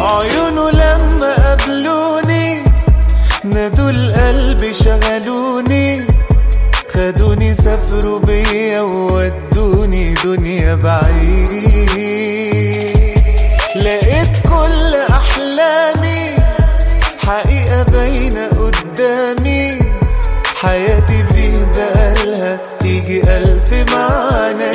عيونه لما قابلوني نادوا القلب شغلوني خدوني سافروا بيا وودوني دنيا بعيد لقيت كل احلامي حقيقة باينة قدامي حياتي بيه بقالها تيجي ألف معنى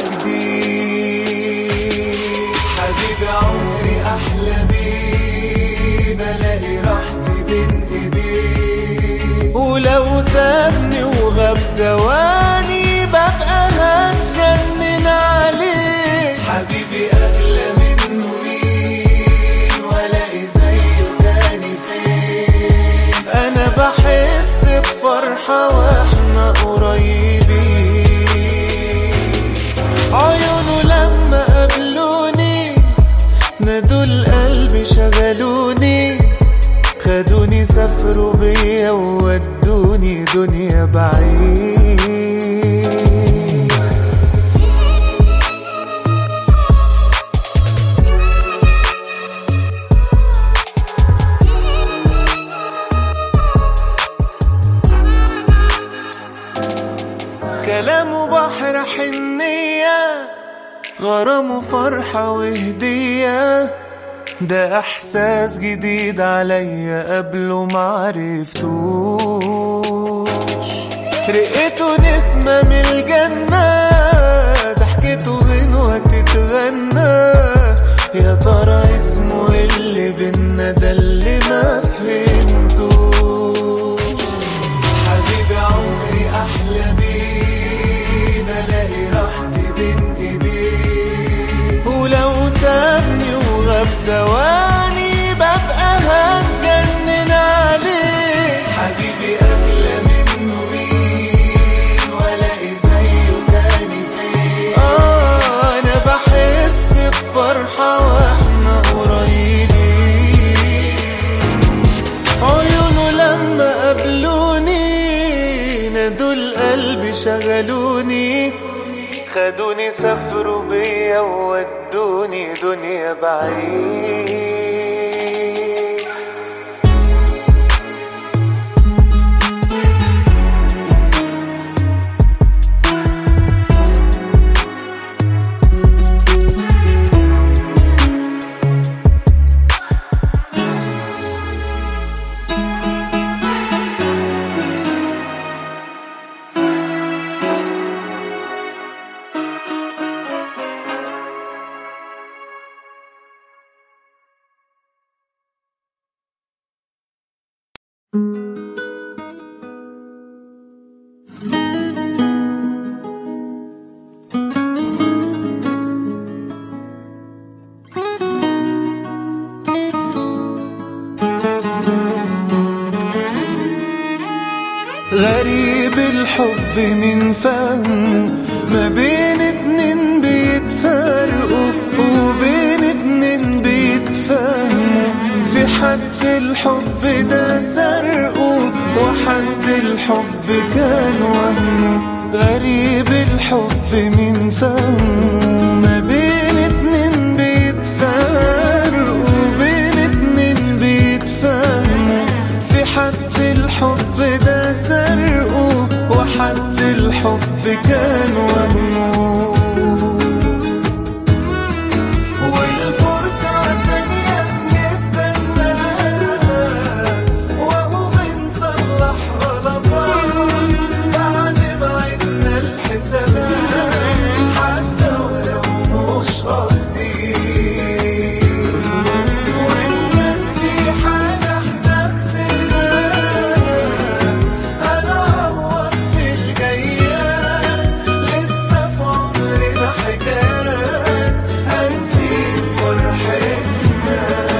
جديد حبيبي عمري أحلى بيه بلاقي راحتي بين إيديه ولو سابني وغاب ثواني ببقى هتجنن عليه حبيبي أغلى منه مين ولاقي زيه تاني فين أنا بحس بفرحة وإحنا قريبين عيونه لما قابلوني نادوا القلب شغلوني خدوني سافروا بيا وودوني دنيا بعيد كلامه بحر حنية غرام وفرحة وهدية ده احساس جديد عليا قبله معرفتوش رقته نسمة من الجنة ضحكته غنوة تتغنى يا ترى اسمه إيه اللي بينا ده اللي ما فهمتوش حبيبي عمري احلى بيه بلاقي راحتي بين ايديه ولو سابني وغاب ثواني ببقى هتجنن عليه حبيبي اغلى منه مين ولاقي زيه تاني فين اه انا بحس بفرحة واحنا قريبين عيونه لما قابلوني نادوا القلب شغلوني خدوني سافروا بيا وودوني دنيا بعيد غريب الحب من فهمه ما بين اتنين بيتفرقوا وبين اتنين بيتفهموا في حد الحب ده سرقه وحد الحب كان وهمه غريب الحب من فهمه ما بين اتنين بيتفرقوا وبين اتنين بيتفهموا في حد الحب ده سرقه وحد الحب كان وهمه والفرصة التانية بنستناها وهو بنصلح غلطات بعد ما عدنا الحسابات حتى ولو مش قصدي وإن في حاجة احنا خسرناها هنعوض في الجايات لسه في عمرنا حكايات هنسيب فرحتنا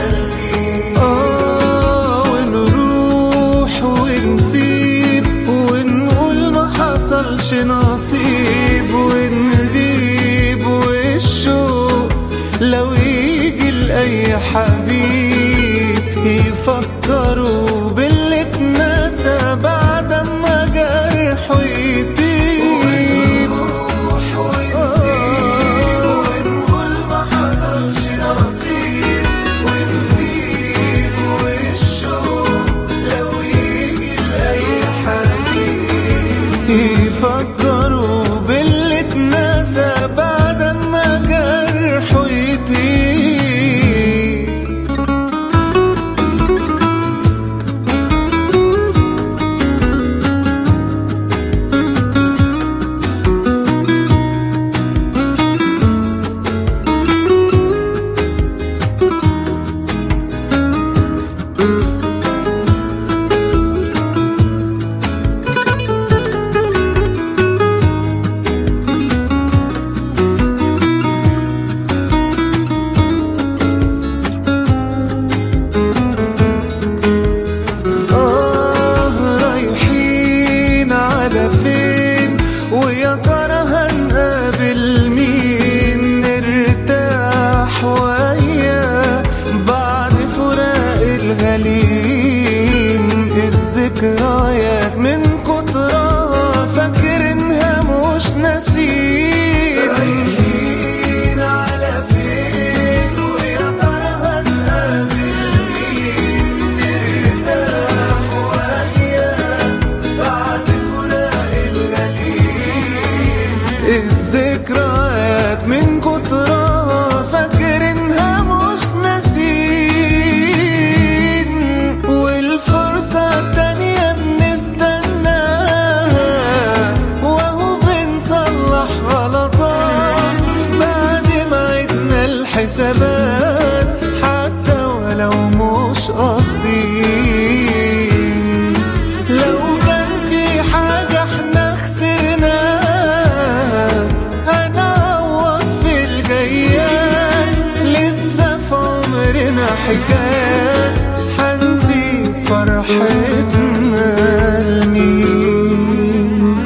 آه ونروح ونسيب ونقول ما حصلش نصيب ونغيب والشوق لو يجي لأي حبيب يفكروا باللي اتنسى بعد ما جرحه يطيب ونروح ونسيب ونقول ما حصلش نصيب ونغيب آه رايحين على فين ويا ترى هنقابل مين نرتاح وياه بعد فراق الغاليين الذكريات من كترها فاكرينها مش ناسين رايحين على فين ويا ترى هنقابل مين نرتاح وياه بعد فراق الغاليين الذكريات من كترها فاكرينها مش ناسين والفرصة التانية بنستناها وهو بنصلح غلطات بعد ما عدنا الحسابات حتى ولو مش قاصدين لو كان في حاجة احنا خسرناها هنعوض في الجيات لسه في عمرنا حكايات هنسيب فرحتنا لمين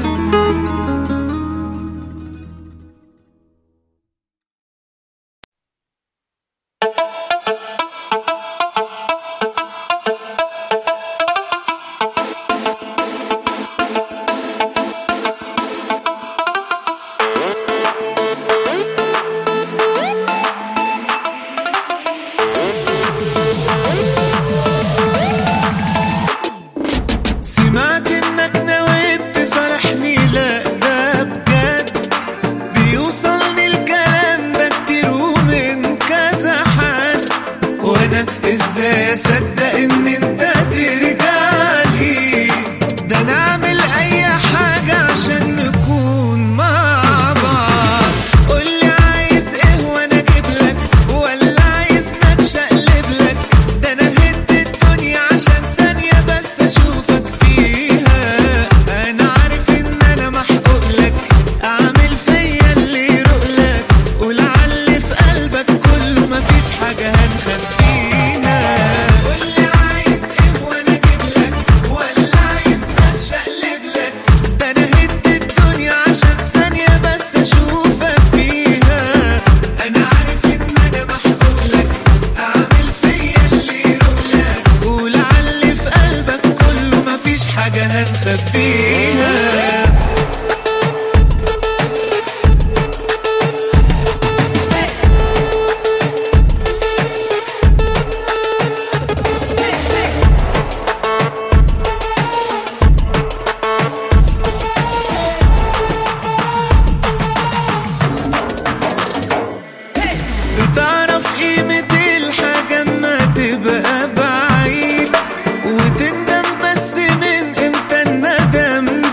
سمعت انك نويت تصالحني لا ده بجد بيوصلني الكلام ده كتير ومن كذا حد وانا ازاي اصدق ان انت ترجعلي ده انا اعمل اي حاجة عشان نكون مع بعض قولي عايز ايه وانا اجيب لك ولا عايز نتشقلب لك ده انا هد الدنيا عشان ثانية بس اشوفك فيها انا عارف ان انا محقوق لك اعمل فيا اللي يروق لك ولعل في قلبك كله مفيش حاجة هنخبيها قولي عايز ايه وانا اجيب لك ولا عايز نتشقلب لك ده انا هد الدنيا عشان ثانية بس اشوفك فيها انا عارف ان انا محقوق لك اعمل فيا اللي يروق لك ولعل في قلبك كله مفيش حاجة هنخبيها بتعرف قيمة الحاجة اما تبقى بعيد وتندم بس من امتى الندم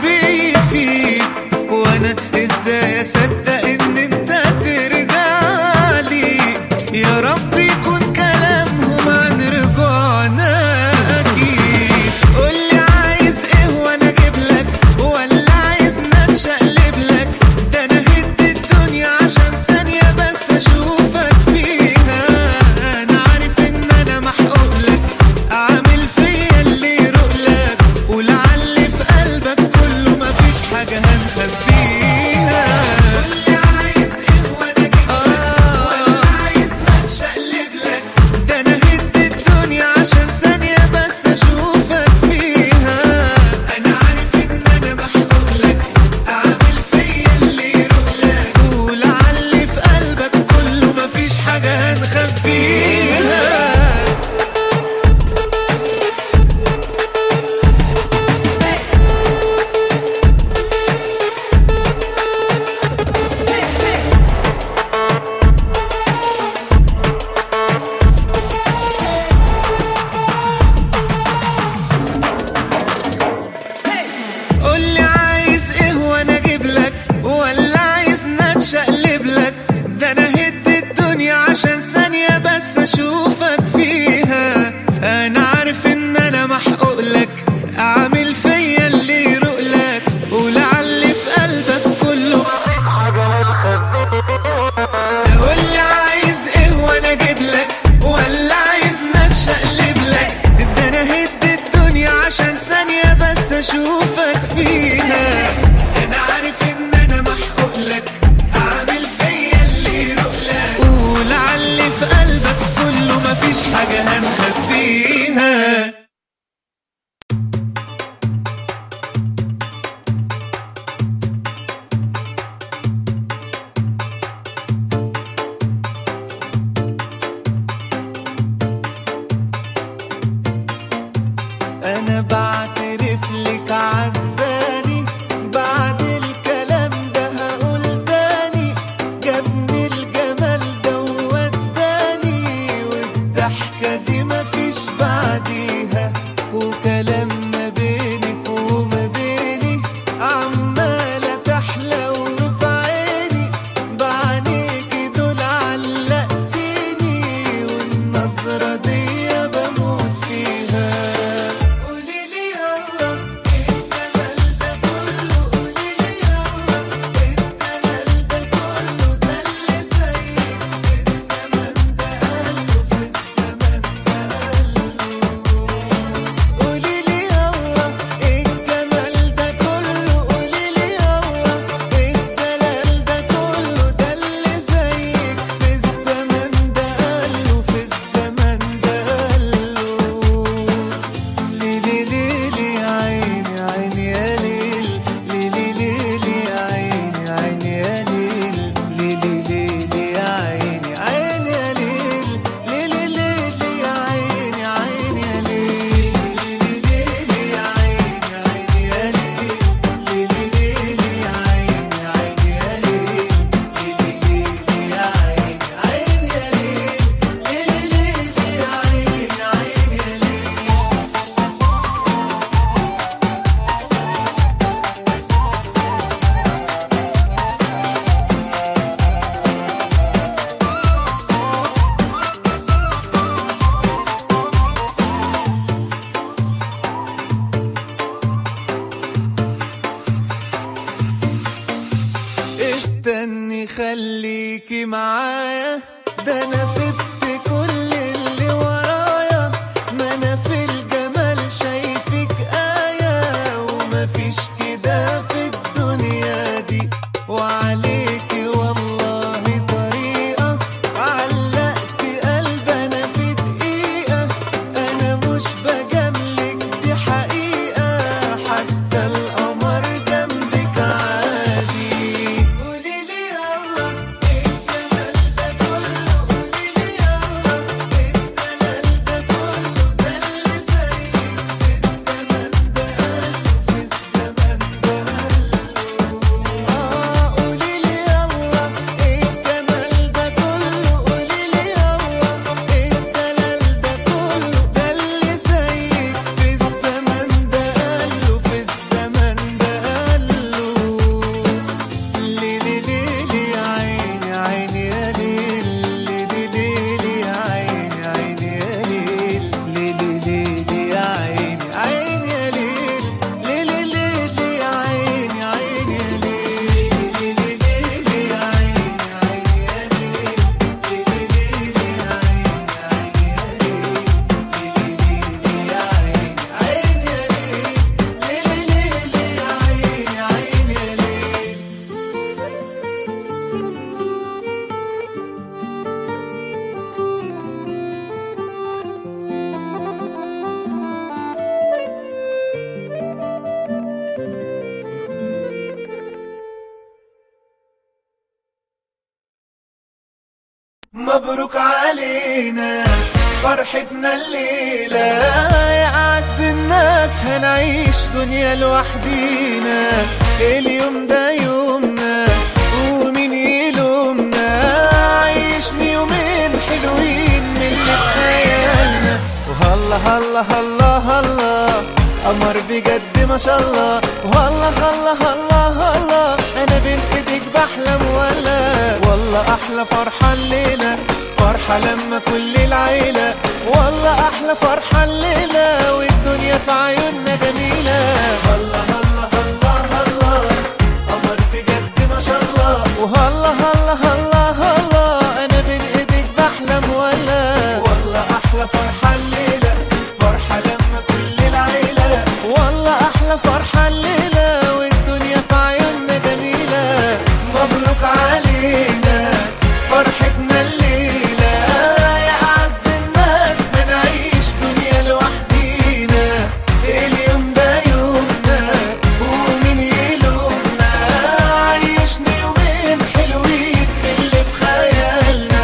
مبروك علينا فرحتنا الليلة يا أعز الناس هنعيش دنيا لوحدينا اليوم ده يومنا ومين يلومنا عيشني يومين حلوين من اللي في خيالنا وهلا هلا هلا هلا قمر بجد ما شاء الله وهلا هلا هلا هلا انا بين ايديك بحلم ولا والله احلى فرحه الليله فرحه لما كل العيله والله احلى فرحه الليله والدنيا في عيوننا جميله هلا هلا هلا هلا قمر بجد ما شاء الله وهلا هلا هلا هلا انا بين ايديك بحلم ولا والله احلى فرحه الليله فرحه لما كل العيله والله احلى فرحه الليله والدنيا في عيوننا جميله مبروك علينا فرحتنا الليله يا اعز الناس هنعيش دنيا لوحدينا اليوم ده يومنا ومين يلومنا عيشني يومين حلوين من اللي في خيالنا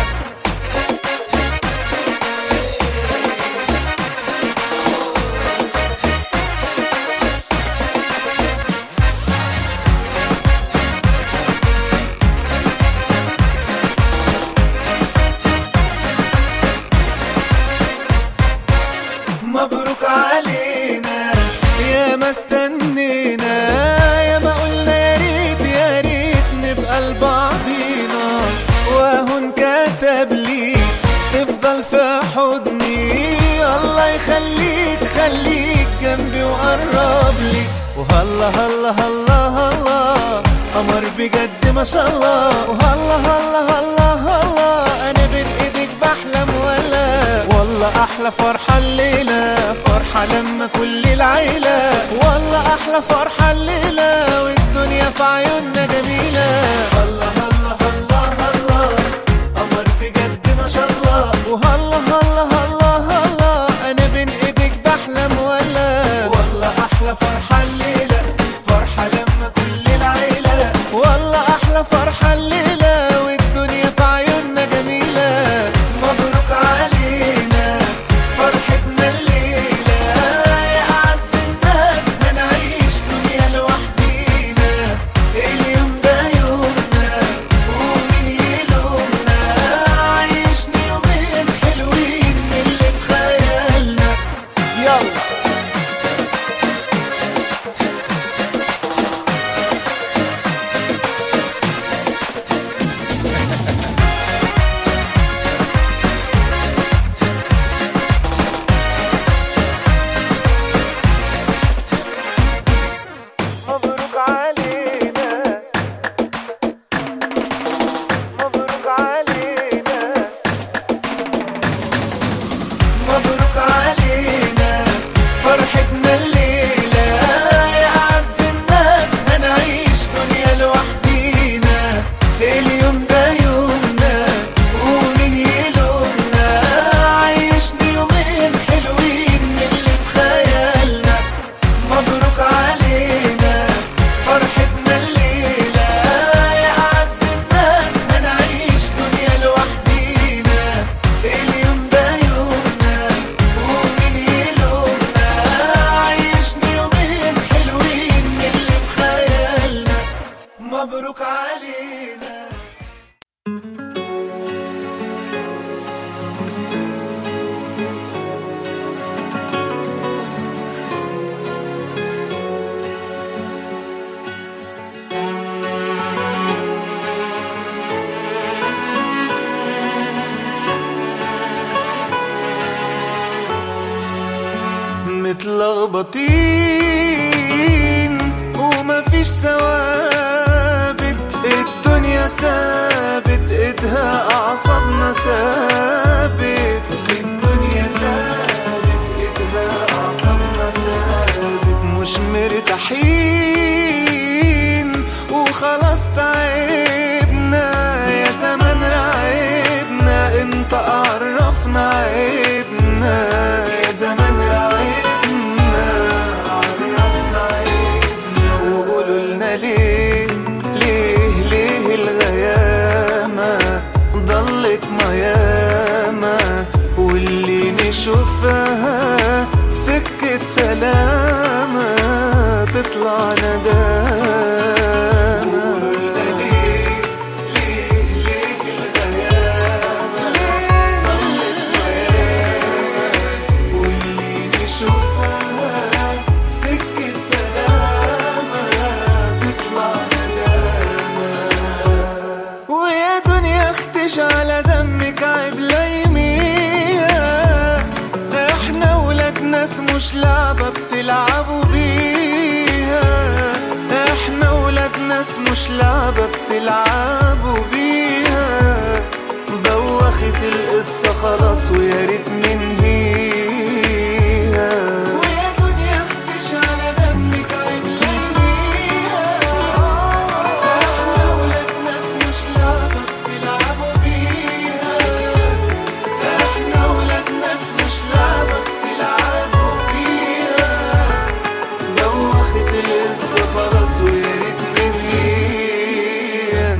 مبروك علينا يا ما استنينا يا ما قلنا يا ريت يا ريت نبقى لبعضينا واهو انكتب لي تفضل في حضني الله يخليك خليك جنبي وقرب لي وهلا هلا هلا هلا قمر بجد ما شاء الله وهلا هلا هلا هلا انا بين ايديك بحلم ولا والله احلى فرحه الليله فرحه لما كل العيله والله احلى فرحه الليله والدنيا في عيوننا جميله هلا هلا هلا هلا قمر بجد ما شاء الله وهلا هلا هلا هلا انا بين ايديك بحلم ولا والله احلى فرحه الليله فرحه لما كل العيله والله احلى فرحه الليله والدنيا في عيوننا جميله مبروك علينا فرحتنا الليله يا اعز الناس هنعيش دنيا لوحدينا اليوم ده يومنا ومين يلومنا عيشني يومين حلوين من اللي في خيالنا يلا مبروك علينا مبروك علينا مبروك علينا فرحتنا الليلة يا أعز الناس هنعيش دنيا لوحدينا اليوم ده يومنا ومين يلومنا عيشني يومين حلوين من اللي في خيالنا مبروك علينا فرحتنا الليلة يا أعز الناس هنعيش دنيا لوحدينا اليوم ده يومنا ومين يلومنا عيشني يومين حلوين من اللي في خيالنا مبروك علينا متلخبطين ومفيش ثوابت الدنيا ثابت ايدها اعصابنا ثابت الدنيا ثابت ايدها اعصابنا ثابت مش مرتاحين وخلاص تعبنا يا زمان رعبنا انت عرفنا عيبنا يا زمان رعبنا عرفنا عيبنا وقولوا لنا ليه ليه ليه الغيامة ضلت ميامة معاها سكة سلامة تطلع ندامة ليه ليه ليه الغيامة ضلت وياها واللي نشوفها سكة سلامة تطلع ندامة ويا دنيا اختش على دمك عيب لايميها احنا ولاد ناس مش لعبة بتلعبوا بيها احنا ولاد ناس مش لعبة بتلعبوا بيها بوخت القصة خلاص ويا ريت ننهيها ويا دنيا اختش على دمك عيب لايميها احنا ولاد ناس مش لعبة بتلعبوا بيها احنا ولاد ناس مش لعبة بتلعبوا بيها دوخت القصة خلاص ويا ريت ننهيها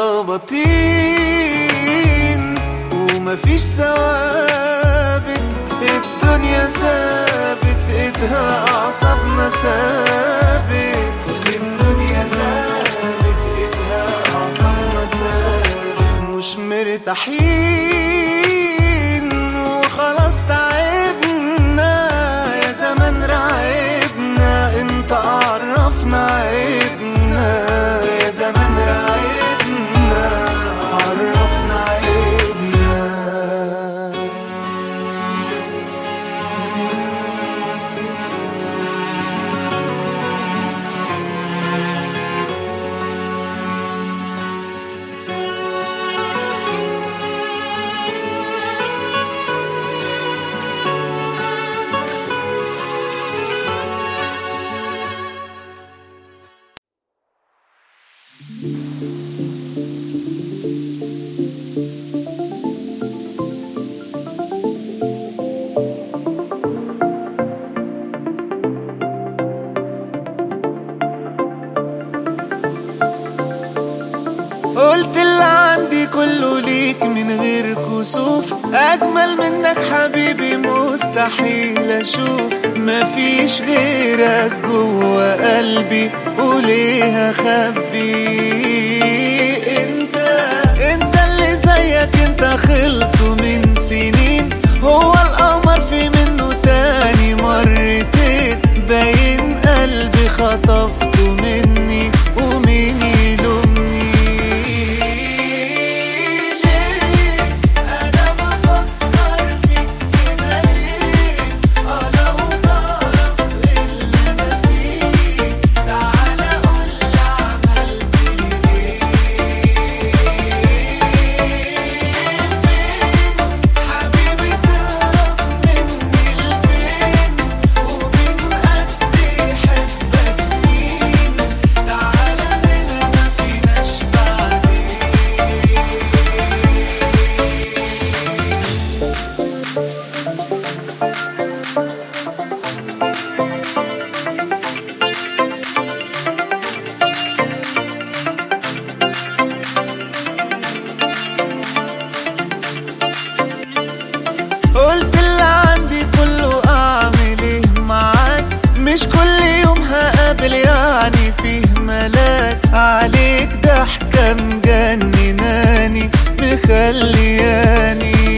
متلخبطين ومفيش ثوابت الدنيا ثابت ايدها اعصابنا ثابت الدنيا ثابت ايدها اعصابنا ثابت مش مرتاحين وخلاص تعبنا يا زمان رعبنا انت عرفنا عيبنا يا زمان رعبنا عرفنا عيبنا قلت اللي عندي كله ليك من غير كسوف اجمل منك حبيبي مستحيل اشوف مفيش غيرك جوه قلبي وليه اخبي انت انت اللي زيك انت خلصوا من سنين هو القمر في منه تاني مرتين باين قلبي خطفته مني ومين يلومني ليه انا بفكر فيك كده ليه اه لو تعرف اللي انا فيه تعالى قولي عملت لي حبيبي تهرب مني لفين ومن قد يحبك مين تعالى هنا ما فيناش بعدين قلت اللي عندي كله اعمل ايه معاك مش كل يوم هقابل يعني فيه ملاك عليك ضحكة مجنناني مخلياني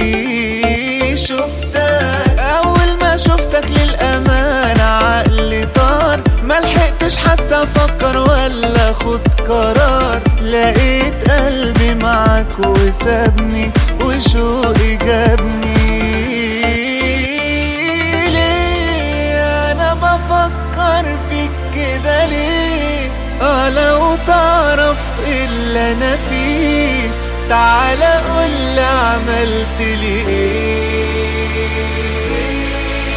شفتك اول ما شفتك للامانة عقلي طار ملحقتش حتى افكر ولا اخد قرار لقيت قلبي معاك وسابني وشوقي جابني ليه انا بفكر فيك كده ليه اه لو تعرف اللي انا فيه تعالى قولي عملت لي ايه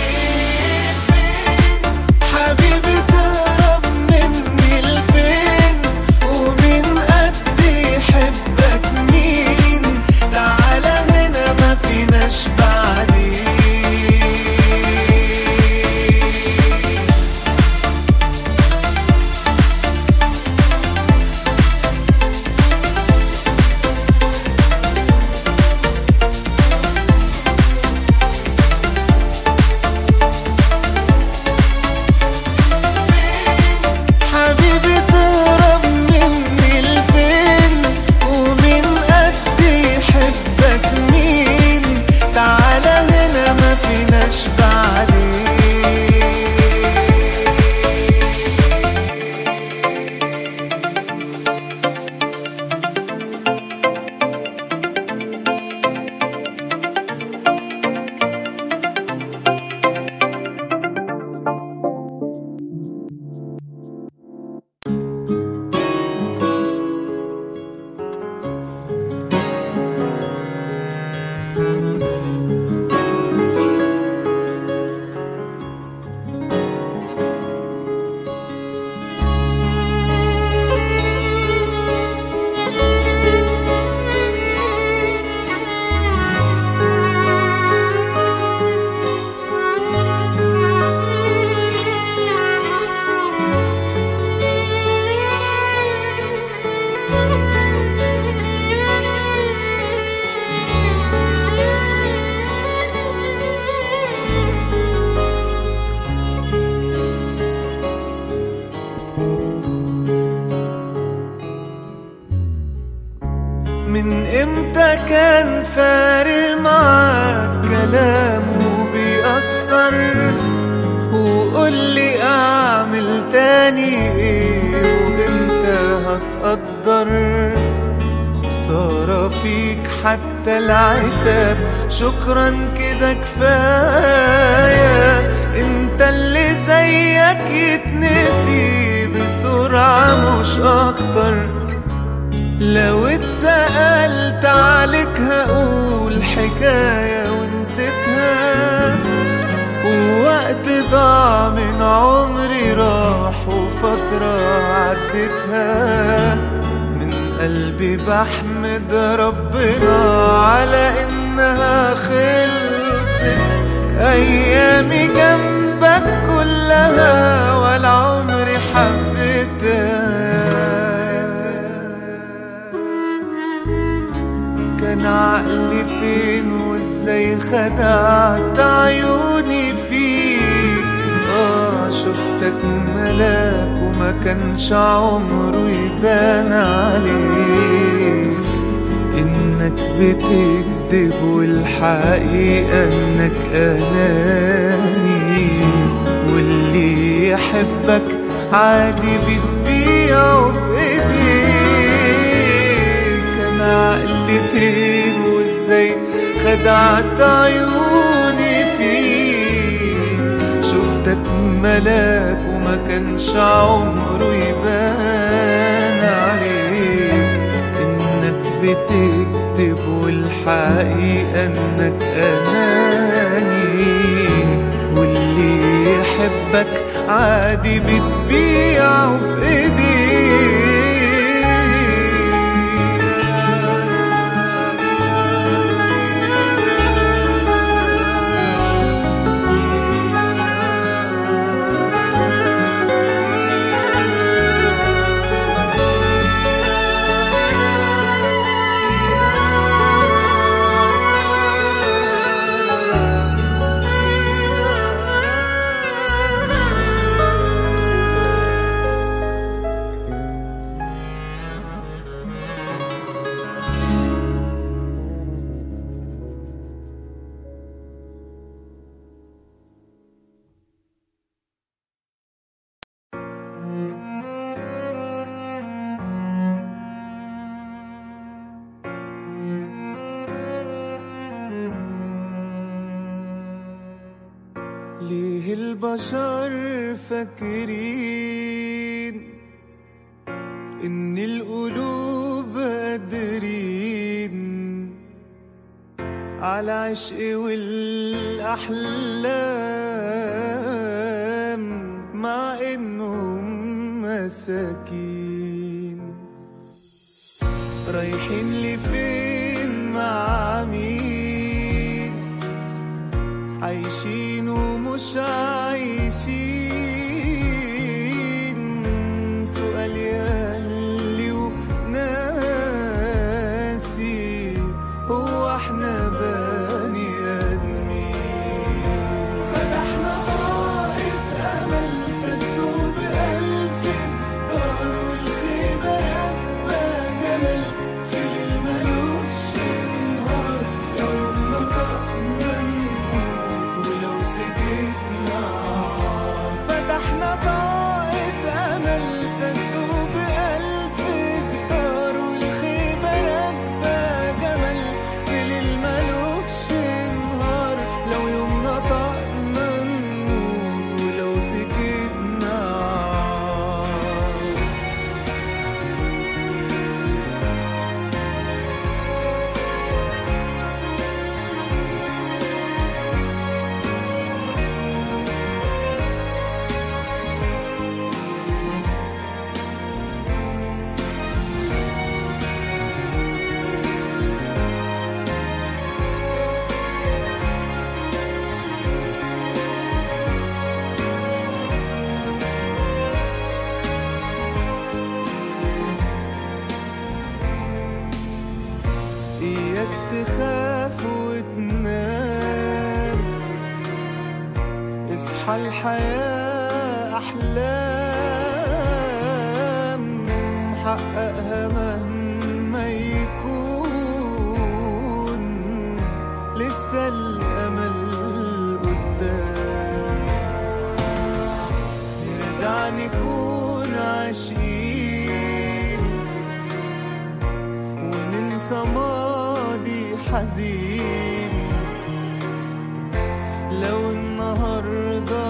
حبيبي تهرب مني لفين ومين قد يحبك مين تعالى هنا ما فيناش بعدين ايه وامتى هتقدر خسارة فيك حتى العتاب شكرا كده كفاية انت اللي زيك يتنسي بسرعة مش اكتر لو اتسألت عليك هقول حكاية ونسيتها ووقت ضاع من عمري راح وفترة عدتها من قلبي بحمد ربنا على انها خلصت ايامي جنبك كلها ولا عمري حبيتها كان عقلي فين وازاي خدعت عيوني فيك اه شفتك ملاك وما كانش عمره يبان عليك انك بتكذب والحقيقة انك اناني واللي يحبك عادي بتبيعه بايديك انا عقلي فين وازاي خدعت عيوني فيك شفتك ملاك وما كانش عمره يبان عليك انك بتكذب والحقيقة انك اناني واللي يحبك عادي بتبيعه ليه البشر فاكرين ان القلوب قادرين على عشق والاحلام مع انهم مساكين رايحين لفين مع مين عايشين ومش عايشين سؤال يهلي وناسي هو احنا بني ادمين فتحنا طائف امل سدوا بألف دار والخيمة ربى جمل في الملوش نهار لو نطقنا نموت ولو سكتنا عار. فتحنا طاقة أمل سدوا بألف جدار والخيمة راكبة جمل في ليل ملوش نهار لو يوم نطقنا نموت ولو سكتنا عار. إياك تخاف وتنام اصحى الحياة أحلام حققها مهما يكون لسه الأمل قدام نرجع نكون حزين لو النهاردة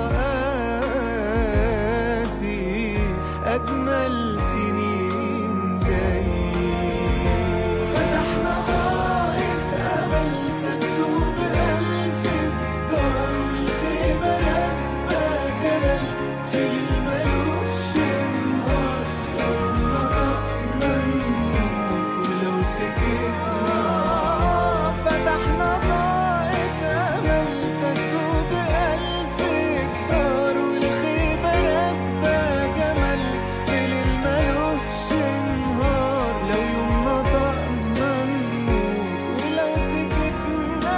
قاسي أجمل سنين جايين فتحنا طائر أمل سدوا بألف الدار والخيمة ربى جبل في الملوش نهار لو نطقنا نموت ولو سكتنا فتحنا طاقة أمل سدوا بألف جدار والخيمة راكبة جمل في الملوش نهار لو يوم نطقنا نموت ولو سكتنا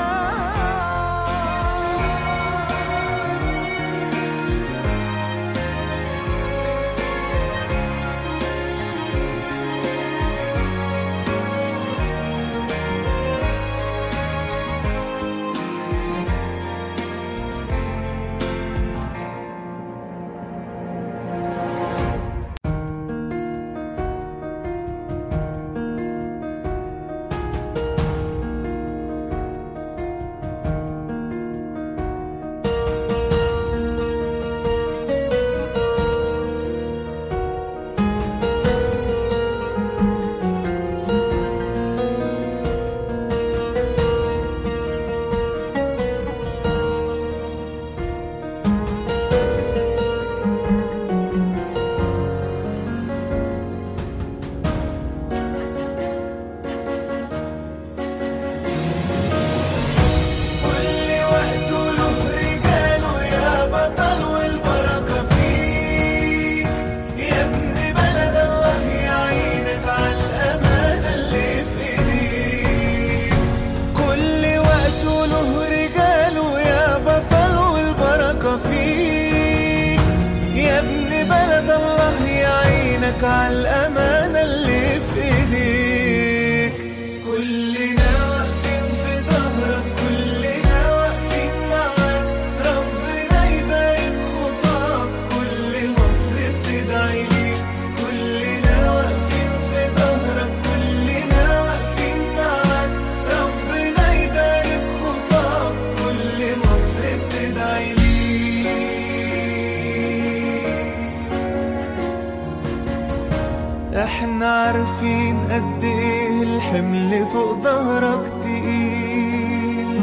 كل وقت له رجاله يا بطل والبركة فيك يا ابن بلد الله يعينك على الأمانة اللي في ايديك كل وقت له رجاله يا بطل والبركة فيك يا ابن بلد الله يعينك على الأمانة اللي في ايديك كلنا واقفين في ظهرك كلنا واقفين معاك ربنا يبارك خطاك كل مصر بتدعي ليك كلنا واقفين في ظهرك كلنا واقفين معاك ربنا يبارك خطاك كل مصر بتدعي ليك احنا عارفين قد ايه الحمل فوق ظهرك تقيل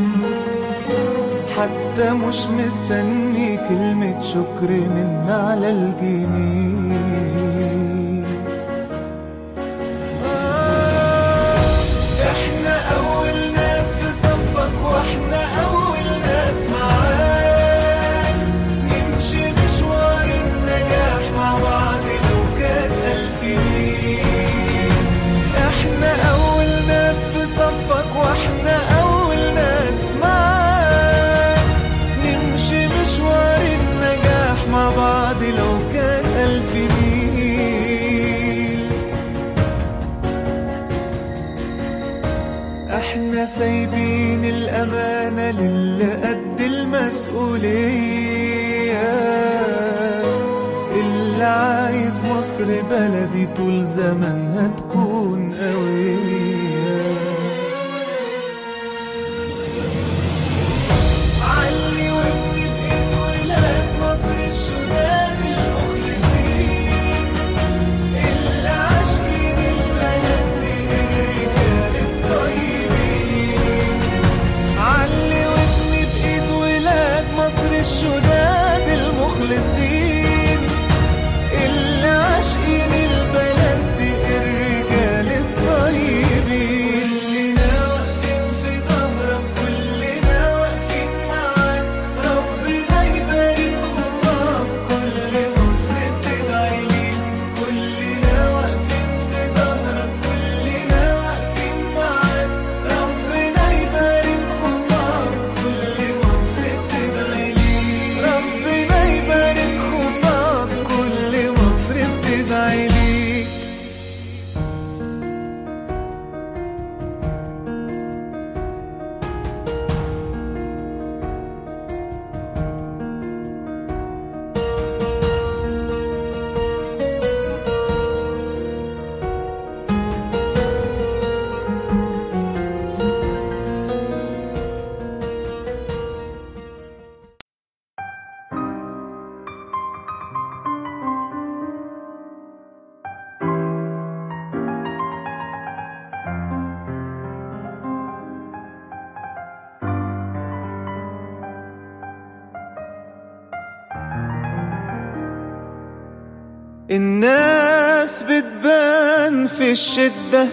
حتى مش مستني كلمة شكر منا على الجميل آه، احنا اول ناس في صفك واحنا اول ناس معاك نمشي مشوار النجاح مع بعض لو كان الف ميل احنا اول ناس في صفك واحنا اول ناس معاك نمشي مشوار النجاح مع بعض لو كان الف ميل احنا سايبين الامانه للي قد المسؤوليه اللي عايز مصر بلدي طول زمنها تكون قويه علي وابني بايد ولاد مصر الشداد المخلصين اللي عاشقين البلد دي الرجال الطيبين علي وابني بايد ولاد مصر الشداد المخلصين اللي عاشقين البلد دي الرجال الطيبين كلنا واقفين في ظهرك كلنا واقفين معاك ربنا يبارك خطاك كل مصر بتدعي ليك كلنا واقفين في ظهرك كلنا واقفين معاك ربنا يبارك خطاك كل مصر بتدعي ليك ربنا يبارك خطاك الناس بتبان في الشدة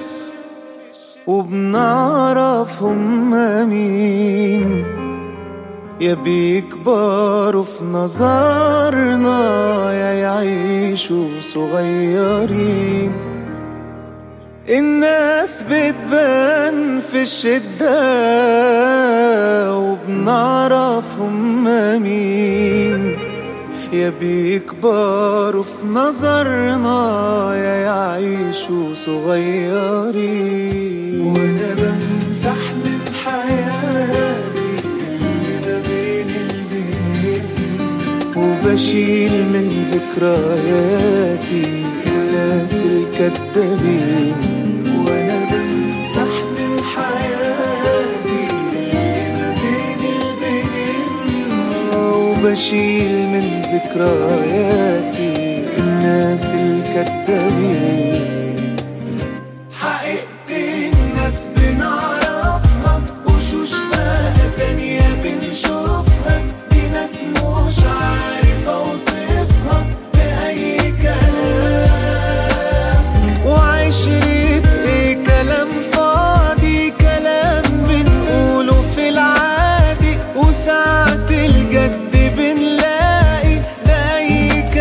وبنعرف هما مين يا بيكبروا في نظرنا يا يعيشوا صغيرين الناس بتبان في الشدة وبنعرف هما مين يا بيكبروا في نظرنا يا يعيشوا صغيرين وانا بمسح من حياتي اللي ما بين البنين وبشيل من ذكرياتي الناس الكدابين وانا بمسح من حياتي اللي ما بين البنين وبشيل من ذكرياتي الناس الكدابين حقيقة الناس بنعرفها وشوش بقى تانية بنشوفها دي ناس مش عارف اوصفها بأي كلام وعشرة ايه كلام فاضي كلام بنقوله في العادي وساعة الجد بنلاقي ده اي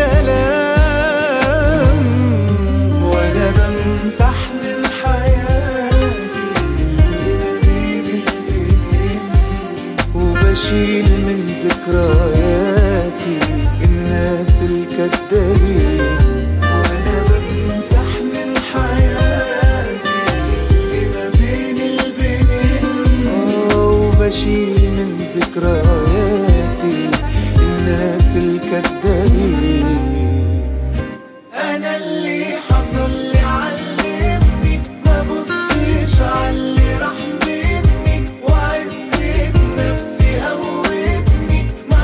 كلام وانا بمسح من حياتي اللي ما بين البنين وبشيل من ذكرياتي الناس الكدابين وانا بمسح من حياتي اللي ما بين البنين وبشيل من ذكرياتي الناس الكدابين انا اللي حصل لي علمني ما بصيش على راح مني وعزت نفسي قوتني ما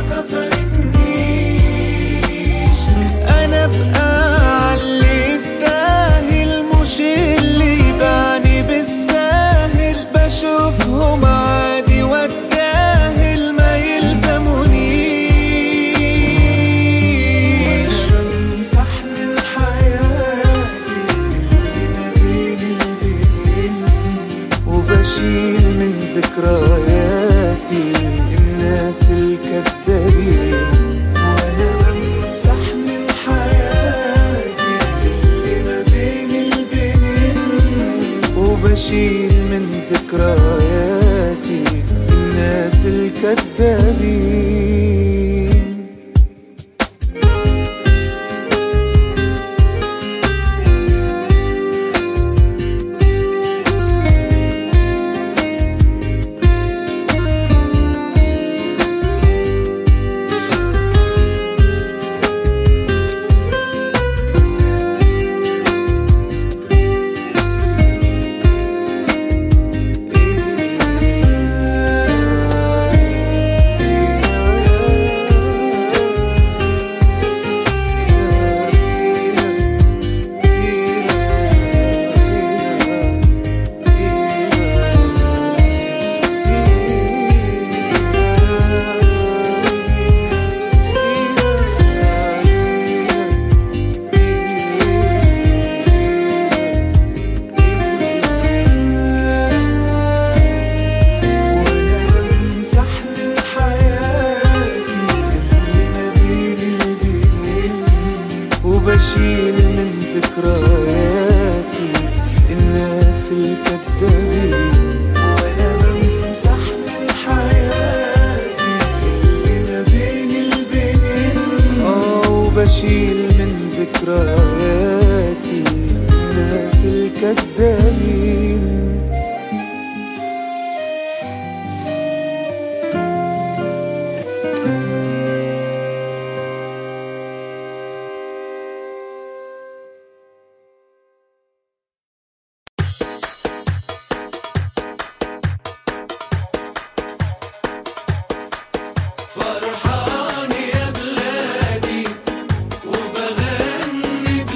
كسرتنيش انا بقى على يستاهل مش اللي يبعني بالساهل بشوفهم عادي واتجاهل ما يلزمونيش بمسح من حياتي اللي ما بين البنين وبشيل من ذكرياتي الناس الكدابين وانا بمسح من حياتي اللي ما بين البنين وبشيل من ذكرياتي الناس الكدابين وانا بمسح من حياتي اللي ما بين البنين وبشيل من ذكرياتي الناس الكدابين وانا بمسح من حياتي اللي ما بين البنين اه وبشيل من ذكرياتي الناس الكدابين فرحان يا بلادي وبغني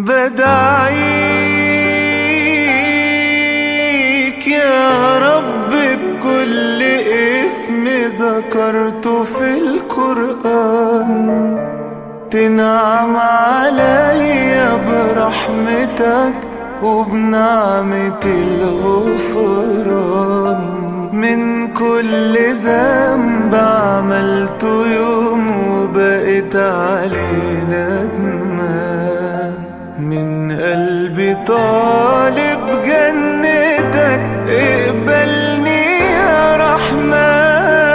بدعيك يا رب بكل اسم ذكرته في القرآن تنعم عليا برحمتك وبنعمة الغفران من كل ذنب عملته يوم وبقيت عليه ندمان من قلبي طالب جنتك اقبلني يا رحمن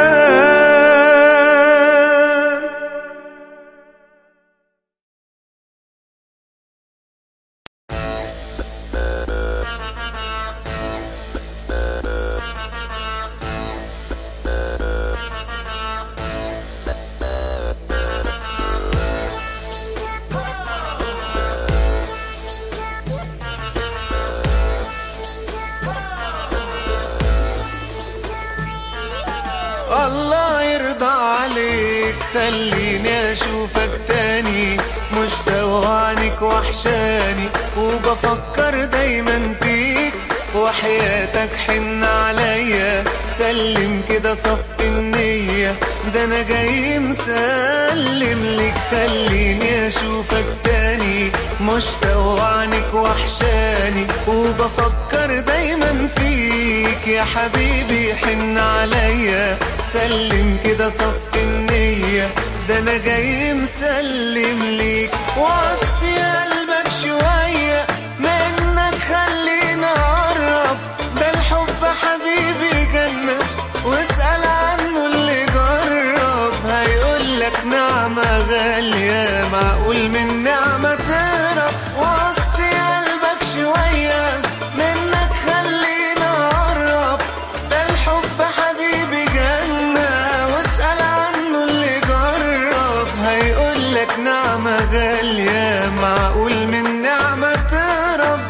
الله يرضى عليك خليني اشوفك تاني مشتاق عنك وحشاني وبفكر دايما فيك وحياتك حن عليا سلم كده صف النية ده انا جاي مسلم لك خليني اشوفك تاني مشتاق عنك وحشاني وبفكر دايما فيك يا حبيبي حن عليا سلم كده صف النية ده انا جاي مسلم ليك وصي قلبك شوية منك خلينا اقرب ده الحب حبيبي جنة واسأل عنه اللي جرب هيقولك نعمة غالية معقول من نعمة تهرب وصي قلبك شوية منك خلينا اقرب ده الحب حبيبي جنة واسأل عنه اللي جرب هيقولك نعمة غالية معقول من نعمة تهرب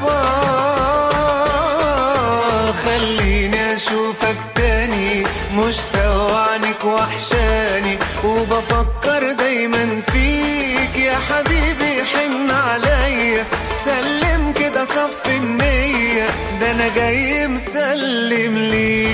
آه، خليني اشوفك تاني مشتاق عنك وحشاني وبفكر دايما فيك يا حبيبي حن عليا سلم كده صف النية ده انا جاي مسلم ليك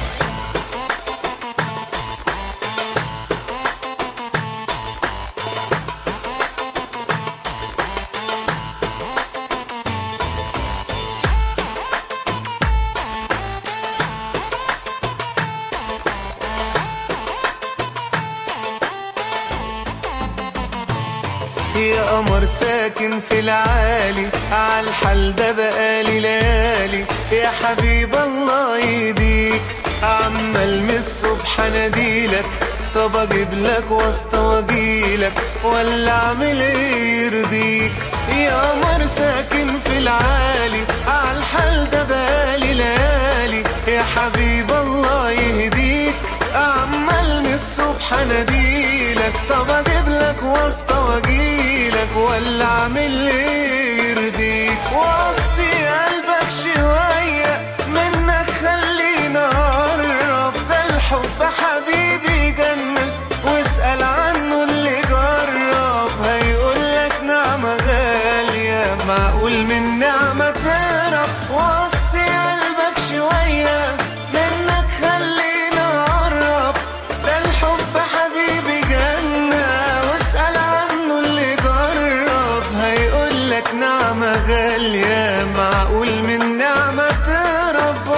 يا قمر ساكن في العالي عالحال ده بقالي ليالي يا حبيب الله يديك عمال من الصبح اناديلك طب اجيب لك واسطة واجيلك ولا اعمل ايه يرضيك يا قمر ساكن في العالي عالحال ده بقالي ليالي يا حبيب الله يهديك عمال من الصبح اناديلك طب اجيب لك واسطة واجيلك ولا اعمل ايه يرضيك وصي قلبك شوية منك خلينا اقرب ده الحب حبيبي جنة واسأل عنه اللي جرب هيقولك نعمة غالية معقول من نعمة تهرب وصي قلبك شوية منك خلينا اقرب ده الحب حبيبي جنة واسأل عنه اللي جرب هيقولك نعمة غالية معقول من نعمة تهرب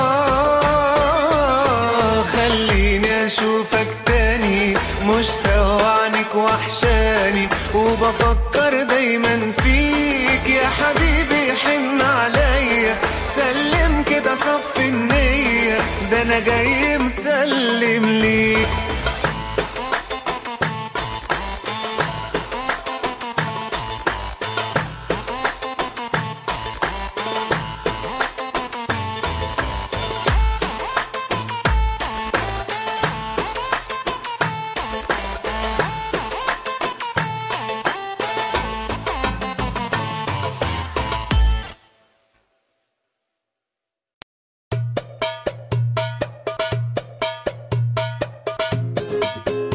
آه، خليني اشوفك تاني مشتاق عنك وحشاني وبفكر دايما فيك يا حبيبي حن عليا سلم كده صف النية ده انا جاي مسلم ليك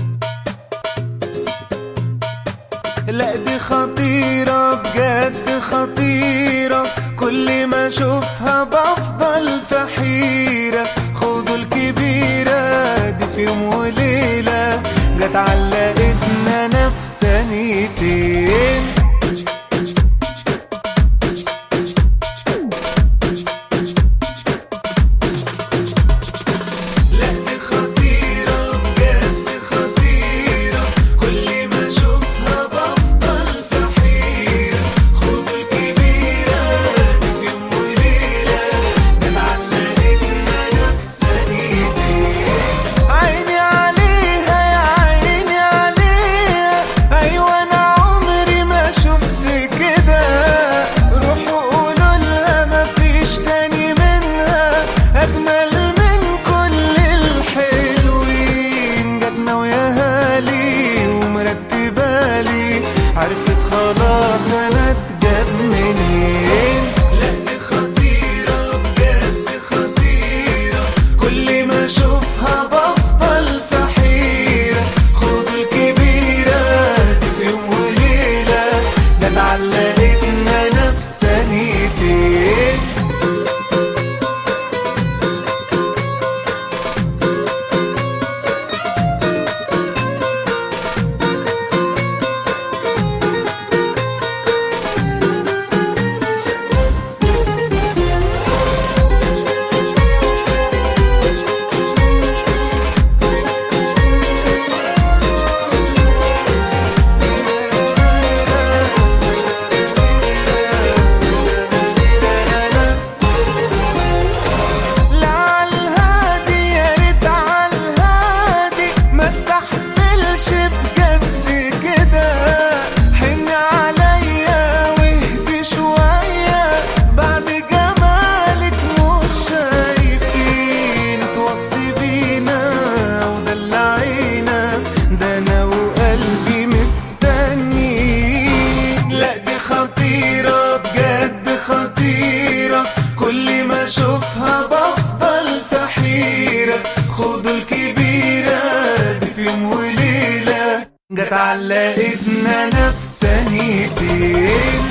لا دي خطيرة بجد اشوفها بفضل في حيرة خدوا الكبيرة دي في يوم وليلة جت علقتنا نفسانيتين لا دي خطيرة بجد خطيرة كل ما اشوفها بفضل في حيرة خدوا الكبيرة دي في يوم وليلة جت علقتنا نفسانيتين عيني عليها يا عيني عليها ايوه انا عمري ما شفت كده روحوا قولوا لها مفيش تاني منها اجمل من كل الحلوين جاتنا وياها لي ومرتبالي عرفت خلاص انا اتجاب منين لا دي خطيرة بجد خطيرة كل ما اشوفها بفضل في حيرة خدوا الكبيرة دي في يوم وليلة جت علقتنا نفسانيتين لا عالهادي يا ريت عالهادي ما استحملش بجد كده حن عليا واهدي شوية بعد جمالك مش شايفين توصي بينا ودلعينا ده انا وقلبي مستنيين لا دي خطيرة بجد خطيرة كل ما اشوفها بفضل في حيرة خدوا الكبيرة دي في يوم وليلة جت علقتنا نفسانيتين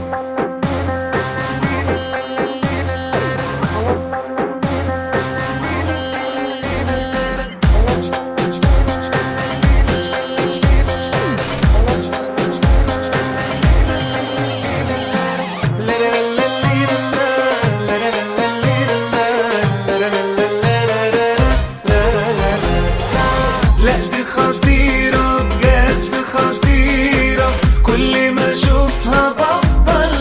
لا دي خطيرة بجد خطيرة كل ما اشوفها بفضل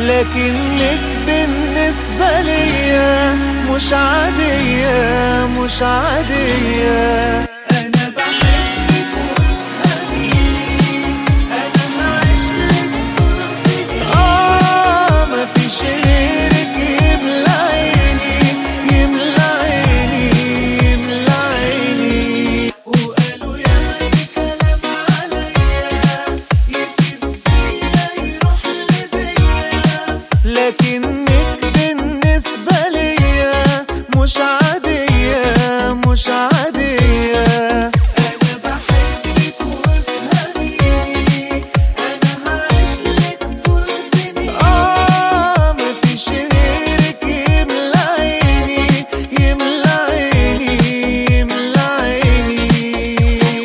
لكنك بالنسبة ليا مش عادية مش عادية أنا بحبك وتفهميني أنا معيشلك طول سنين آه مفيش غيرك يملى عيني يملى عيني يملى عيني وقالوا يا كلام عليا يسيب بيا يروح لبيا لكنك بالنسبة ليا مش عادية مش عادية أنا بحبك وافهميني أنا هعيشلك طول سنين آه مفيش غيرك يملى عيني يملى عيني يملى عيني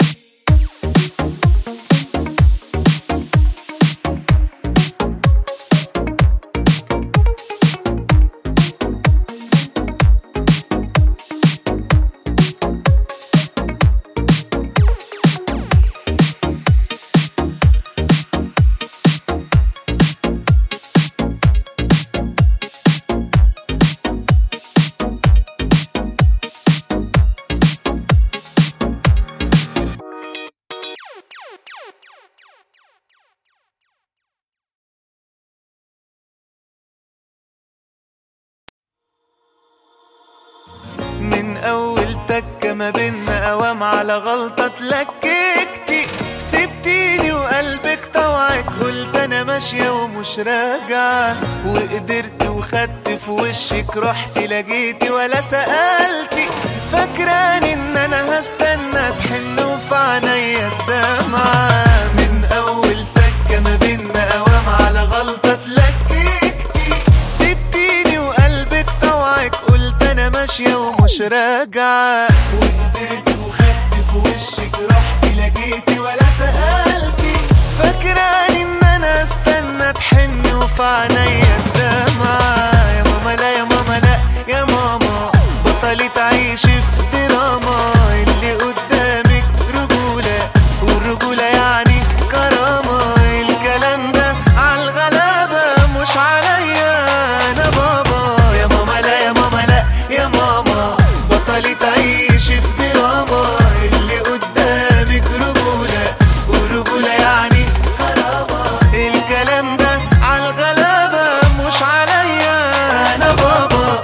من اول تكة ما بينا قوام على غلطة اتلككتي سبتيني وقلبك طوعك قلت انا ماشية ومش راجعة وقدرت وخدت في وشك رحت لقيتي ولا سألتي فاكراني ان انا هستنى تحن وفي عينيا الدمعة من اول تكة ما بينا قوام على غلطة اتلككتي سبتيني وقلبك طوعك قلت انا ماشية ومش راجعة وقدرت وخدت في وشك رحت لقيتي ولا سألتي فاكراني ان انا استنى تحن وفي عينيا الدمعة يا ماما لا يا ماما لا يا ماما بطلي تعيشي في دراما اللي قدامك رجولة والرجولة يعني كرامة الكلام ده عالغلابة مش عليا انا بابا يا ماما لا يا ماما لا يا ماما بطلي تعيشي في دراما اللي قدامك رجولة والرجولة يعني كرامة الكلام ده عالغلابة مش عليا انا بابا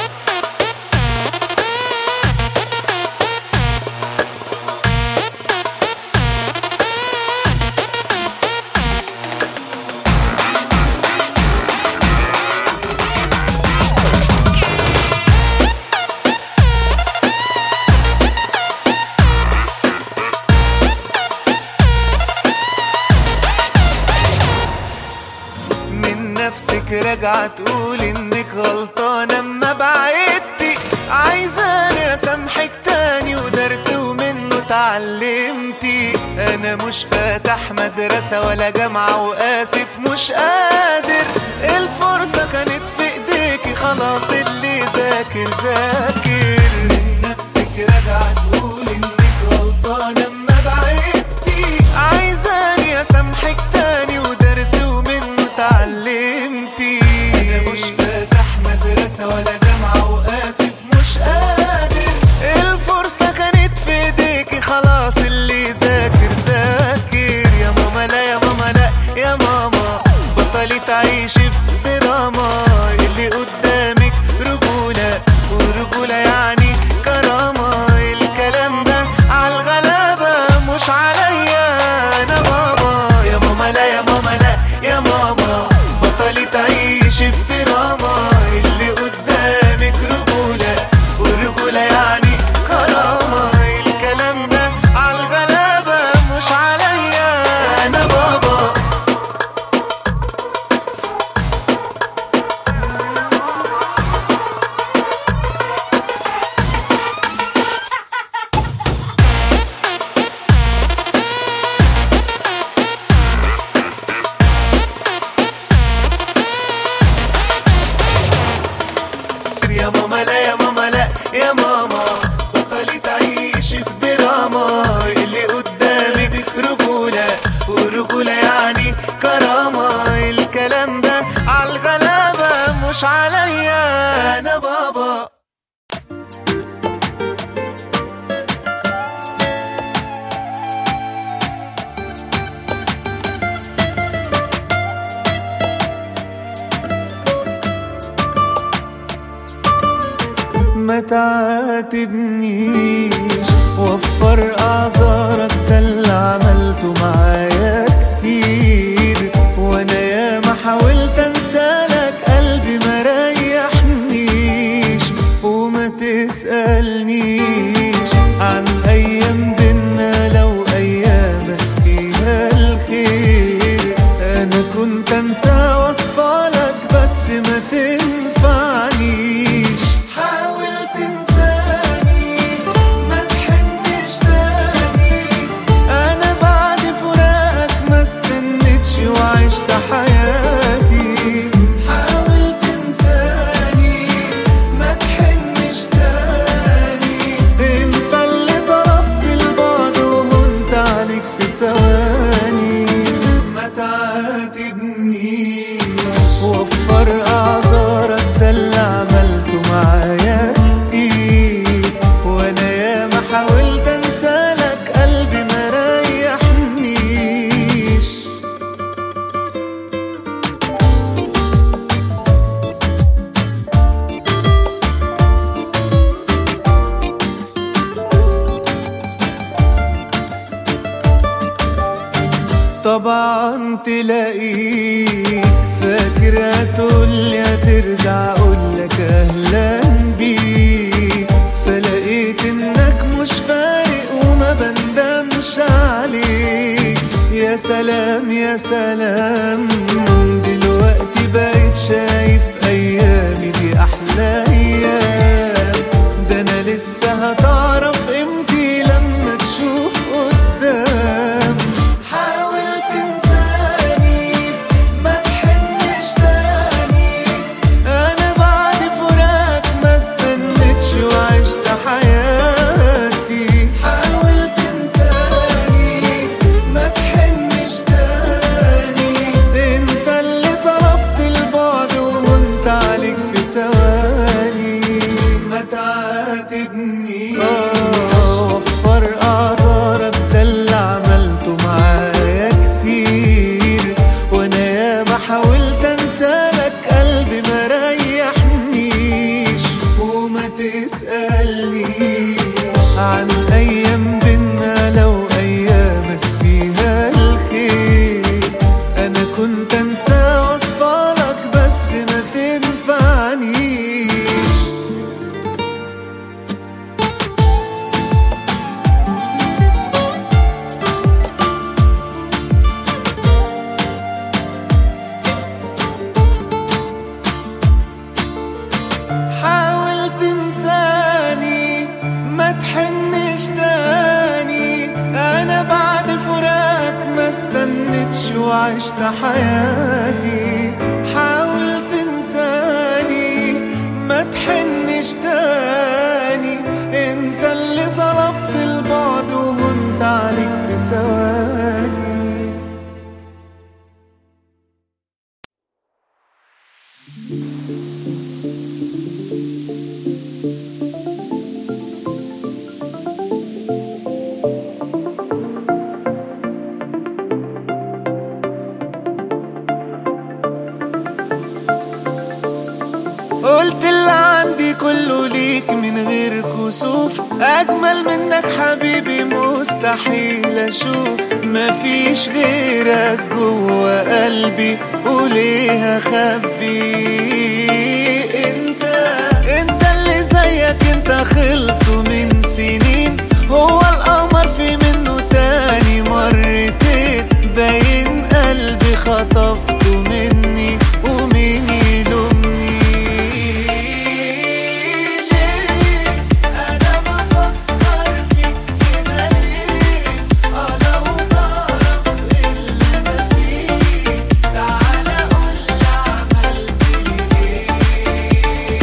من نفسك راجعة تقول انك غلطانة اما بعدتي عايزاني اسامحك تاني ودرس ومنه اتعلمتي انا مش فاتح مدرسة ولا جامعة واسف مش قادر الفرصة كانت في ايديكي خلاص اللي ذاكر ذاكر من نفسك راجعة تقول انك غلطانة اما بعدتي عايزاني اسامحك تاني ودرس ومنه اتعلمتي انا مش فاتح مدرسة ولا جامعة واسف مش قادر الفرصة كانت في ايديكي خلاص اللي ذاكر ذاكر يا ماما لا يا ماما لا يا ماما بطلي تعيشي في دراما اللي قدامك رجولة ورجولة يعني كرامة الكلام ده عالغلابة مش عليا انا بابا يا ماما لا يا ماما لا يا ماما بطلي تعيشي في دراما اللي قدامك رجولة والرجولة يعني كرامة الكلام ده عالغلابة مش عليا انا بابا عليا انا بابا ما تعاتبنيش وفر اعذارك ده اللي عملته معايا كتير وانا ياما حاولت انسالك قلبي ما ريحنيش وما تسألنيش عن ايام بينا لو ايامك فيها الخير انا كنت انسى وصفالك بس ما تنفعنيش حاول تنساني ما تحنش تاني انا بعد فراقك ما استنيتش وعشت حياتي حاول تنساني ما تحنش تاني انت اللي طلبت البعد وهنت عليك في ثواني ما تعاتبنيش وفر اعذارك ده اللي عملته معايا كتير وانا ياما حاولت انسالك قلبي ما ريحنيش طبعا تلاقيك فاكر هتقولي هترجع اقولك اهلا بيك فلقيت انك مش فارق وما بندمش عليك يا سلام يا سلام دلوقتي بقيت شايف ايامي دي احلى ايام ده انا لسه هتعرف قيمتي لما تشوف قدام حاول تنساني ما تحنش تاني انا بعد فراق ما استنيتش وعشت حياتي حاول تنساني ما تحنش تاني انت اللي طلبت البعد وهنت عليك في ثواني ما تعاتبني وفر اعذارك ده اللي عملته معايا كتير وانا ياما حاولت انسالك قلبي ما ريحنيش وما تسألنيش عن ايام بينا لو ايامك فيها الخير انا كنت انسى وصفالك بس ما تنفعنيش حاول تنساني ما تحنش تاني انا بعد فراقك ما استنيتش وعشت حياتي حاول تنساني ما تحنش تاني انت اللي طلبت البعد وهنت عليك في ثواني قلت اللي عندي كله ليك من غير كسوف اجمل منك حبيبي مستحيل اشوف مفيش غيرك جوه قلبي وليه اخبي انت انت اللي زيك انت خلصوا من سنين هو القمر في منه تاني مرتين باين قلبي خطفته مني ومين يلومني ليه انا بفكر فيك كده ليه اه لو تعرف اللي انا فيه تعالى قولي عملت لي ايه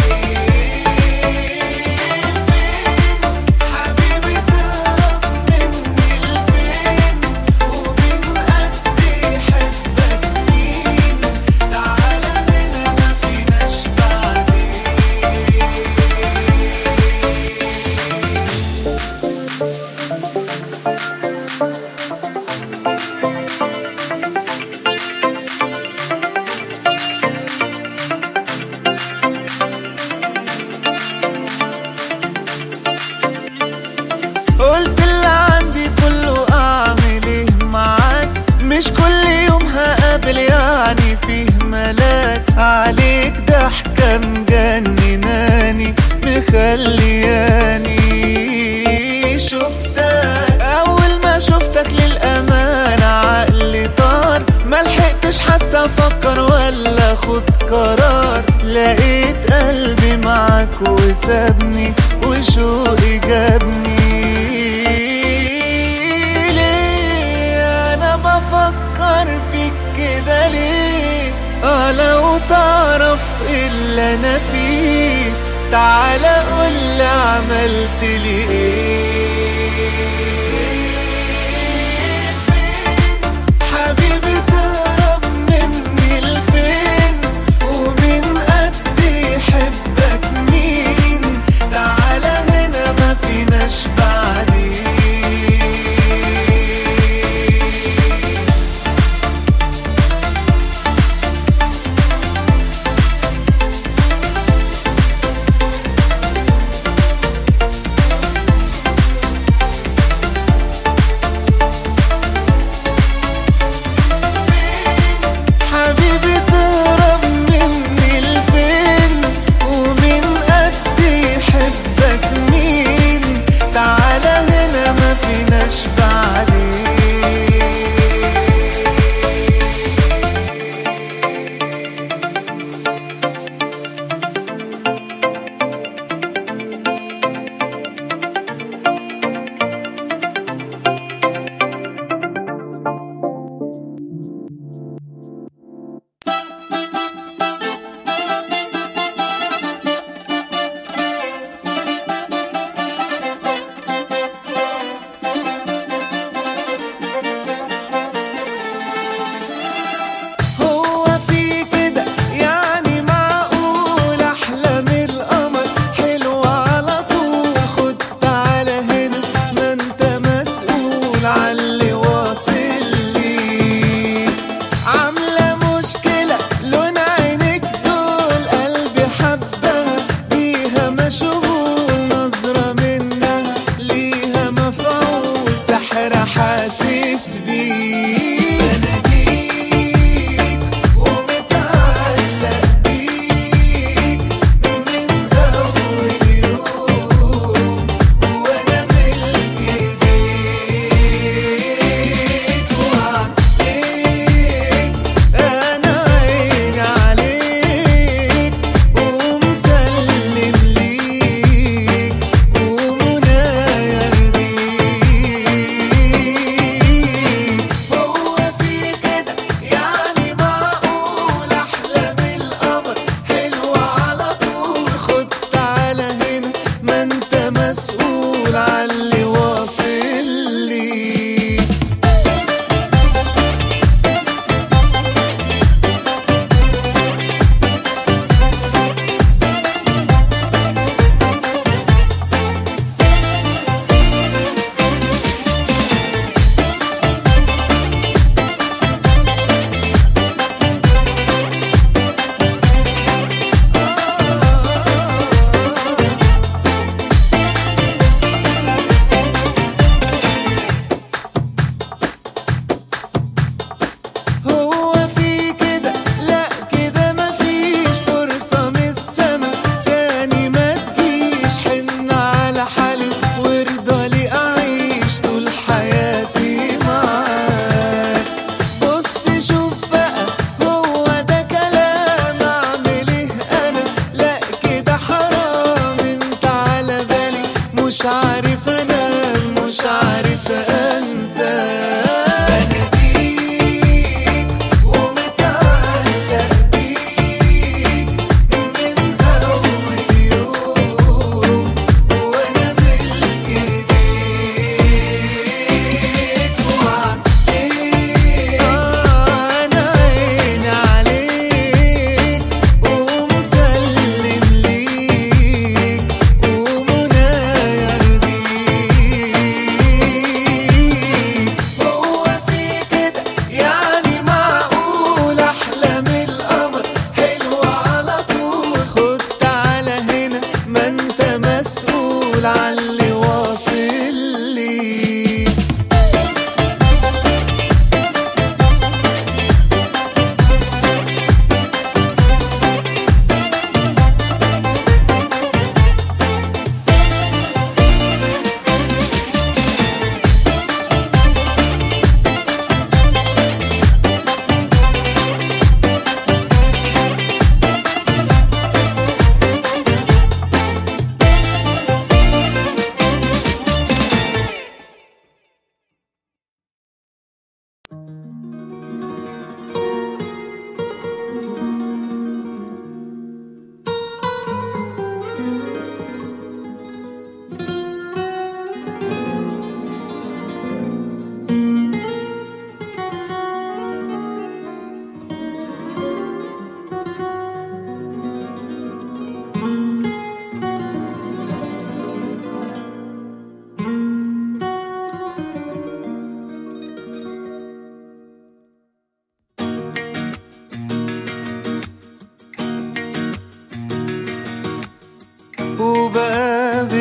حبيبي تهرب مني لفين ومن قد يحبك مين يعني فيه ملاك عليك ضحكة مجنناني مخلياني شفتك أول ما شفتك للأمانة عقلي طار ملحقتش حتى أفكر ولا أخد قرار لقيت قلبي معاك وسابني وشوقي جابني ليه أنا بفكر فيك كده ليه اه لو تعرف اللي أنا فيه تعالى قولي عملت لي ايه حبيبي تهرب مني لفين ومن قد يحبك مين تعالى هنا ما فيناش بعدين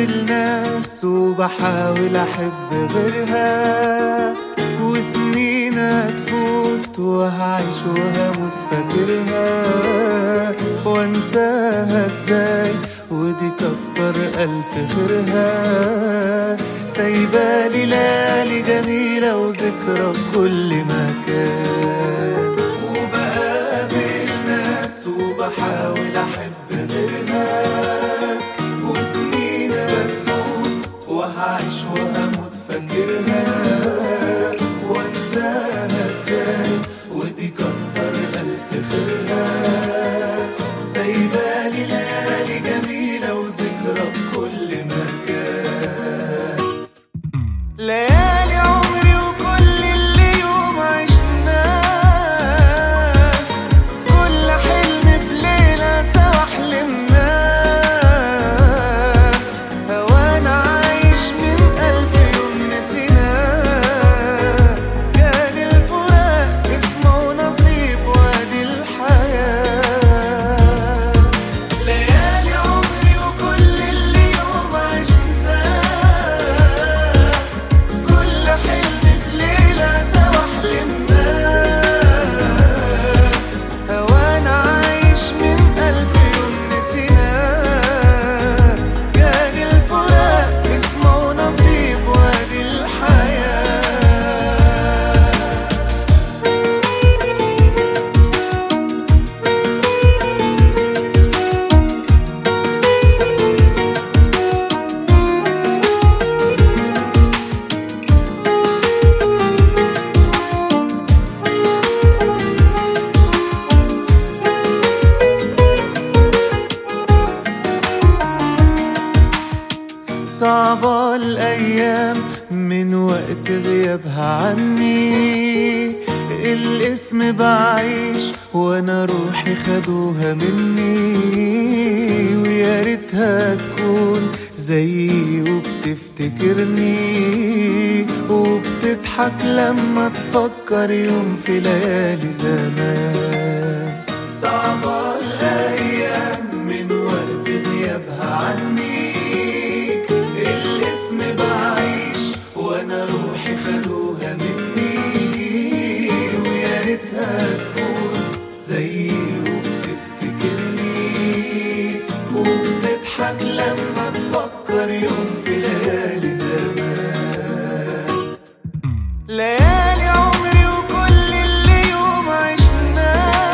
بقابل ناس وبحاول احب غيرها وسنين هتفوت وهعيش وهموت فاكرها وانساها ازاي ودي كتر الف خيرها سايبالي ليالي جميلة وذكرى في كل مكان وبقابل ناس وبحاول احب غيرها وسنين هتفوت وهعيش وهموت فاكرها وانساها ازاي ودي كتر الف خيرها سايبالي ليالي جميلة وذكرى في كل مكان ليالي عمري وكل اللي يوم عشناه كل حلم في ليلة سوا حلمناه وانا عايش من ألف يوم نسيناه كان الفراق اسمه نصيب وادي الحياة ليالي عمري وكل اللي يوم عشناه كل حلم في ليلة سوا حلمناه وانا عايش من ألف يوم نسيناه كان الفراق اسمه نصيب وادي الحياة صعبة الأيام من وقت غيابها عني الاسم بعيش وانا روحي خدوها مني ويا ريتها تكون زيي وبتفتكرني وبتضحك لما تفكر يوم في ليالي زمان صعبة الأيام من وقت غيابها عني الاسم بعيش وانا روحي خدوها مني ويا ريتها تكون زيي وبتفتكرني وبتضحك لما تفكر يوم في ليالي زمان ليالي عمري وكل اللي يوم عشناه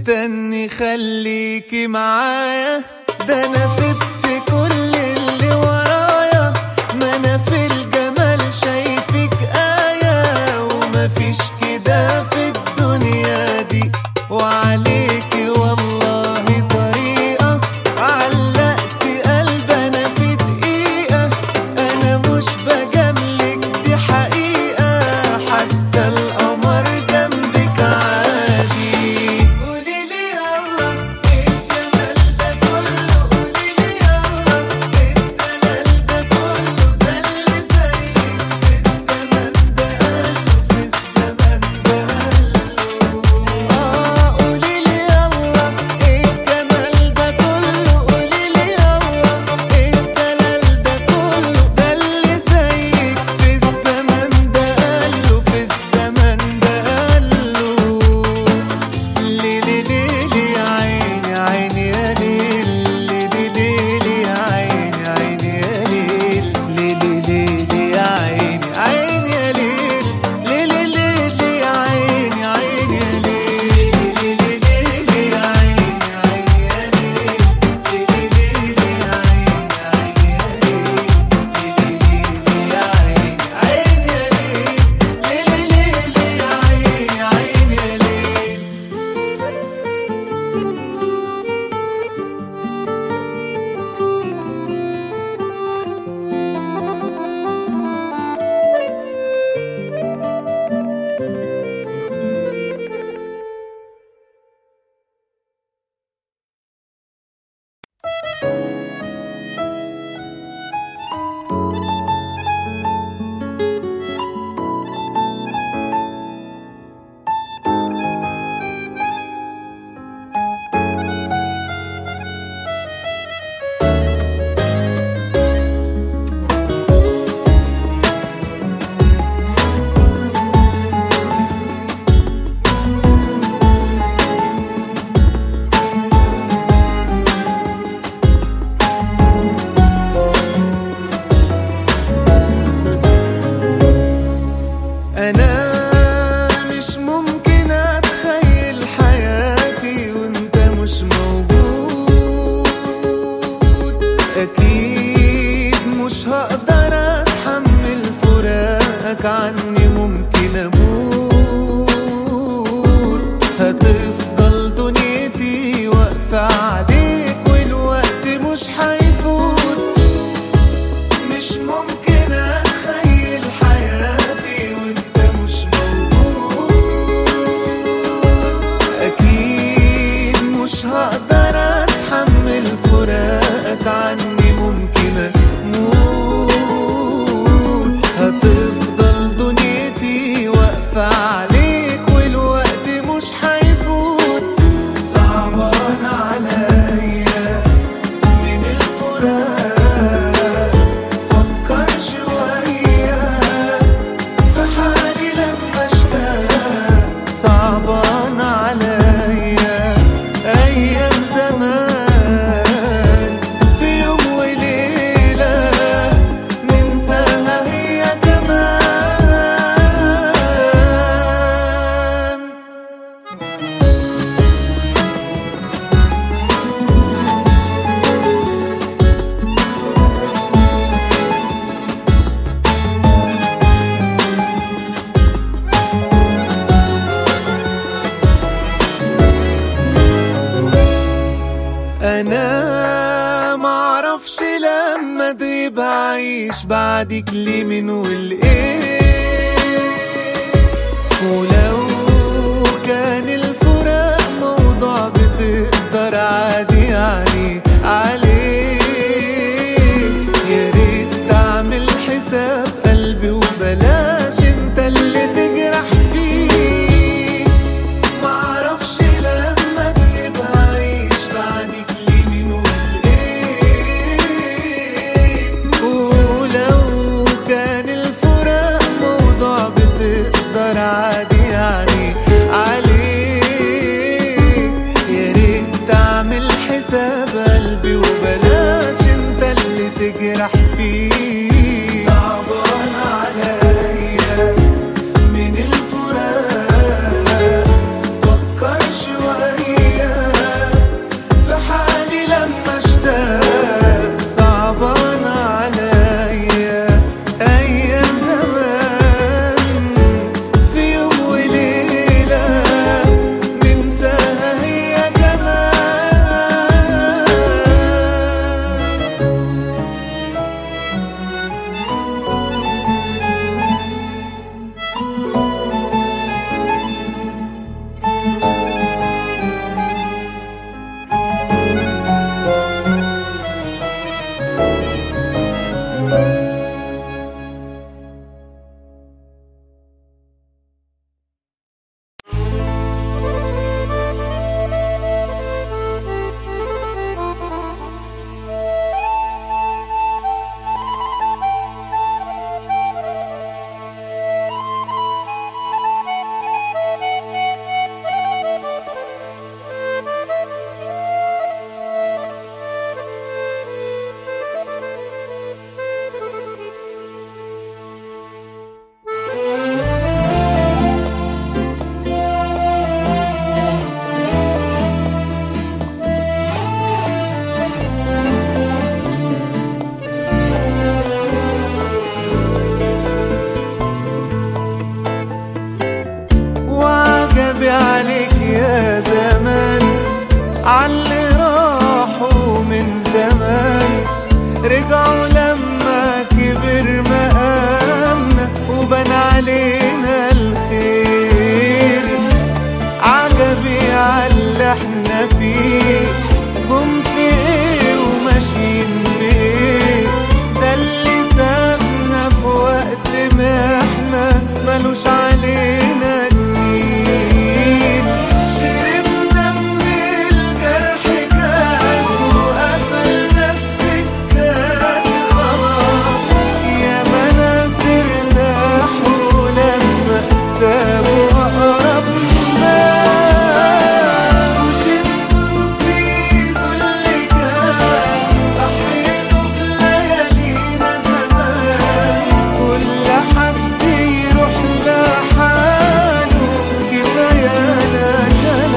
مستني خليكي معايا ده انا سبت كل اللي ورايا ما انا في الجمال شايفك آية ومفيش كده في الدنيا دي وعليكي والله طريقة علقت قلب انا في دقيقة انا مش بجاملك دي حقيقة حتى القمر جنبك عادي قولي لي يلا ايه الجمال ده كله قولي لي يلا ايه الدلال ده كله ده اللي زيك في الزمن ده قاله في الزمن ده قاله اه قولي لي يلا ايه الجمال ده كله قولي لي يلا ايه الدلال ده كله ده اللي زيك في الزمن ده قاله في الزمن ده قاله ليلي ليلي يا عيني عيني يا ليل ليلي ليلي يا عيني عيني يا ليل ليلي ليلي يا عيني عيني يا ليل ليلي ليلي يا عيني عيني يا ليل ليلي ليلي يا عيني عيني يا ليل ليلي ليلي يا عيني عيني يا ليل ليلي ليلي يا عيني عيني يا ليل ليلي ليلي يا عيني عيني يا ليل انا مش ممكن اتخيل حياتي وانت مش موجود اكيد مش هقدر اتحمل فراقك عني ممكن اموت هتفضل دنيتي واقفة عليك والوقت مش هيفوت مش ممكن اتخيل حياتي وانت مش موجود اكيد مش هقدر اتحمل فراقك عني ممكن اموت هتفضل دنيتي واقفة عليك والوقت مش هيفوت صعبان عليا من الفراق فكر شوية في حالي لما اشتاق صعبان عليا أيام زمان في يوم وليلة ننساها هي كمان انا معرفش لما تغيب عايش بعدك ليه من والايه ولو كان الفراق موضوع بتقدر عادي يعني عليه يا ريت تعمل حساب قلبي وبلاش انت اللي تجرح فيه معرفش لما تغيب عايش بعدك ليه مين والايه ولو كان الفراق اللي احنا فيه جم في ايه وماشيين في ايه ده اللي سابنا في وقت ما احنا ملوش علينا جنين شربنا من الجرح كاس وقفلنا السكات خلاص يا مناس ارتاحوا لما سابوا أقرب ناس مش انتوا نسيتوا اللي كان ضحيتوا بليالينا زمان كل حد يروح لحاله كفايانا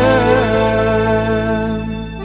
كلام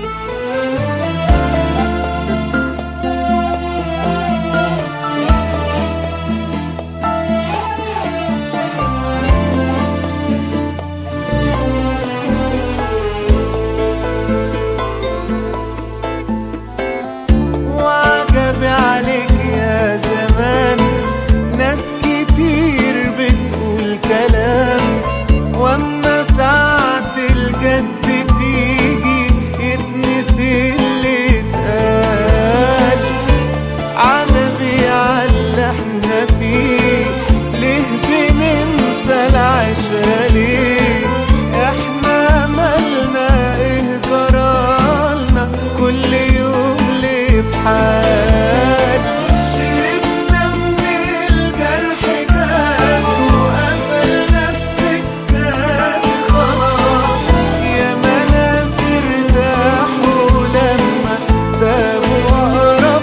وعجبي عليك يا زمان ناس كتير بتقول كلام واما ساعة الجد تيجي يتنسي اللي اتقال عجبي عاللي احنا فيه ليه بننسى العشرة ليه احنا مالنا ايه جرالنا كل يوم ليه بحال شربنا من الجرح كاس وقفلنا السكات خلاص يا مناس ارتاحوا لما سابوا أقرب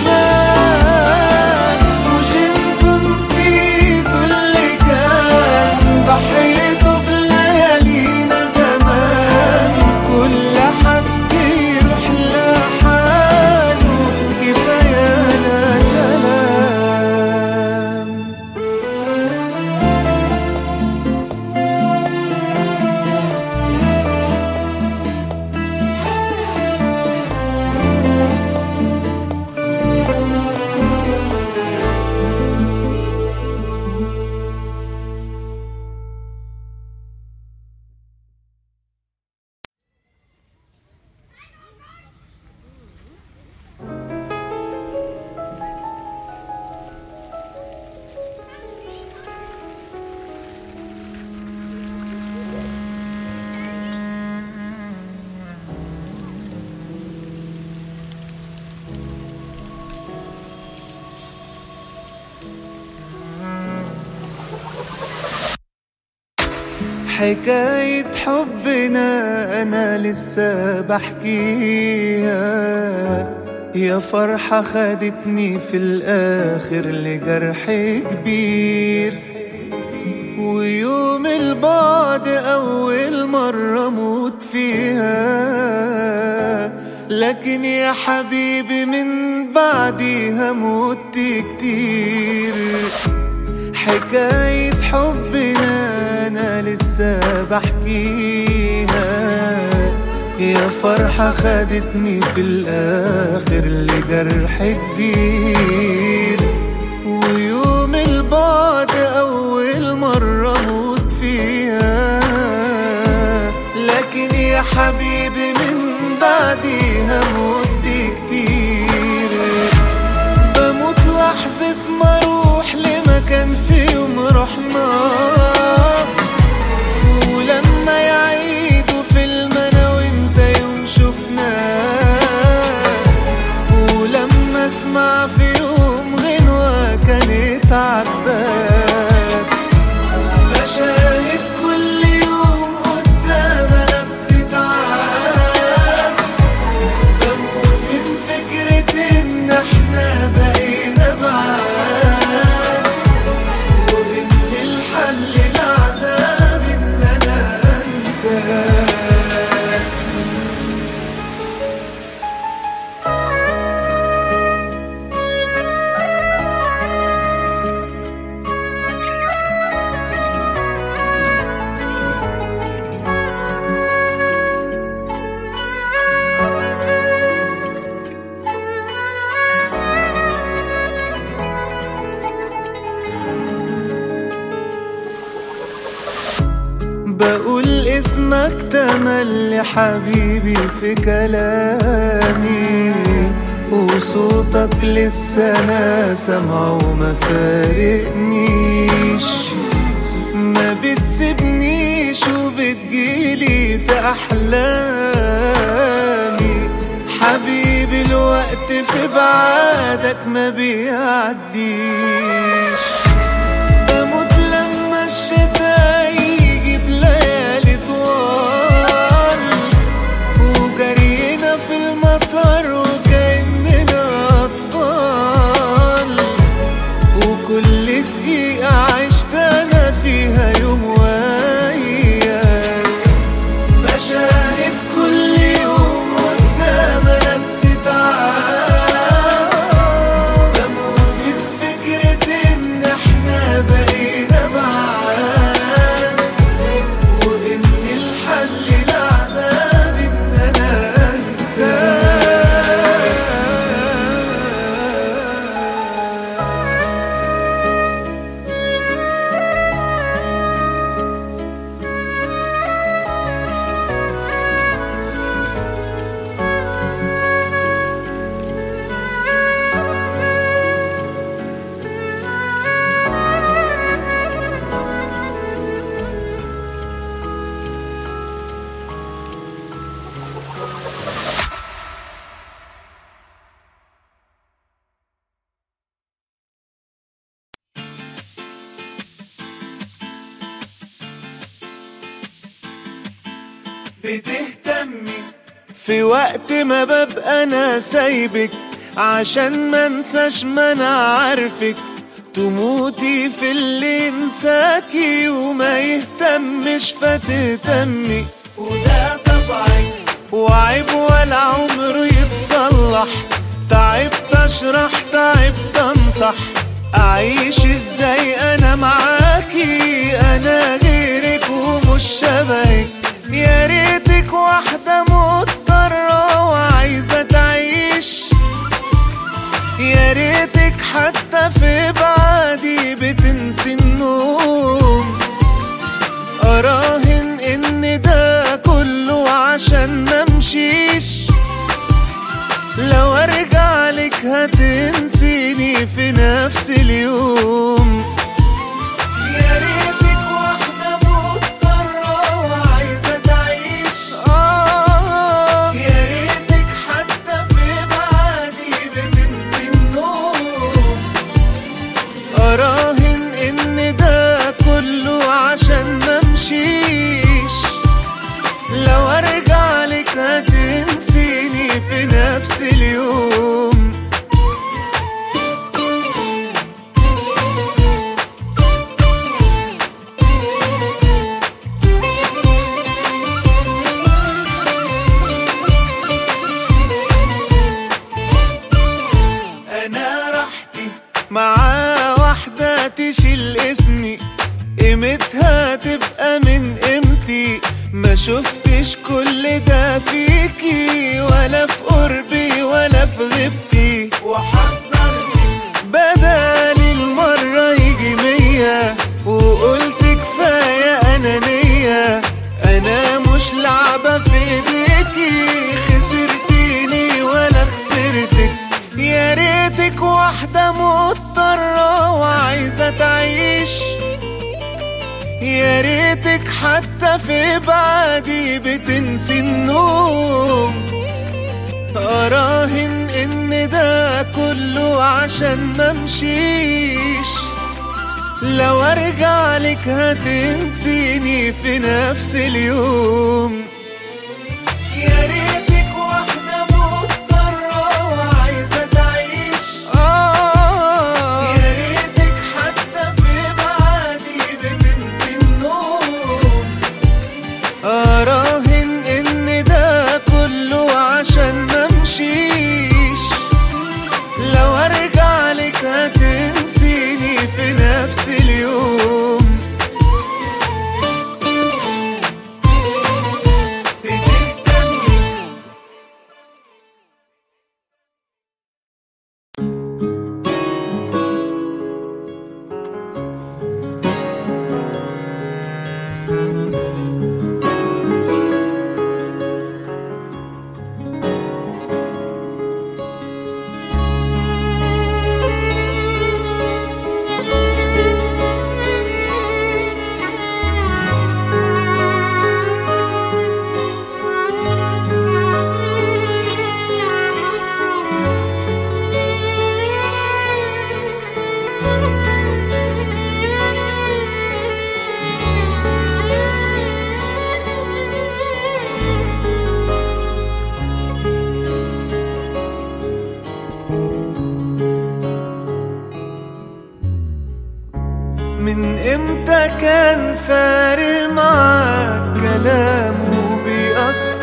ناس مش انتوا نسيتوا اللي كان ضحيتوا بليالينا زمان كل حد يروح لحاله كفايانا كلام حكاية حبنا أنا لسه بحكيها يا فرحة خدتني في الآخر لجرح كبير ويوم البعد أول مرة موت فيها لكن يا حبيبي من بعديها مت كتير حكاية حبنا أنا لسه بحكيها يا فرحة خدتني في الآخر لجرح كبير ويوم البعد أول مرة موت فيها لكن يا حبيبي من بعديها موت كتير بموت لحظة ما اروح لمكان في يوم رحنا ولما يعيدوا فيلم انا وانت يوم شفنا ولما اسمع في يوم غنوة كانت عباد مشاهد كل يوم قدام انا بتتعاد بموت من فكرة ان احنا بقينا بعاد وان الحل اسمك تملي حبيبي في كلامي وصوتك لسه انا سامعه وما فارقنيش ما بتسيبنيش وبتجيلي في احلامي حبيبي الوقت في بعادك ما بيعديش بموت لما الشتا يجي بليالي طوال وجرينا في المطر وكأننا أطفال وكل دقيقة عشت أنا فيها يوم وياك مشاهد كل يوم قدام أنا بتتعاد بموت من فكرة إن إحنا بقينا بعاد وإن الحل العذاب إن أنا أنساك بتهتمي في وقت ما ببقى انا سايبك عشان ما انساش ما انا عارفك تموتي في اللي انساكي وما يهتمش فتهتمي وده طبعك وعيب ولا عمره يتصلح تعبت اشرح تعبت انصح اعيش ازاي انا معاكي انا غيرك ومش شبهك يا ريتك واحدة مضطرة وعايزة تعيش يا ريتك حتى في بعدي بتنسي النوم اراهن ان ده كله عشان ممشيش لو ارجع لك هتنسيني في نفس اليوم يا ريتك واحدة مضطرة وعايزة تعيش آه يا ريتك حتى في بعدي بتنسي النوم أراهن إن ده كله عشان ممشيش لو أرجع لك هتنسيني في نفس اليوم انا راحتي مع واحدة تشيل اسمي قيمتها تبقى من قيمتي ما شفتش كل ده فيكي ولا في قربي ولا في غيبتي وحذرتي بدل المرة يجي مية وقلت كفاية أنانية أنا مش لعبة في ايديكي خسرتيني ولا خسرتك يا ريتك واحدة مضطرة وعايزة تعيش يا ريتك حتى في بعدي بتنسي النوم أراهن إن ده كله عشان ممشيش لو أرجع لك هتنسيني في نفس اليوم يا ريتك واحدة مضطرة وعايزة تعيش آه يا ريتك حتى في بعدي بتنسي النوم أراهن إن ده كله عشان ممشيش لو أرجع لك هتنسيني في نفس اليوم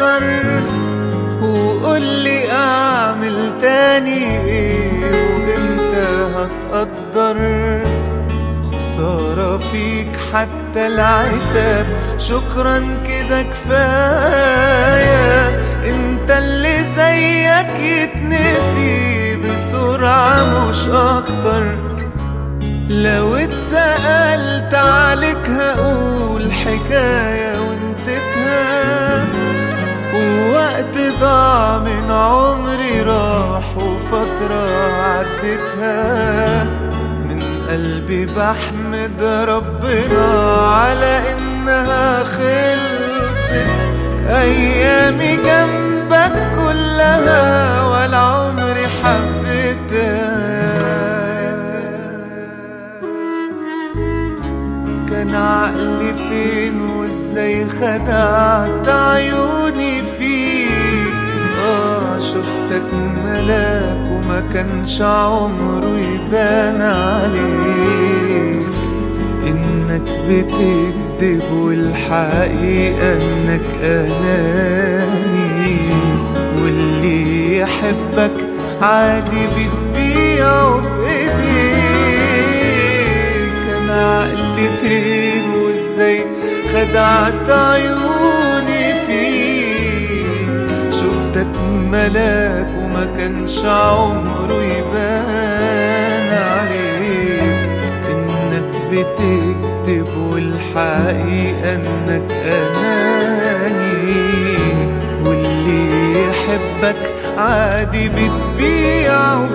اكتر وقولي اعمل تاني ايه وامتى هتقدر خسارة فيك حتى العتاب شكرا كده كفاية انت اللي زيك يتنسي بسرعة مش اكتر لو اتسألت عليك هقول حكاية ونسيتها ووقت ضاع من عمري راح وفترة عدتها من قلبي بحمد ربنا على انها خلصت ايامي جنبك كلها ولا عمري حبيتها كان عقلي فين وازاي خدعت عيوني فيك اه شفتك ملاك وما كانش عمره يبان عليك انك بتكذب والحقيقة انك اناني واللي يحبك عادي بتبيعه بايديك كان عقلي فين وازاي خدعت عيوني فيك شفتك ملاك وما كانش عمره يبان عليك انك بتكذب والحقيقة انك اناني واللي يحبك عادي بتبيعه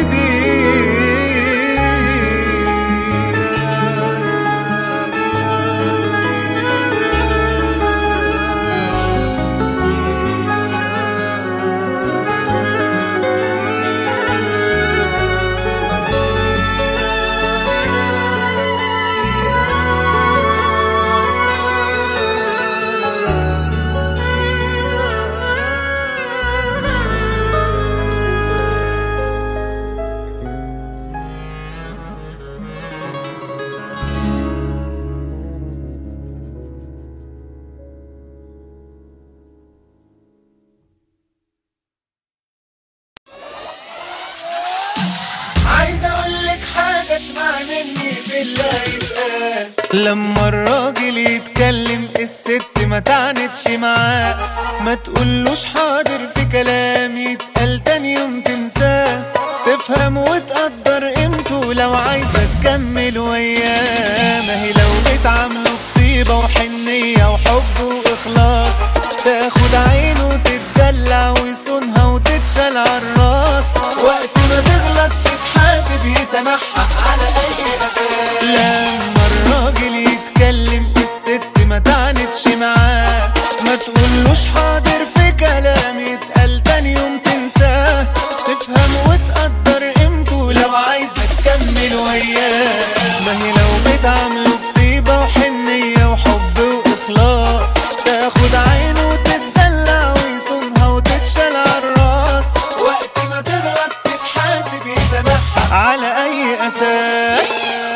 عايز اقول لك حاجه اسمع مني في الله يتقال لما الراجل يتكلم الست ما تعنتش معاه ما تقولوش حاضر في كلام يتقال تاني يوم تنساه تفهم وتقدر قيمته لو عايزة تكمل وياه ما هي لو بتعامله بطيبة وحنية وحب وإخلاص تاخد عينه وتتدلع ويصونها وتتشال عالراس وقت ما تغلط تتحاسب يسامحها على أي أساس لما الراجل يتكلم الست ما تعنتش معاه ما تقولوش حاضر في كلام يتقال تاني يوم تنساه تفهم وتقدر قيمته لو عايزة تكمل وياه ما هي لو بتعامله بطيبة وحنية وحب وإخلاص تاخد عينه وتتدلع ويصونها وتتشال عالراس وقت ما تغلط تتحاسب يسامحها على أي أساس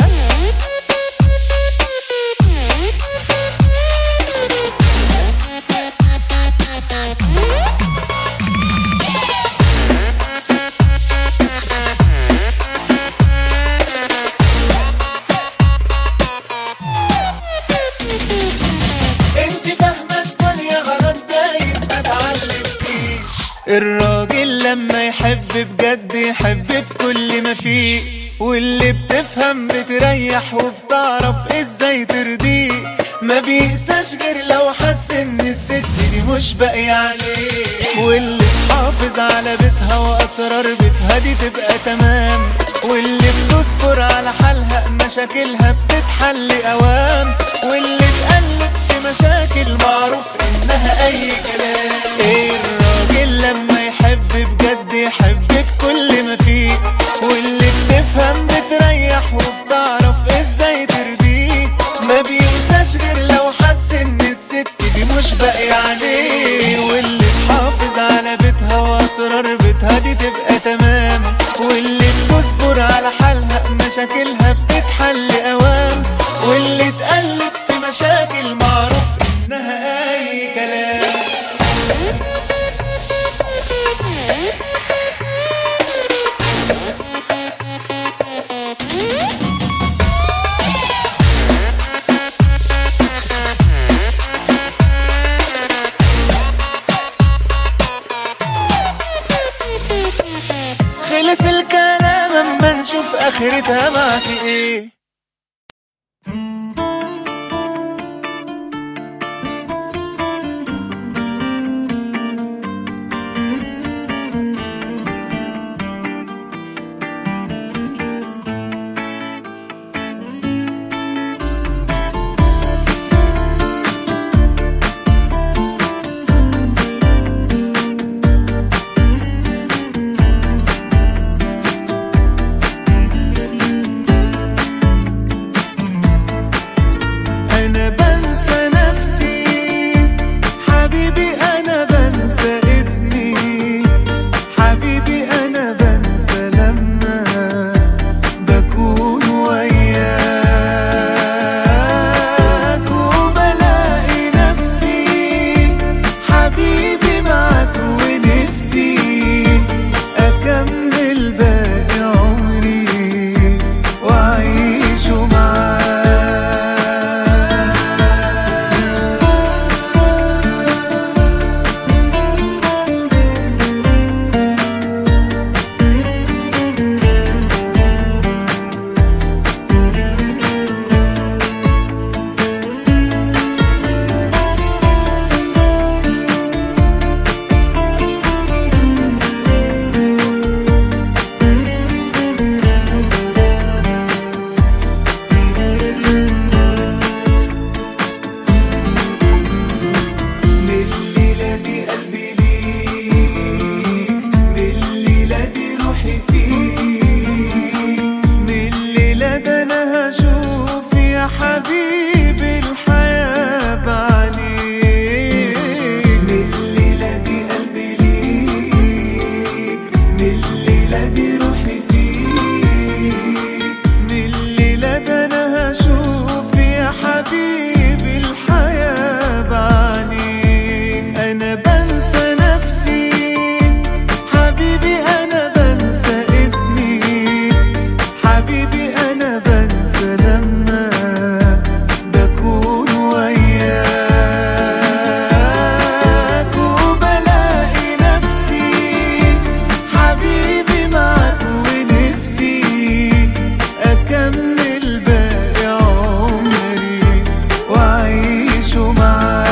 انت فاهمه الدنيا غلط دايب ما اتعلمتيش الراجل لما يحب بجد يحب بكل ما فيه واللي بتفهم بتريح وبتعرف ازاي ترضيه ما بيقساش غير لو حس ان الست دي مش باقية عليه واللي تحافظ على بيتها واسرار بيتها دي تبقى تمام واللي بتصبر على حالها مشاكلها بتتحل اوام واللي تقلب في مشاكل معروف انها اي كلام ايه الراجل لما يحب بجد يحب بكل ما فيه واللي بتفهم بتريح وبتعرف ازاي ترضيه ما بينساش غير لو حس ان الست دي مش باقية عليه واللي تحافظ على بيتها واسرار بيتها دي تبقى تمام واللي بتصبر على حالها مشاكلها بتتحل اوام واللي تقلب في مشاكل معروف انها اي كلام ونشوف اخرتها معاكي ايه انا بنسى نفسي حبيبي انا بنسى اسمي حبيبي انا بنسى لما بكون وياك وبلاقي نفسي حبيبي معاك ونفسي اكمل باقي عمري واعيشه معاك من الليلة دي قلبي ليك من الليلة دي روحي فيك من الليلة ده أنا هشوف يا حبيبي الحياة بعينيك من الليلة دي قلبي ليك من الليلة دي روحي فيك من الليلة ده أنا هشوف يا حبيبي الحياة بعينيك أنا بنسى نفسي حبيبي أنا بنسى اسمي حبيبي أنا بنسى لما بكون وياك وبلاقي نفسي حبيبي معاك ونفسي أكمل باقي عمري وأعيشه معاك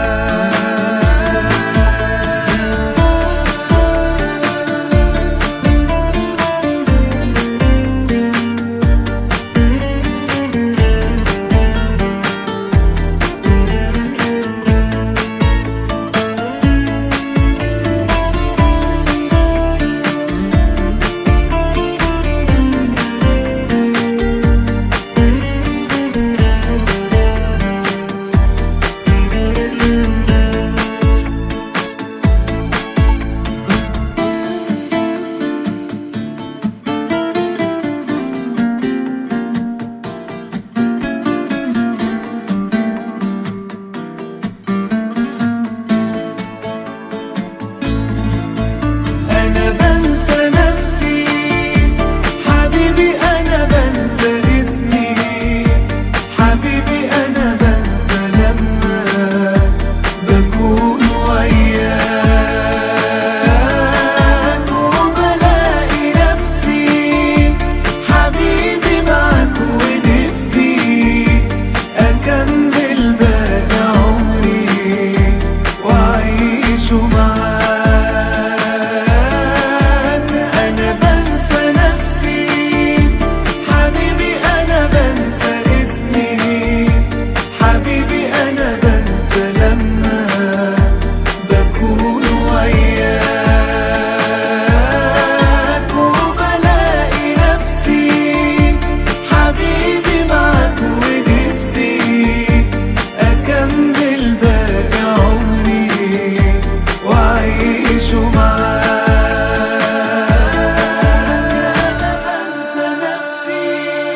أنا بنسى نفسي حبيبي أنا بنسى اسمي حبيبي أنا بنسى لما بكون وياك وبلاقي نفسي حبيبي معاك ونفسي أكمل باقي عمري وأعيشه معاك أنا بنسى نفسي حبيبي أنا بنسى اسمي حبيبي أنا بنسى لما بكون وياك وبلاقي نفسي حبيبي معاك ونفسي أكمل باقي عمري وأعيشه معاك أنا بنسى نفسي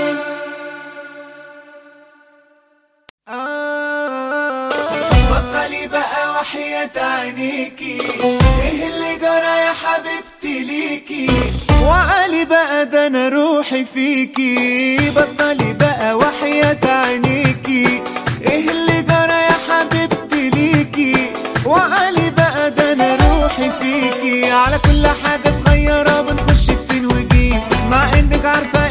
بطلي بقى وحياة عينيكي ايه اللي جرى يا حبيبتي ليكي وعلي بقى ده انا روحي فيكي بطلي بقى وحياة عينيكي ايه اللي جرى يا حبيبتي ليكي وعلي بقى ده انا روحي فيكي على كل حاجة صغيرة بنخش في سين وجيم مع انك عارفة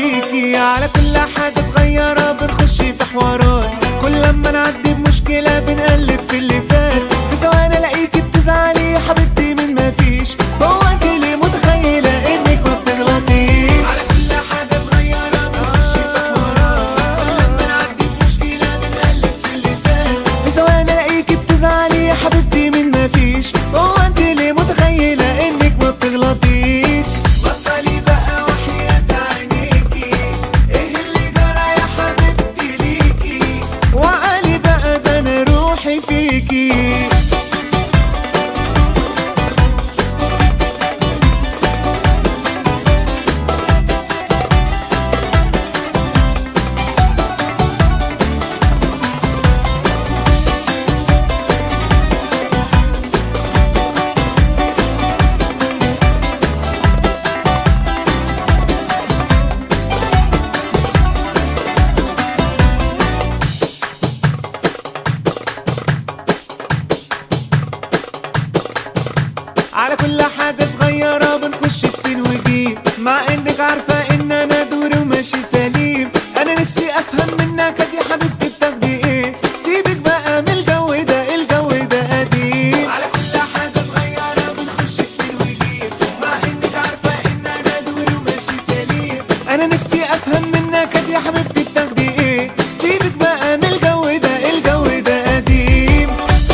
فيكي على كل حاجة صغيرة بنخش في حوارات كل لما نعدي بمشكلة بنقلب في اللي فات في ثواني الاقيكي بتزعلي يا حبيبتي من ما فيش هو انت ليه متخيلة انك ما بتغلطيش على كل حاجة صغيرة بنخش في حوارات كل لما نعدي بمشكلة بنقلب في اللي فات في ثواني الاقيكي بتزعلي يا حبيبتي من ما فيش هو انت ليه متخيلة انك ما بتغلطيش بطلي بقى وحياة عينيكي ايه اللي جرى يا حبيبتي ليكي وعقلي بقى ده انا روحي فيكي على كل حاجة صغيرة بنخش في سين وجيم مع انك عارفة ان انا دوري وماشي سليم انا نفسي افهم منك يا حبيبتي بتاخدي ايه سيبك بقى من الجو ده الجو ده قديم على كل حاجة صغيرة بنخش في سين وجيم مع انك عارفة ان انا دوري وماشي سليم انا نفسي افهم منك يا حبيبتي بتاخدي ايه سيبك بقى من الجو ده الجو ده قديم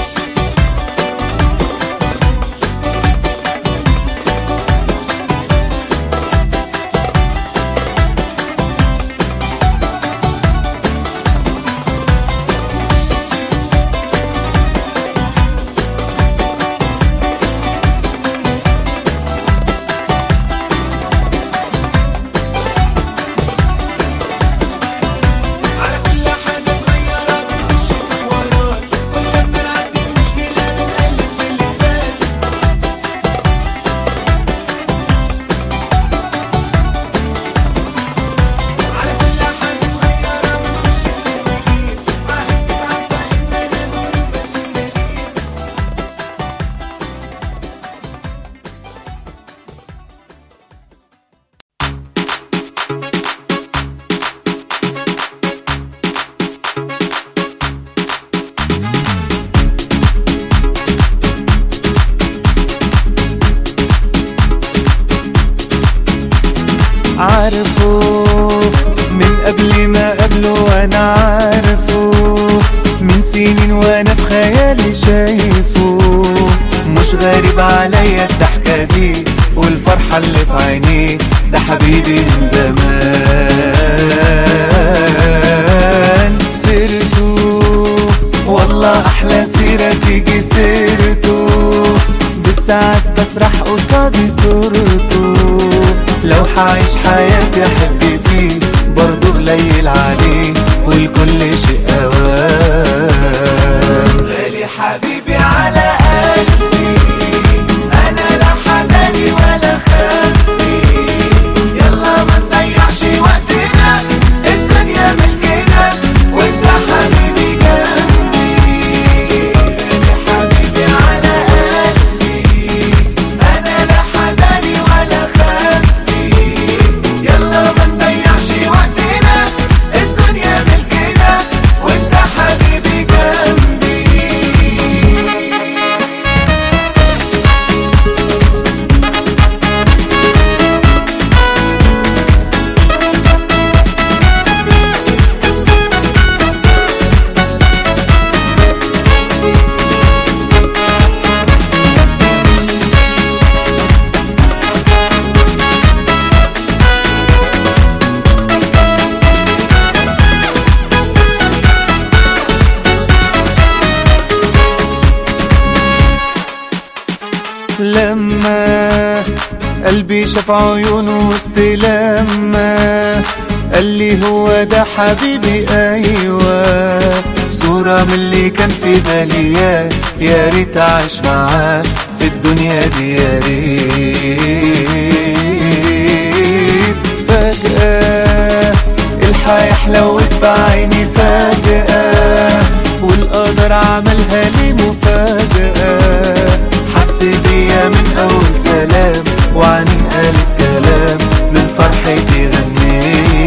على كل حاجة صغيرة بنخش في حوارات كل لما نعدي مشكلة بنقلب في اللي فات على كل حاجة صغيرة بنخش في سن جديد مع انك عارفة ان انا دوري ماشي سليم عارفه من قبل ما قبله وانا عارفه من سنين وانا في خيالي شايفه مش غريب عليا الضحكة دي والفرحة اللي في عينيه ده حبيبي من زمان سيرته والله احلى سيرة تيجي سيرته بالساعات بسرح قصادي صورته لو حعيش حياتي احب فيه برضه قليل عليه والكل شيء اوان غالي حبيبي على قلبي انا لا حداني ولا خافني يلا ما نضيعش وقتنا الدنيا ملكنا وانت حبيبي جنبي غالي حبيبي على قلبي انا لا حداني ولا خافني يلا ما نضيعش وقتنا الدنيا ملكنا وانت حبيبي جنبي لما قلبي شاف عيونه وسط لما قال لي هو ده حبيبي ايوه صورة من اللي كان في بالي يا يا ريت اعيش معاه في الدنيا دي يا ريت فجأة الحياة حلوت في عيني فجأة والقدر عملها لي مفاجأة حس بيا من أول سلام وعني قالت كلام من فرحتي غنيت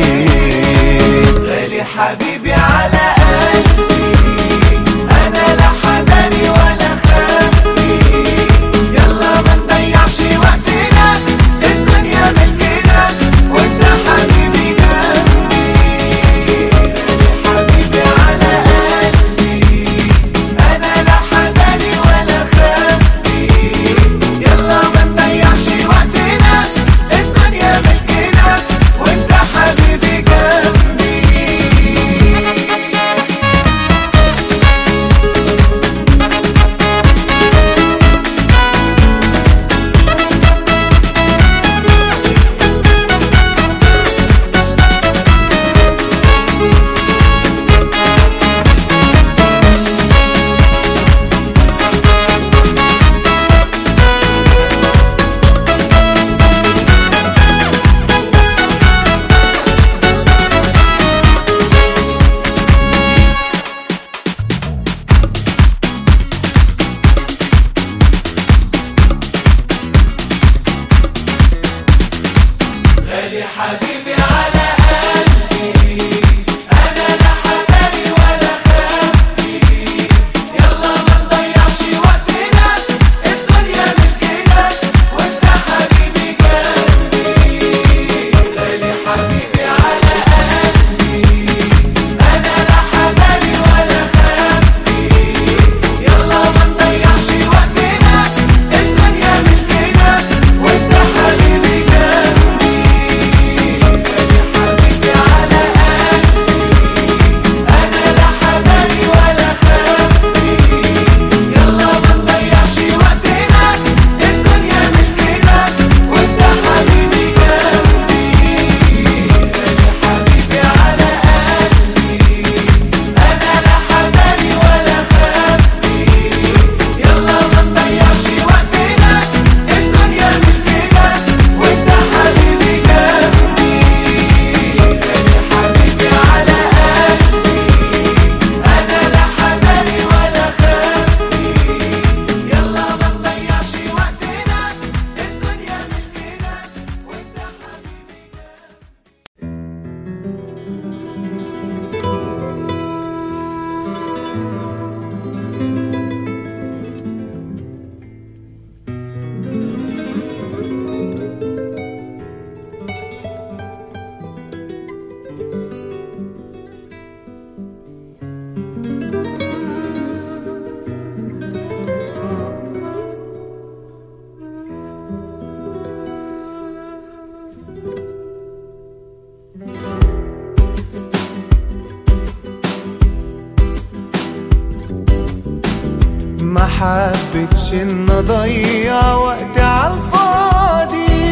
ما حبتش ان اضيع وقت عالفاضي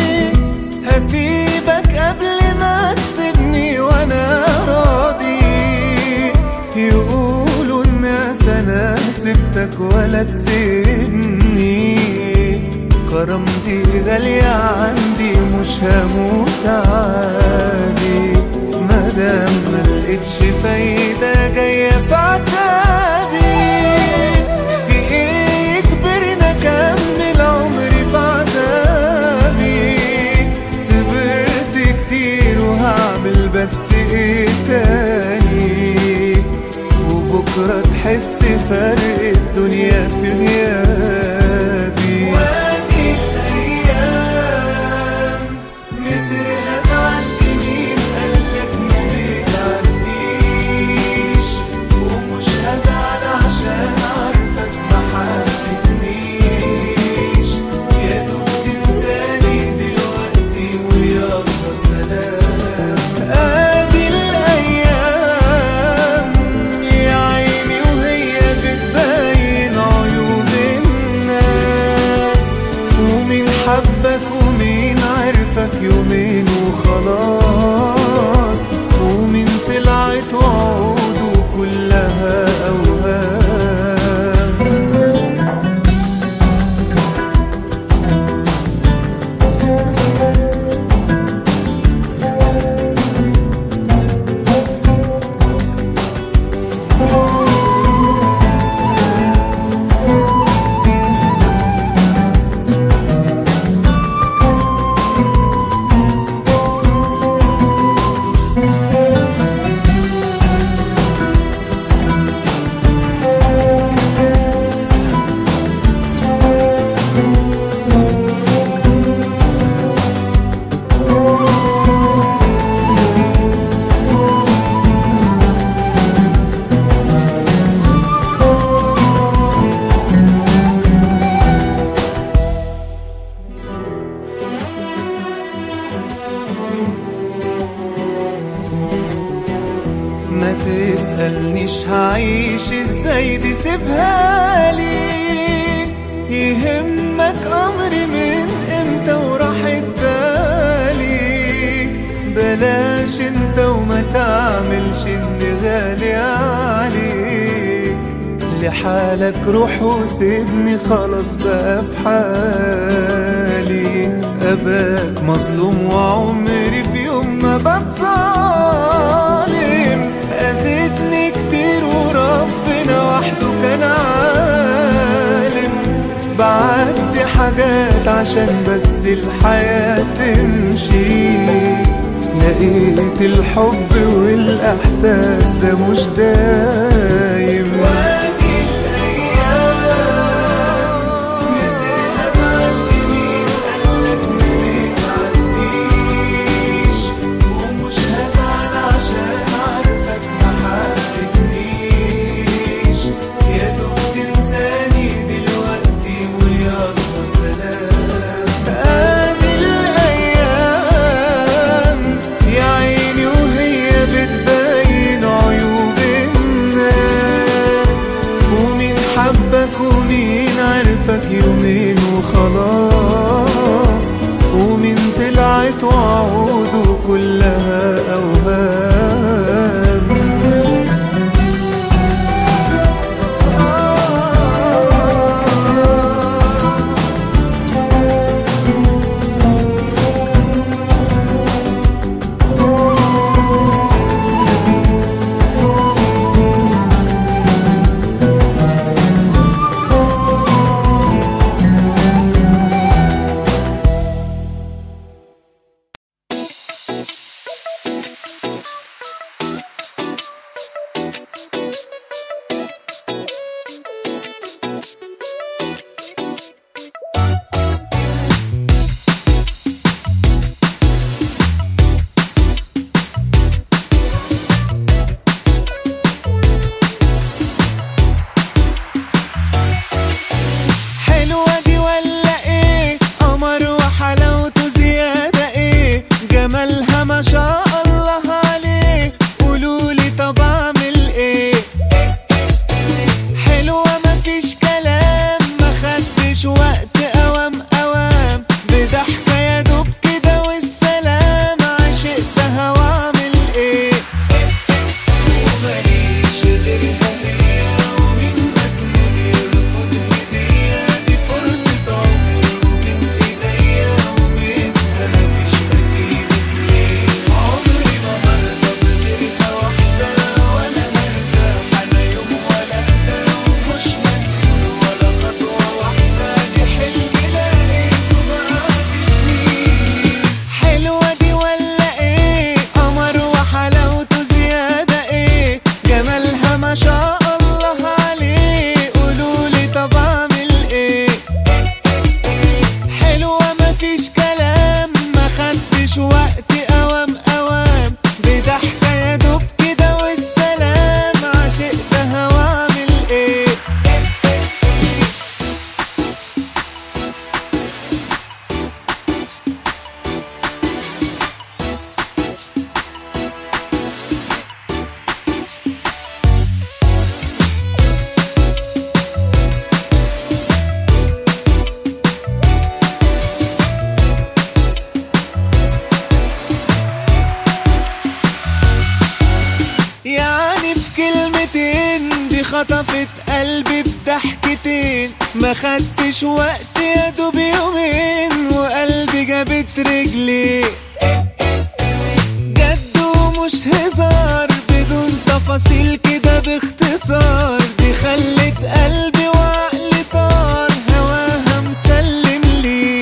هسيبك قبل ما تسيبني وانا راضي يقولوا الناس انا سبتك ولا تسيبني كرامتي غالية عندي مش هموت عادي مادام ما لقيتش فايدة جاية في عتابي في ايه يجبرني اكمل عمري في عذابي صبرت كتير وهعمل بس ايه تاني وبكرة تحس فرق الدنيا في غيابي وادي الأيام مصر هتعدي مين قالك ما بتعديش ومش هزعل عشان عارفك ما حبتنيش يا دوب تنساني دلوقتي ويلا سلام ادي الايام يا عيني وهي بتبين عيوب الناس ومين حبك ومين عرفك يومين وخلاص ومين طلعت وعوده كلها اوهام ما تسألنيش هعيش ازاي دي سيبها لي يهمك امري من امتى وراحت بالي بلاش انت وما تعملش اني غالي عليك لحالك روح وسيبني خلاص بقى في حالي اباك مظلوم وعمري في يوم ما بتظالم اذيتني كتير وربنا وحده كان عالم بعدي حاجات عشان بس الحياة تمشي لقيت الحب والإحساس ده مش دايم وادي الأيام نسيها تعدي مين قالك ما بتعديش ومش هزعل عشان عارفك ما حبتنيش يا دوب تنساني دلوقتي ويلا سلام ادي الايام يا عيني وهي بتبين عيوب الناس خطفت قلبي بضحكتين ما خدتش وقت يا دوب يومين وقلبي جابت رجلي جد ومش هزار بدون تفاصيل كده باختصار دي خلت قلبي وعقلي طار هواها مسلم لي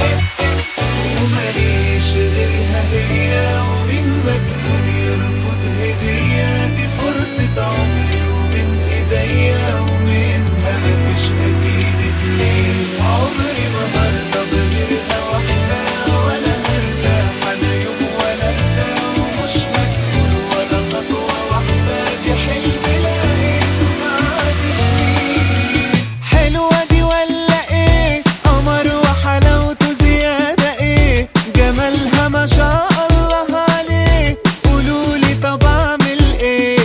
وماليش غيرها هي ومين مجنون يرفض هدية دي فرصة عمري ومن ايديا ومنها مفيش اكيد اتنين عمري ما هرضى بغيرها واحدة ولا هرتاح انا يوم ولا ارتاح ومش مجنون ولا خطوة واحدة دي حلم لقيته بعد سنين حلوة دي ولا ايه قمر وحلاوته زيادة ايه جمالها ما شاء الله عليه قولولي طب اعمل ايه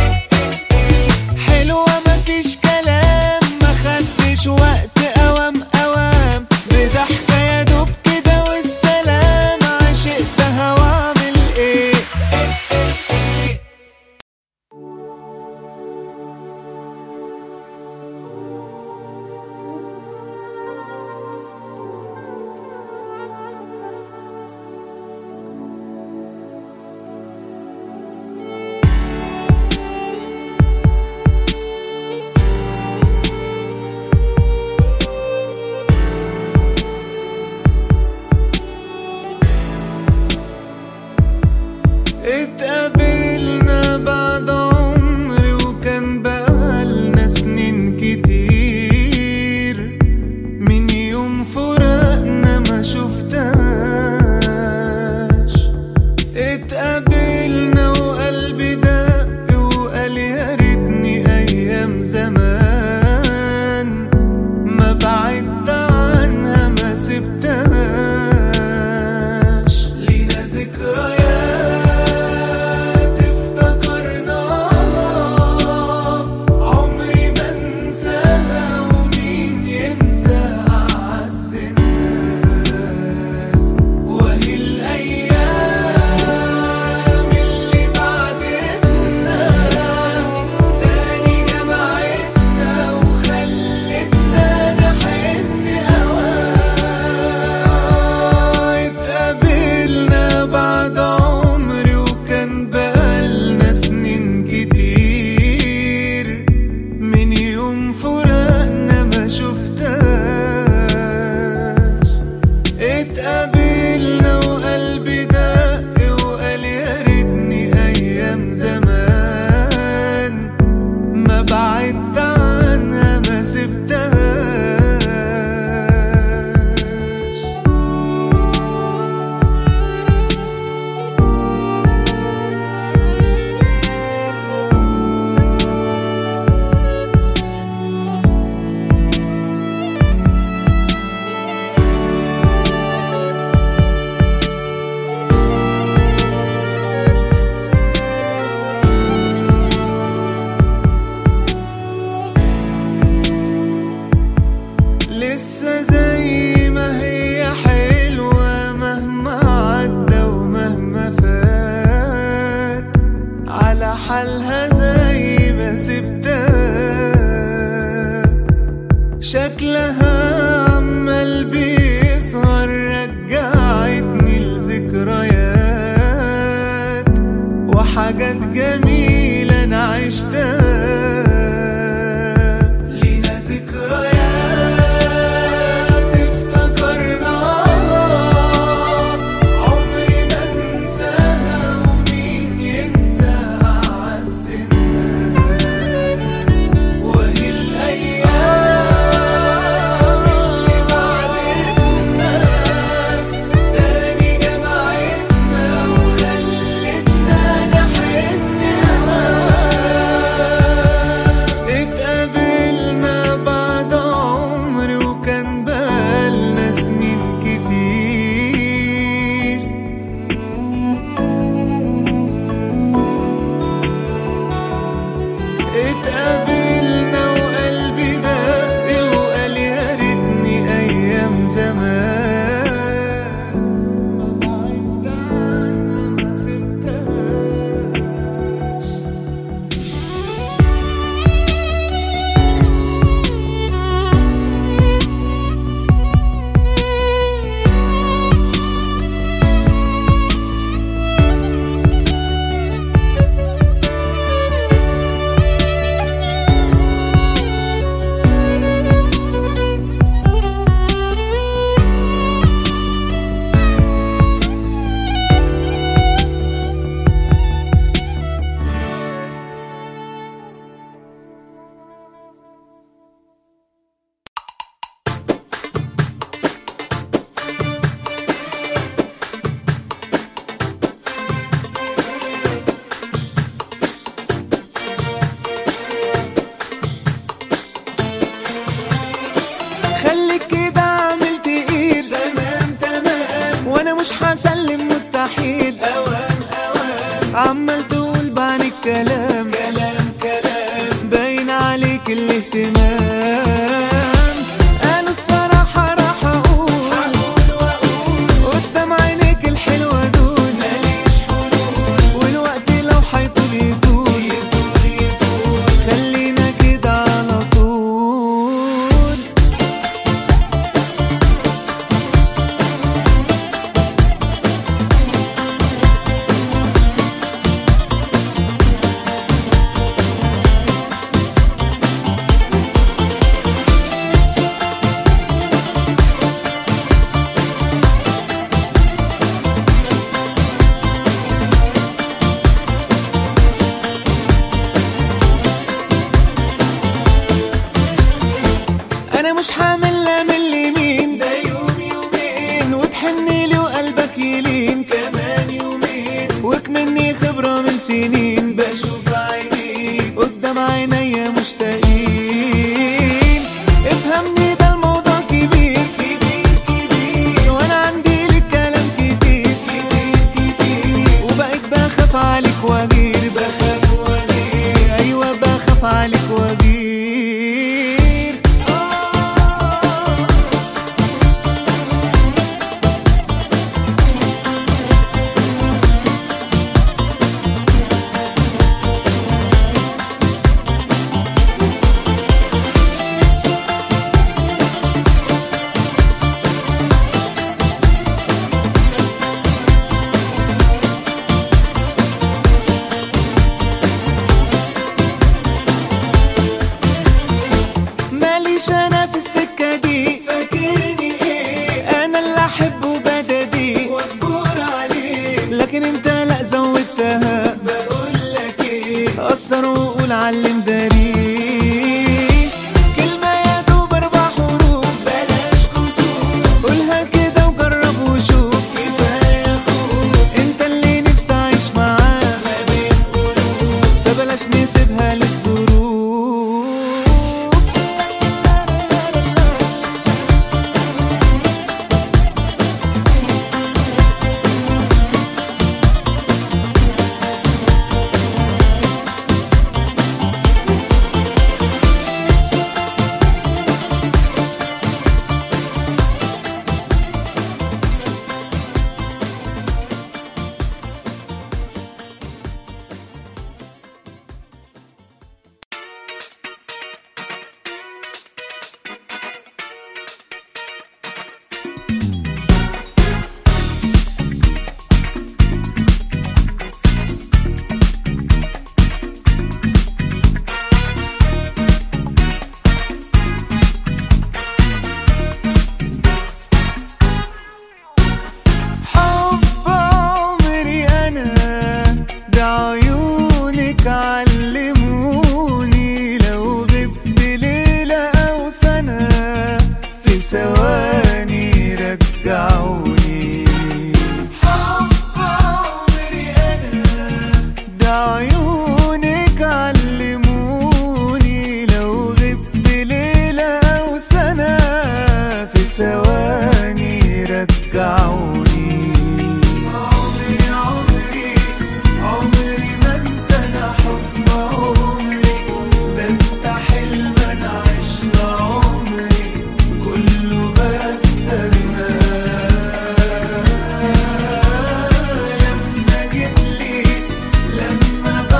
حلوة مفيش كلام ما خدتش وقت اوام اوام بضحكة يا دوب كده والسلام عشقتها واعمل ايه اتقابلنا بعد عمري وكان بقالنا سنين كتير من يوم فراقنا ما شفتهاش اتقابلنا وقلبي دق وقال يا ريتني ايام زمان ما بعدت عنها ما سبتهاش لينا ذكريات افتكرناها عمري ما انساها ومين ينسى اعز الناس وهي الايام اللي بعدتنا تاني جمعتنا وخلتنا نحن هوا اتقابلنا بعد عمري وكان بقالنا سنين كتير من يوم فراقنا ما شفتهاش اتقابلنا وقلبي دق وقال يا ريتني ايام زمان ما بعدت عنها ما سبتهاش لسه زي ما هي حلوة مهما عدى ومهما فات على حالها زي ما سبتها شكلها عمال بيسهر رجعتني لذكريات وحاجات جميلة أنا عشتها لينا ذكريات افتكرناها عمري ما انساها ومين ينسى اعز الناس وهي الايام اللي بعدتنا تاني جمعتنا وخلتنا نحن هوا عمال تقول بعن الكلام كلام كلام باين عليك الاهتمام انا الصراحة راح اقول هقول واقول قدام عينيك الحلوة دول ماليش حلول والوقت لو حيطول يطول يطول يطول خلينا كده على طول انا مش حامل لا من اليمين ده يوم يومين وتحني لي وقلبك يلين كمان يومين وكمني خبرة من سنين بشوف عينيك قدام عينيا مشتاقين افهمني ده الموضوع كبير كبير كبير وانا عندي لك كلام كتير كتير كتير وبقيت بخاف عليك واغير بخاف واغير ايوه بخاف عليك واغير ماليش انا في السكة دي فاكرني ايه انا اللي احبه بددي واصبر عليك لكن انت لا زودتها بقول لك ايه أثر وقول علم داري كلمة يا دوب أربع حروف بلاش كسوف قولها كده وجرب وشوف كفايه خوف انت اللي نفسي أعيش معاه ما بين قلوب فبلاش نسيبها للظروف حب عمري أنا ده عيونك علموني لو غبت ليلة أو سنة في ثواني رجعوني حب عمري انا ده عيونك علموني لو غبت ليلة أو سنة في ثواني رجعوني عمري عمري عمري ما انسى انا حب عمري ده انت حلم انا عشت عمري كله بستنى لما جيت لي لما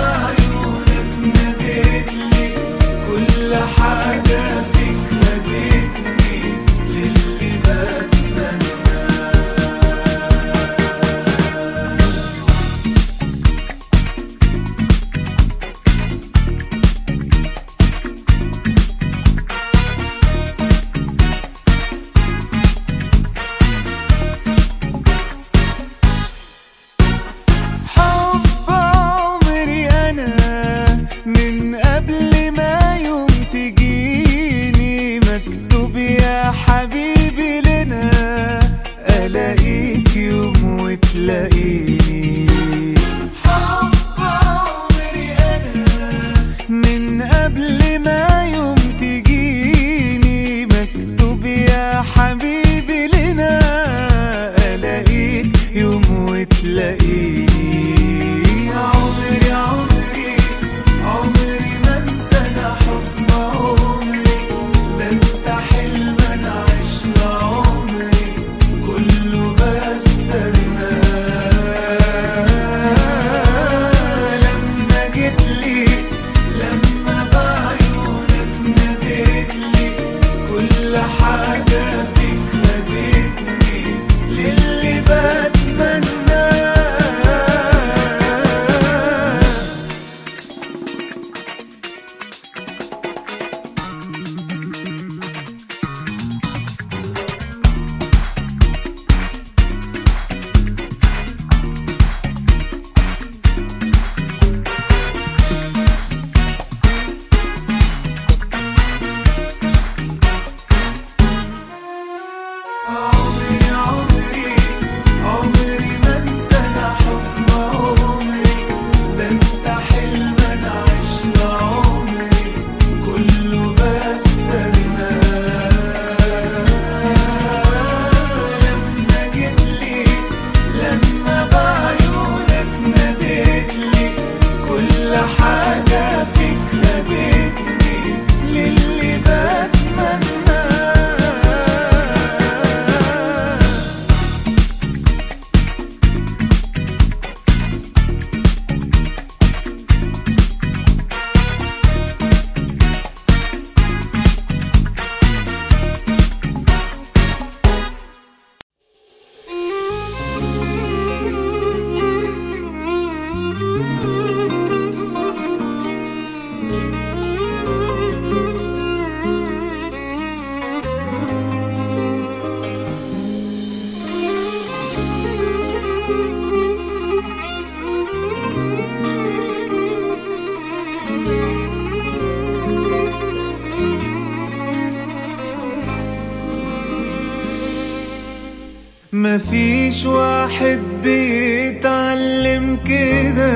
مفيش واحد بيتعلم كده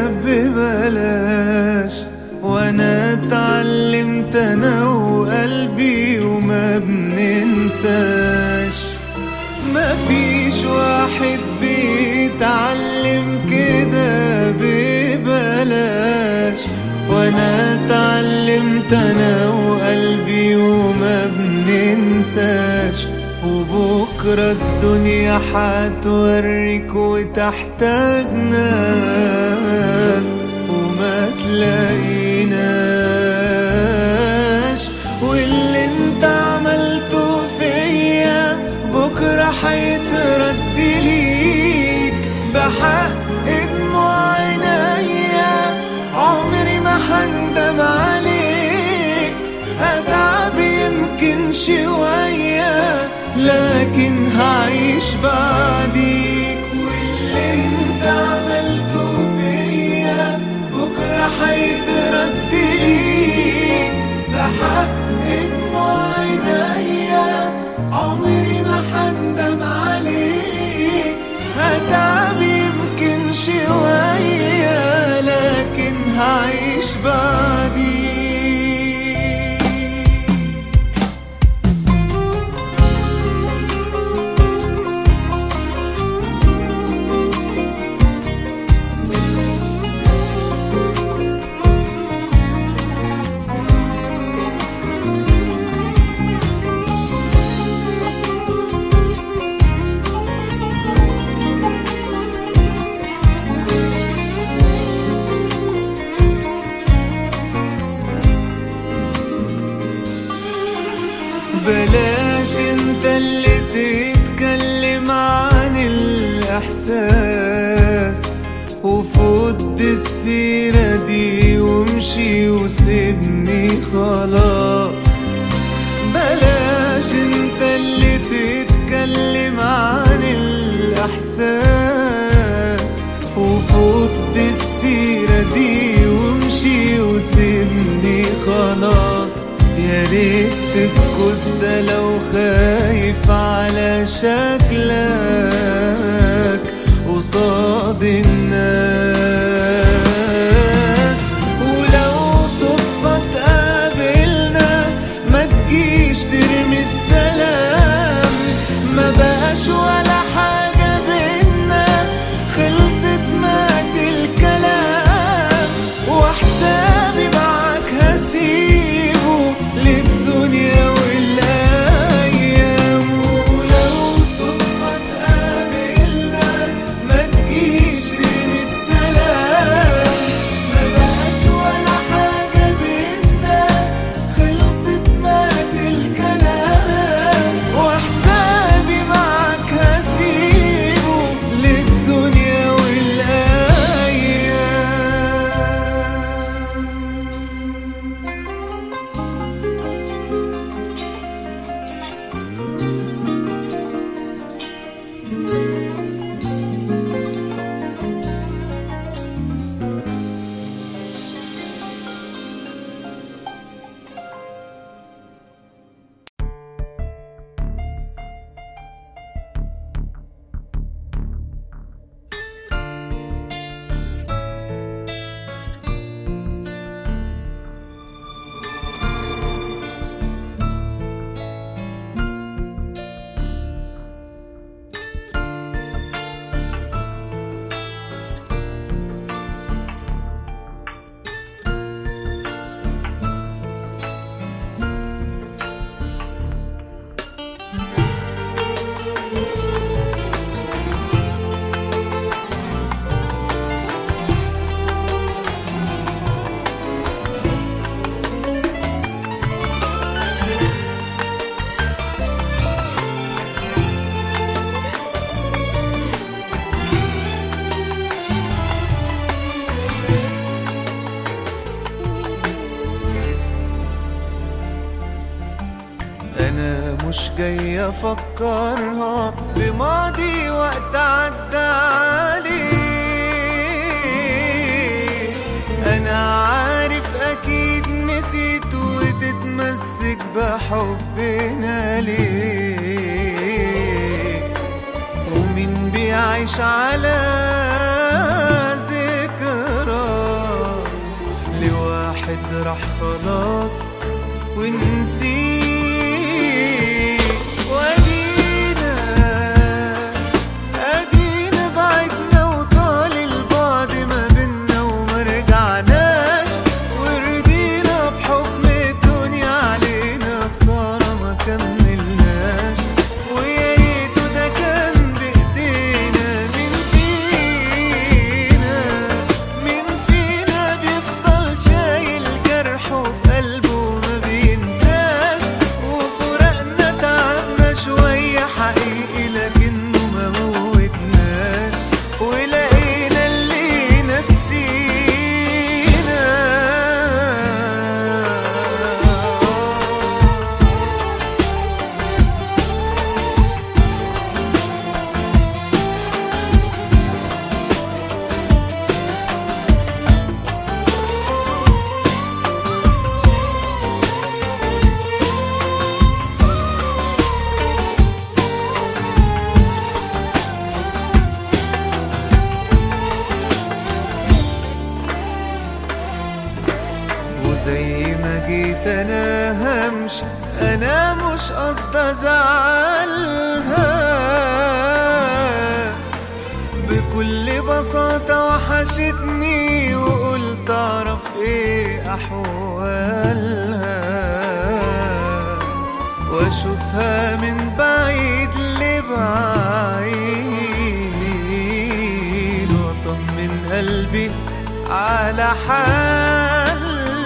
ببلاش وانا اتعلمت انا وقلبي وما بننساش مفيش واحد بيتعلم كده ببلاش وانا اتعلمت انا وقلبي وما بننساش وبكرة الدنيا حتوريك وتحتاجنا وما تلاقيناش واللي انت عملته فيا بكرة حيترد ليك بحق دموع عينيا عمري ما هندم عليك اتعب يمكن شوية لكن هعيش بعديك واللي انت عملته فيا بكرة حيترد ليك بحق دموع عينيا عمري ما هندم عليك هتعب يمكن شوية لكن هعيش بعديك بلاش انت اللي تتكلم عن الاحساس وفض السيرة دي وامشي وسيبني خلاص بلاش انت اللي تتكلم عن الاحساس وفض السيرة دي وامشي وسيبني خلاص يا ريت تسكت ده لو خايف على شكلك قصاد الناس ولو صدفة تقابلنا ما تجيش ترمي السلام ما بقاش ولا حاجة بينا خلصت مات الكلام وحسابي معاك هسيبه للدنيا والأيام ولو صدفة تقابلنا ما تجيش ترمي السلام ما بقاش ولا حاجة بينا خلصت مات الكلام وحسابي معاك هسيبه للدنيا والأيام انا مش جاي افكرها بماضي وقت عدى عليه انا عارف اكيد نسيت وتتمسك بحبنا ليه أعيش على ذكرى لواحد راح خلاص ونسيه ودينا ادينا بعدنا وطال البعد ما بينا وما رجعناش وردينا بحكم الدنيا علينا خسارة ما كملناش ويا ريته ده كان بايدينا مين فينا مين فينا بيفضل شايل جرحه في قلبه ما بينساش وفرقنا تعبنا شوية حقيقي لكنه ما موتناش ولقينا اللي نسينا وزي ما جيت انا همشي انا مش قصد ازعلها بكل بساطة وحشتني وقلت اعرف ايه احوالها واشوفها من بعيد لبعيد واطمن قلبي على حالها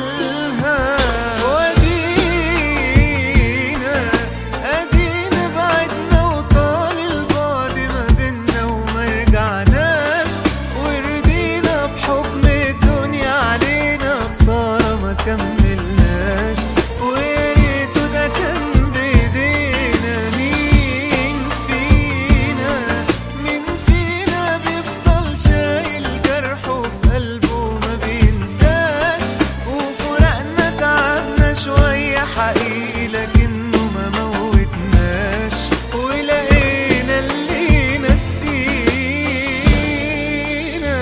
ودينا ادينا بعدنا وطال البعد ما بينا وما رجعناش وردينا بحكم الدنيا علينا خسارة ما كملناش ويا ريته ده كان بايدينا مين فينا مين فينا بيفضل شايل جرحه في قلبه ما بينساش وفرقنا تعبنا شوية حقيقي لكنه ما موتناش ولقينا اللي نسينا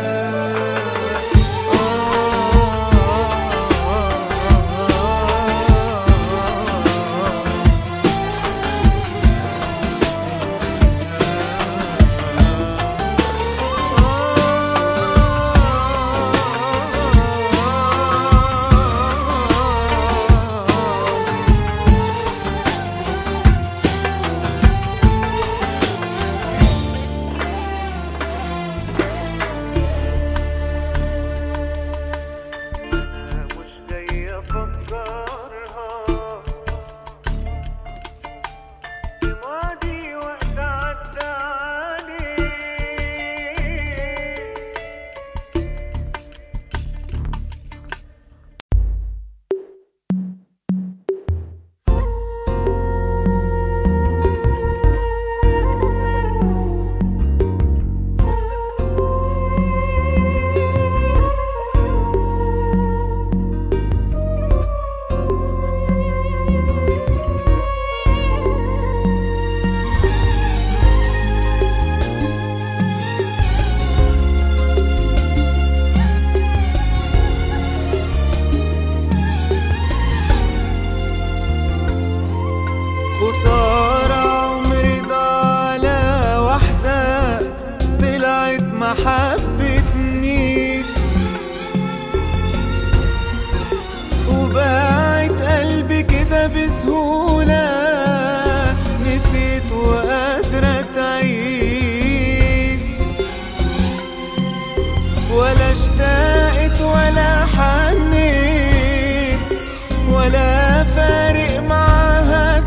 مش جاي افكرها بماضي وقت عدى عليه خسارة عمري ضاع واحدة طلعت ما حبتنيش وباعت قلبي كده بسهولة نسيت وقادرة تعيش ولا اشتقت ولا حنيت ولا فارق معاها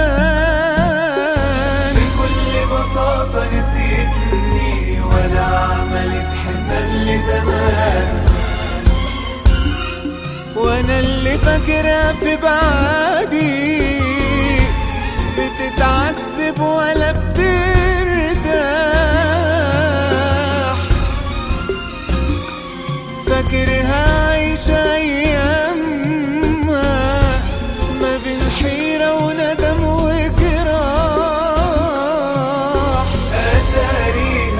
كمان بكل بساطة نسيتني ولا عملت حساب لزمان وانا اللي فاكرها في بعادي بتتعذب ولا بترتاح فاكرها عايشة أيامها ما بين حيرة وندم وجراح أتاري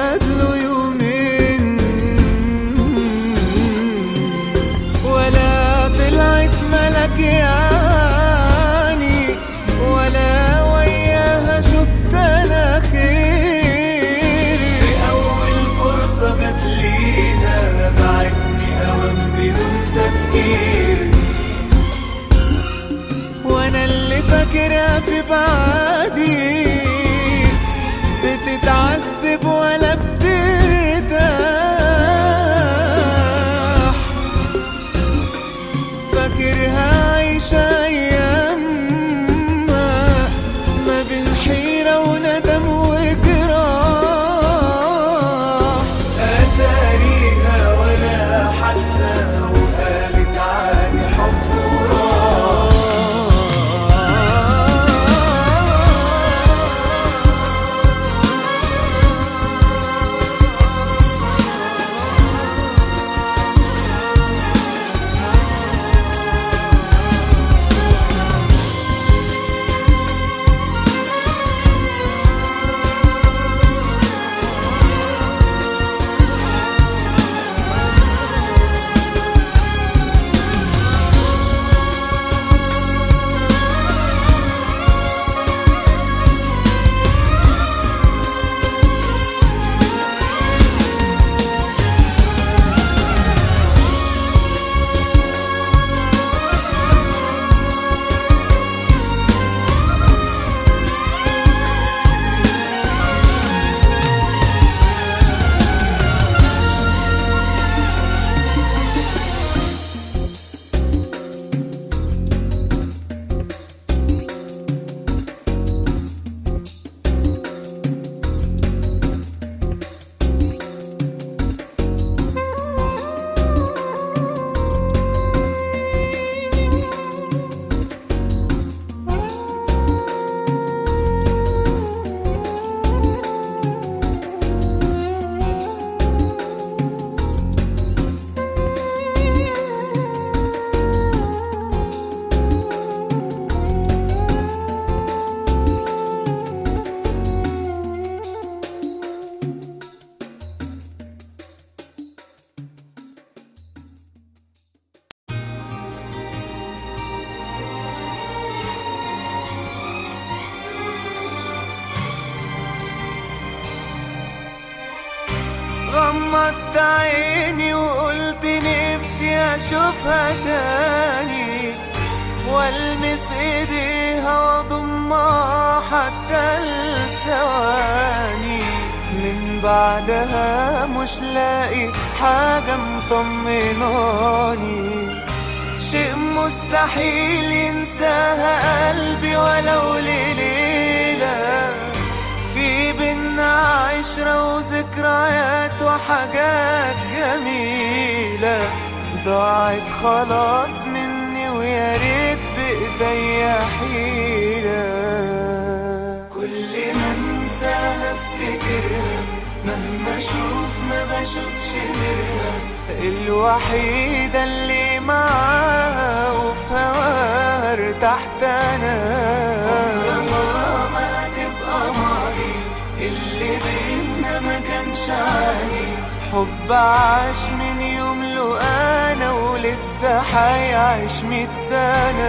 له يومين ولا طلعت ملك يعني ولا وياها شفت انا خير في اول فرصة جت ليها بعدني اوام بدون تفكير وانا اللي فاكرها في بعدي بتتعذب ولا بترتاح فاكرها عايشة أيام ما بين حيرة وندم وجراح أتاريها ولا حاسة وقالت عادي حب غمضت عيني وقلت نفسي اشوفها تاني والمس ايديها واضمها حتى الثواني من بعدها مش لاقي حاجة مطمناني شيء مستحيل ينساها قلبي ولو لليلة في بينا عشرة وذكريات وحاجات جميلة ضاعت خلاص مني ويا ريت بإيديا حيلة كل ما انساها افتكرها مهما اشوف ما بشوفش غيرها الوحيدة اللي معاها وفي هواها ارتحت انا عمرها ما هتبقى ماضي اللي بينا ما كانش عادي حب عاش من يوم له انا ولسه حيعيش ميت سنة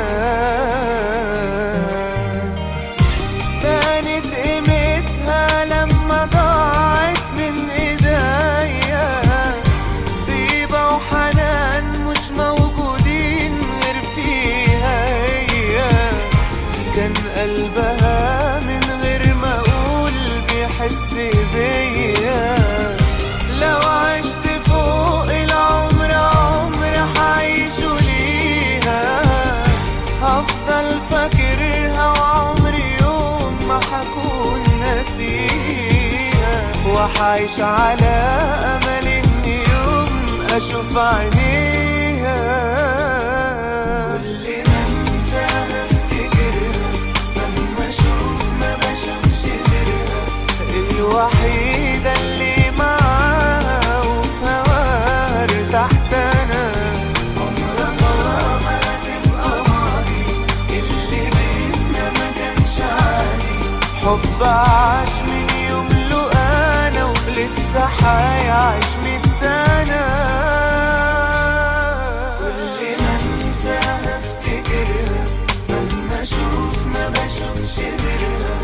كانت قيمتها لما ضاعت من ايديا طيبة وحنان مش موجودين غير فيها هي كان قلبها من غير ما اقول بيحس بيا لو عشت فوق العمر عمر حعيشه ليها هفضل فاكرها وعمري يوم ما حكون ناسيها وحعيش على امل اني يوم اشوف عينيها كل ما انساها افتكرها مهما اشوف ما بشوفش غيرها الوحيدة اللي معاها وفي هواها ارتحت انا عمرها ما هتبقى ماضي اللي بينا ما كانش عادي حب عاش من يوم له انا ولسه حيعيش مية سنة كل ما انساها افتكرها مهما اشوف ما بشوفش غيرها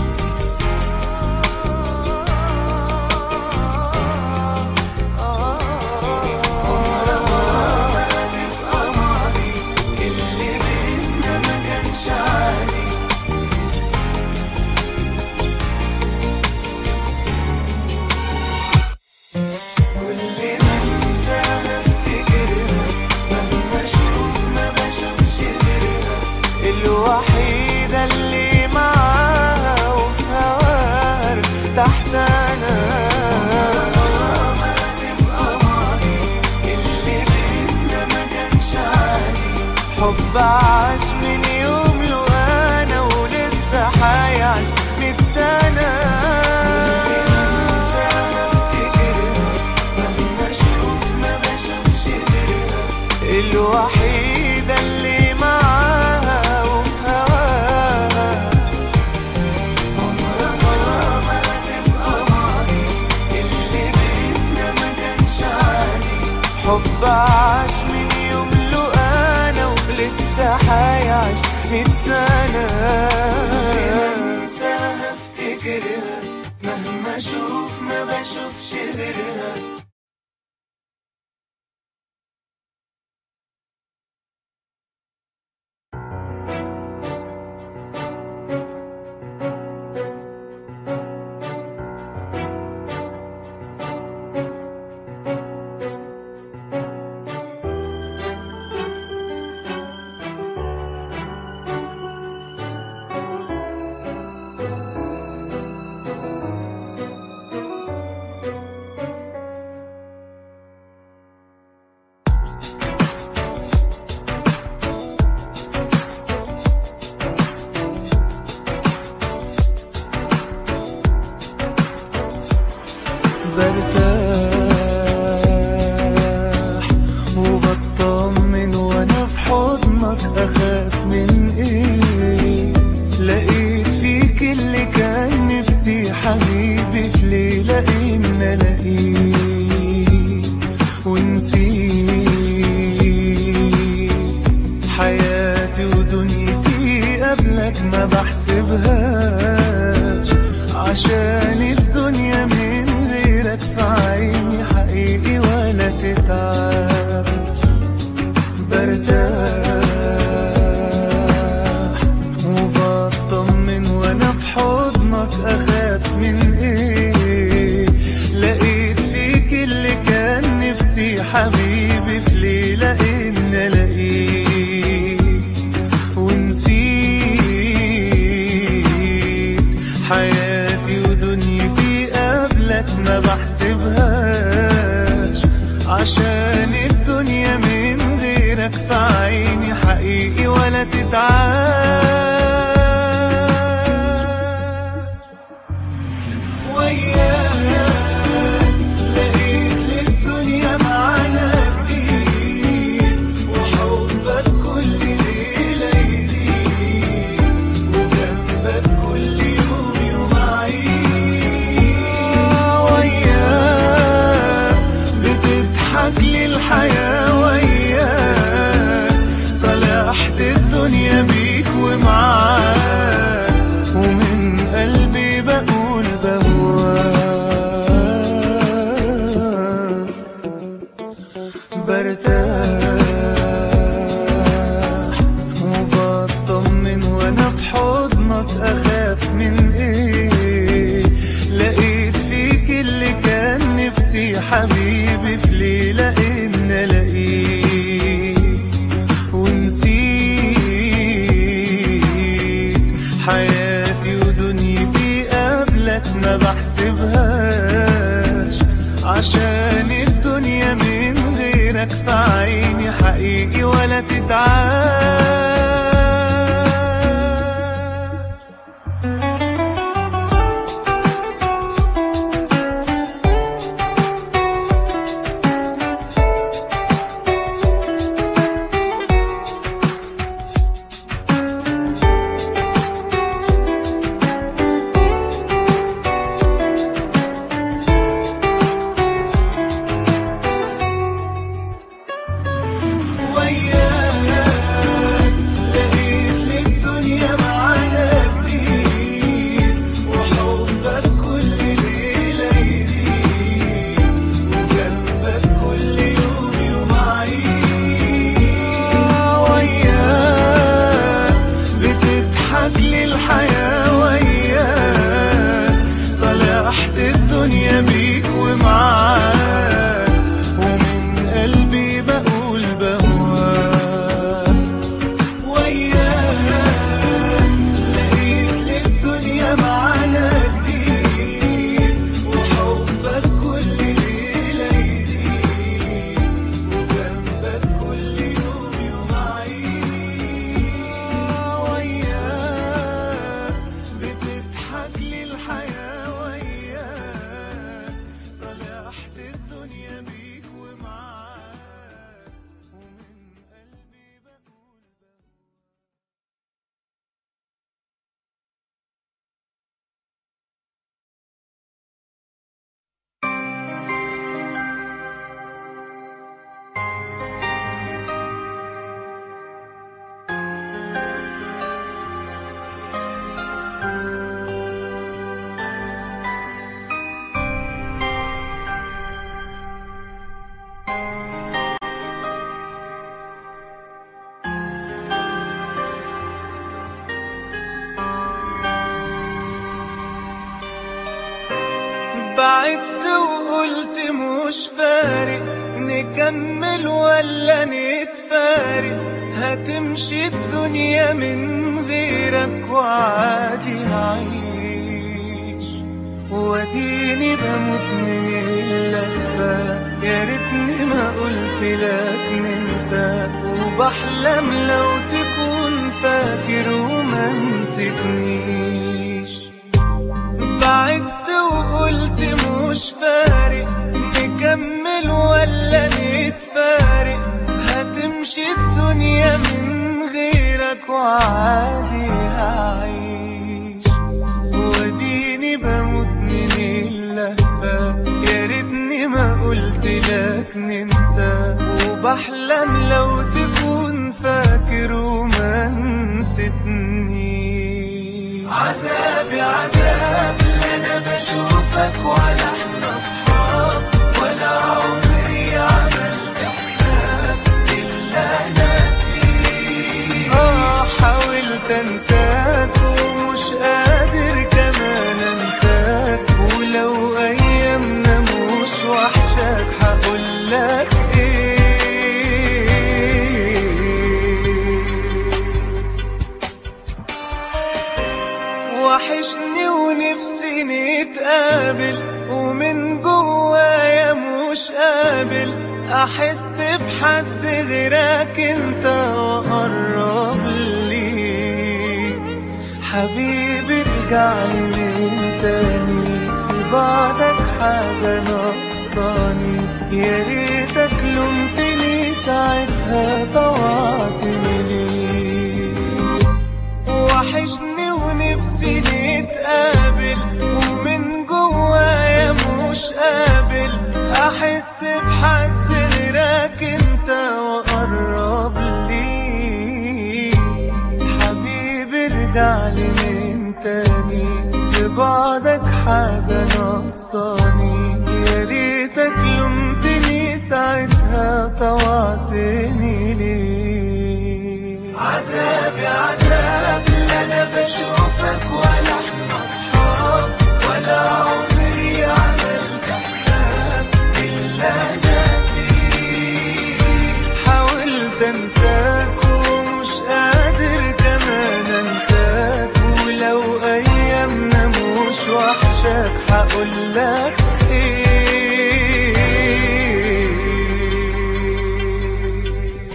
اللي بينا ما كانش عادي كل ما انساها افتكرها مهما اشوف ما بشوفش غيرها الوحيدة اللي معاها وفي هواها تحت انا اللي بينا ما كانش عادي حب عاش من يوم له انا ولسه حيعيش مية سنة مهما اشوف ما بشوفش غيرها الوحيدة اللي معاها وفي هواها عمرها ما هتبقى ماضي اللي بينا ما كانش عادي حب عاش من يوم له انا ولسه حيعيش مية سنة انساها افتكرها مهما اشوف ما بشوفش غيرها برتاح وبطمن وانا في حضنك اخاف من ايه لقيت فيك اللي كان نفسي حبيبي في ليلة ان الاقيه ونسيت حياتي ودنيتي قبلك ما بحسبهاش عشان الدنيا من غيرك في عيني حقيقي ولا تتعب برتاح وبطمن وانا في حضنك اخاف من ايه لقيت فيك اللي كان نفسي حبيبي في ليلة ان الاقيه ونسيت حياتي ودنيتي قبلك ما بحسبهاش عشان الدنيا من غيرك في عيني حقيقي ولا تتعاش وياك لقيت الدنيا معانا جديد وحبك كل ليلة يزيد وجنبك كل يوم يوم عيد وياك بتضحك لي الحياة وياك صلحت الدنيا بيك ومعاك ومن قلبي بقول بهواك برتاح وبطمن وانا في حضنك اخاف من ايه لقيت فيك اللي كان نفسي حبيبي في ليلة ان الاقيه ونسيت حياتي ودنيتي قبلك ما بحسبهاش عشان الدنيا من غيرك في عيني حقيقي ولا تتعاش ومعاك ومن قلبي بقول بهواك وياك لقيت الدنيا معانا جديد وحبك كل ليلة يزيد وجنبك كل يوم يوم عيد وياك بتضحك لي الحياة وياك صلحت الدنيا بيك ومعاك ومن قلبي بقول بعدت وقلت مش فارق نكمل ولا نتفارق هتمشي الدنيا من غيرك وعادي هعيش واديني بموت من اللفة يا ريتني ما قلت لك ننسى وبحلم لو تكون فاكر وما نسيتنيش بعدت وقلت مش فارق نكمل ولا نتفارق هتمشي الدنيا من غيرك وعادي هعيش واديني بموت من اللهفة يا ريتني ما قلت لك ننسى وبحلم لو تكون فاكر وما نسيتني عذابي عذاب لا انا بشوفك ولا احنا اصحاب ولا عمري عملت حساب الا انا فيك اه حاولت انساك ومش قادر كمان انساك ولو ايامنا مش وحشك هقول لك ايه وحشني ونفسي نتقابل ومن جوايا مش قابل احس بحد غيرك انت واقرب لي حبيبي ارجعلي من تاني في بعدك حاجة ناقصاني يا ريتك لومتني ساعتها طوعتني ليه وحشني ونفسي نتقابل ومن جوايا مش قابل احس بحد غيرك انت واقرب لي حبيبي ارجعلي من تاني في بعدك حاجة ناقصاني يا ريتك لومتني ساعتها طوعتني ليه عذابي عذاب لا انا بشوفك ولا احنا اصحاب ولا عمري عملت حساب الا انا فيك حاولت انساك ومش قادر كمان انساك ولو ايامنا مش وحشك هقول لك ايه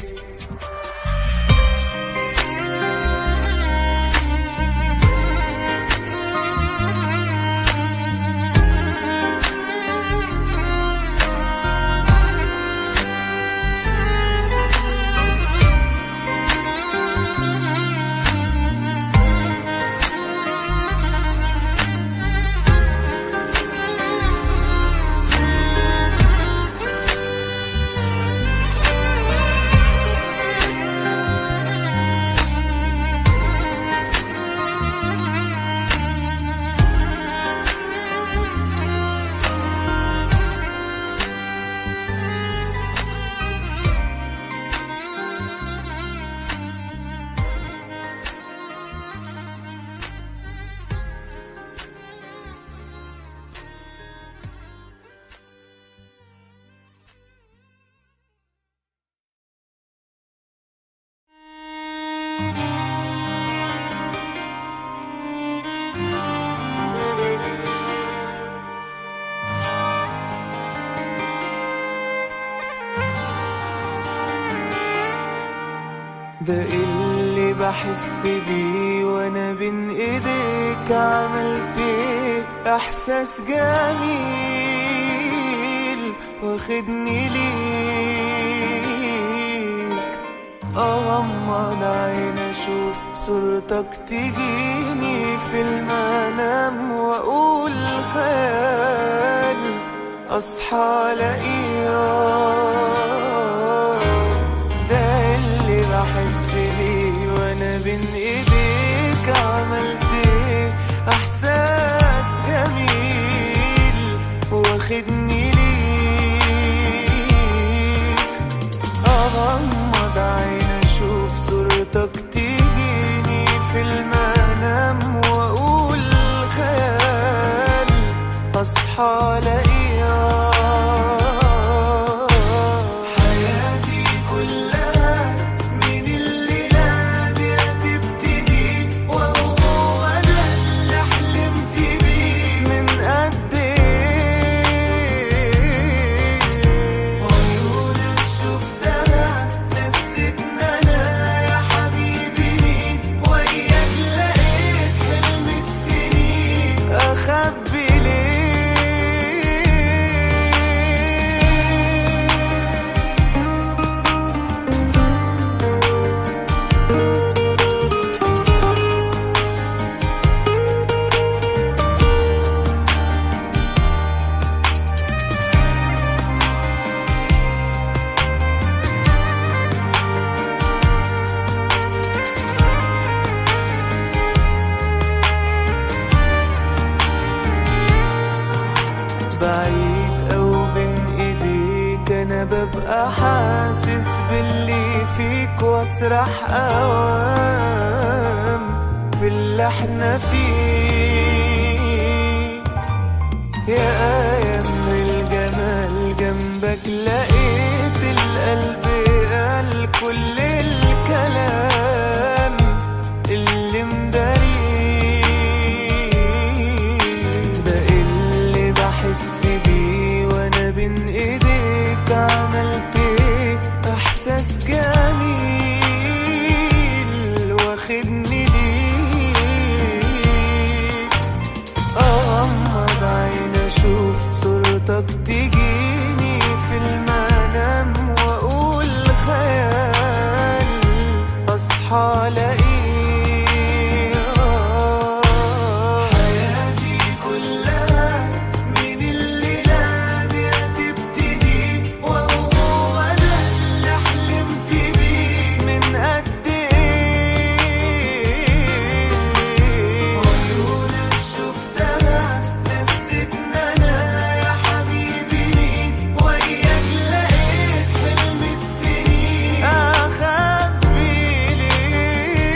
ده اللي بحس بيه وانا بين ايديك عملت ايه احساس جميل واخدني ليك اغمض عين اشوف صورتك تجيني في المنام واقول خيال اصحى الاقيك ده اللي بحس بيه وانا بين ايديك عملت ايه احساس جميل واخدني ليك اغمض عين اشوف صورتك تجيني في المنام واقول خيال اصحى الاقيك حياتي كلها من الليلة دي هتبتدي وهو ده اللي حلمت بيه من قد ايه عيونك شفتها نسيتنا انا يا حبيبي مين وياك لقيت حلم السنين اخبي ليه بعيد او بين ايديك انا ببقى حاسس باللي فيك واسرح اوام في اللي احنا فيه يا ايام الجمال جنبك لقيت القلب قال كل الكلام اللي مداريه ده اللي بحس بيه وانا بين ايديك عملت ايه احساس جميل واخدني ليك اغمض عين اشوف صورتك تجيني في المنام واقول خيال اصحى الاقيك حياتي كلها من الليلة دي هتبتدي وهو ده اللي حلمت بيه من قد ايه عيونك شفتها نسيتنا انا يا حبيبي مين وياك لقيت حلم السنين اخبي ليه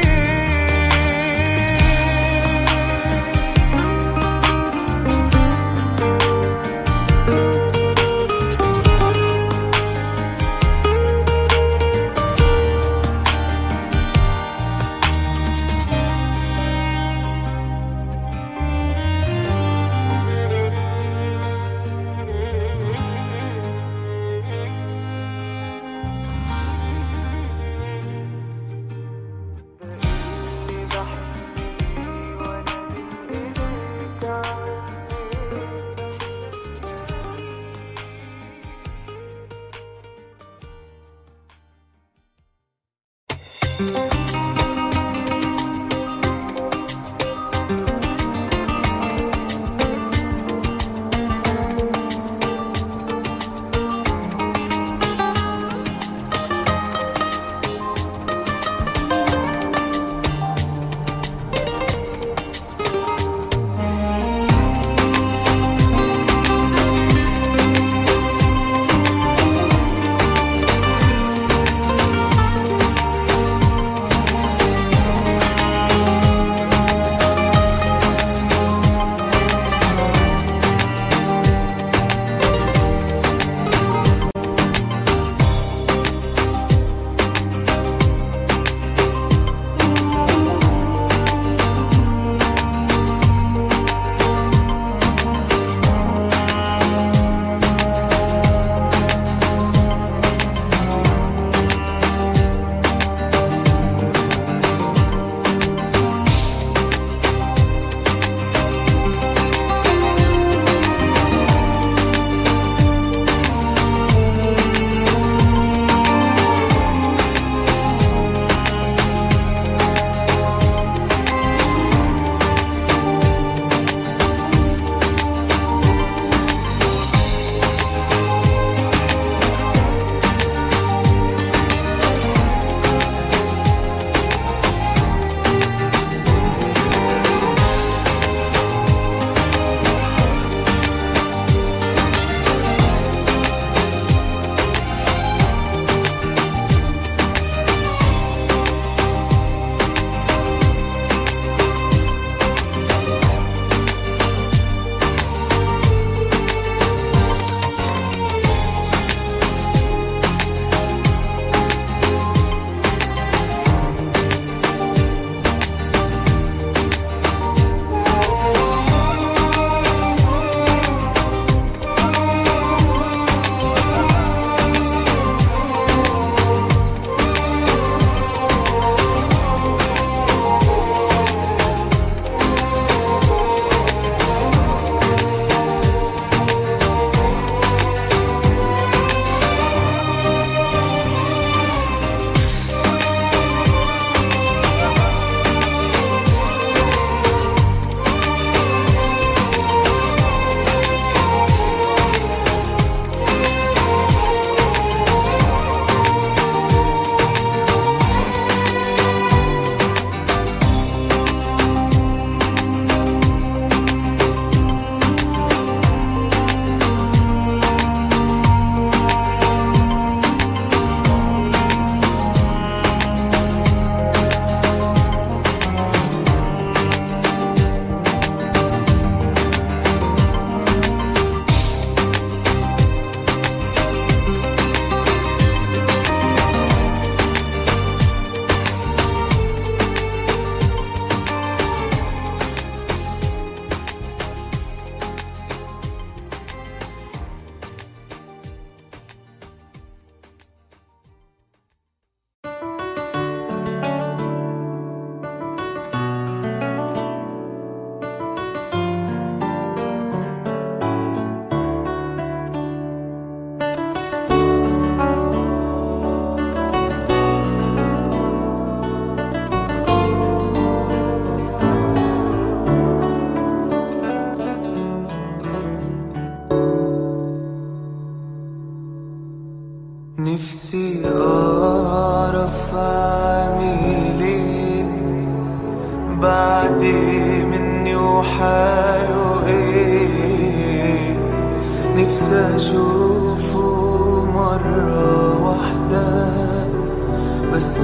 نفسي أعرف أعمل إيه بعد مني وحاله إيه نفسي أشوفه مرة واحدة بس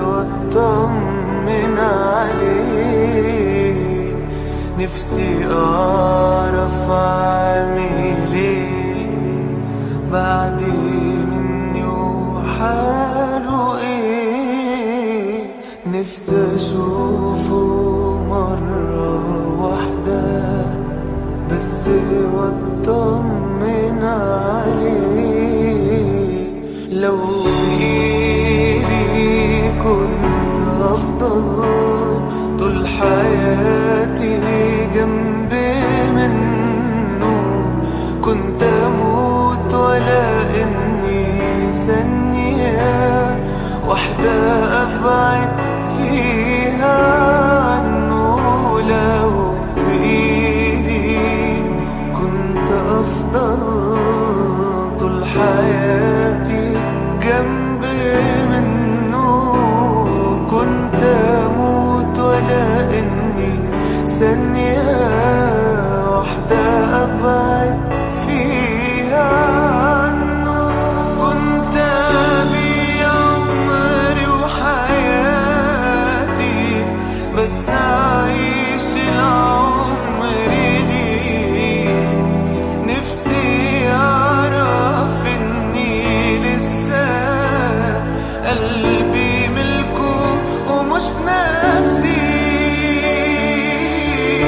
وأطمن عليه نفسي أعرف أعمل إيه بعد مني وحاله ايه نفسي اشوفه مرة واحدة بس واطمن عليه لو بايدي كنت افضل طول حياتي جنب منه كنت اموت ولا اني ثانية واحدة ابعد فيها عنه لو بايدي كنت افضل طول حياتي جنب منه كنت اموت ولا اني ثانية واحدة ابعد فيها عنه كنت ابيع عمري وحياتي بس اعيش العمر ليه نفسي اعرف اني لسه قلبي ملكه ومش ناسي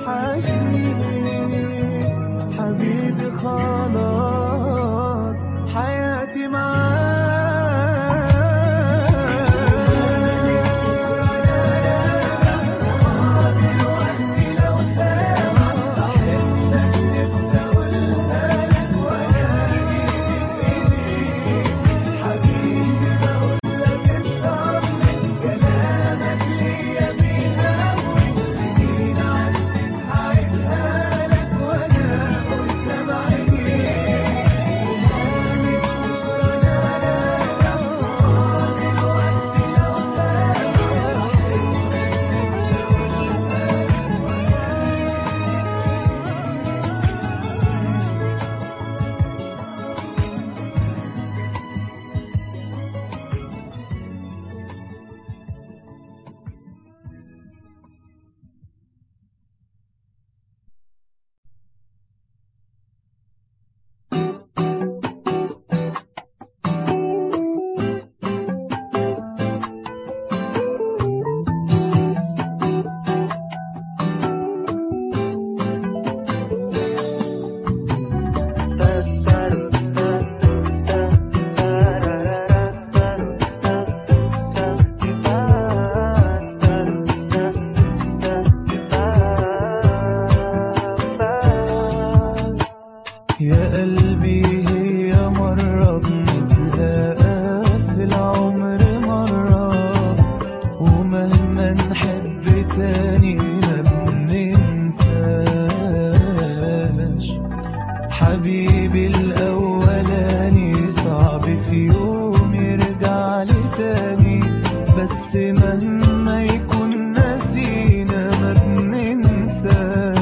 وحشني حبيبي خلاص حياتي يا قلبي هي مرة بنتلاقى في العمر مرة ومهما نحب تاني ما بننساش حبيبي الأولاني صعب في يوم يرجع لي تاني بس مهما يكون نسينا ما بننساش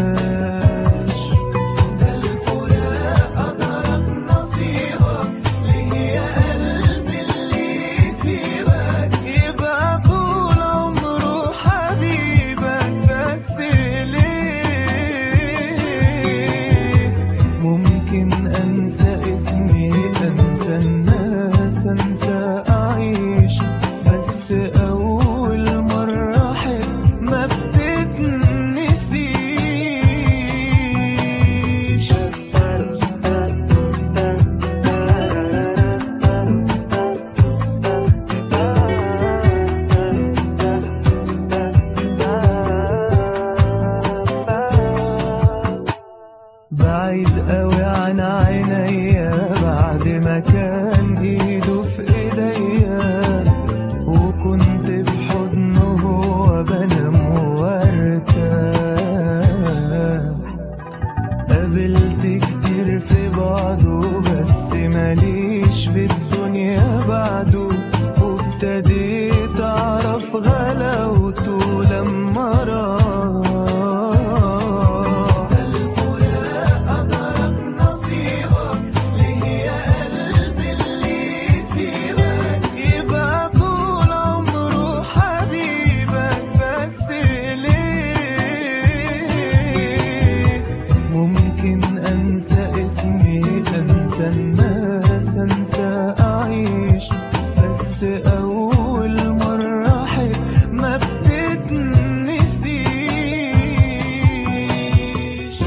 ده الفراق قدرك نصيبك ليه يا قلبي اللي يسيبك يبقى طول عمره حبيبك بس ليه ممكن انسى اسمي انسى الناس انسى اعيش بس اول مرة احب ما بتتنسيش بعيد قوي عن عينيا بعد ما كان ايده في ايديا وكنت في حضنه هو بنام وارتاح قابلت كتير في بعضه بس ماليش في الدنيا بعده وابتديت اعرف غلاوته لما راح الفراق قدرك نصيبك ليه يا قلبي اللي يسيبك يبقى طول عمره حبيبك بس ليه ممكن انسى اسمي انسى الناس انسى اعيش بس اول مرة احب ما بتتنسيش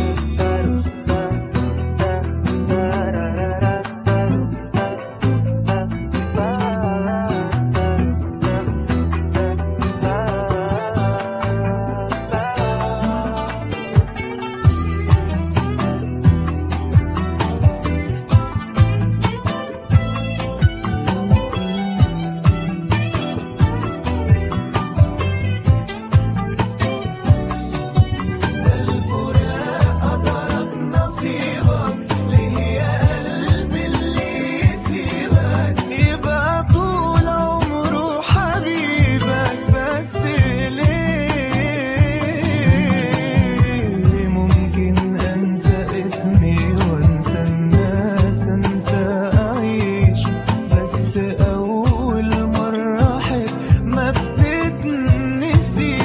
الفراق قدرك نصيبك ليه يا قلبي اللي يسيبك يبقى طول عمره حبيبك بس ليه ممكن انسى اسمي وانسى الناس انسى اعيش بس اول مرة احب ما بتتنسيش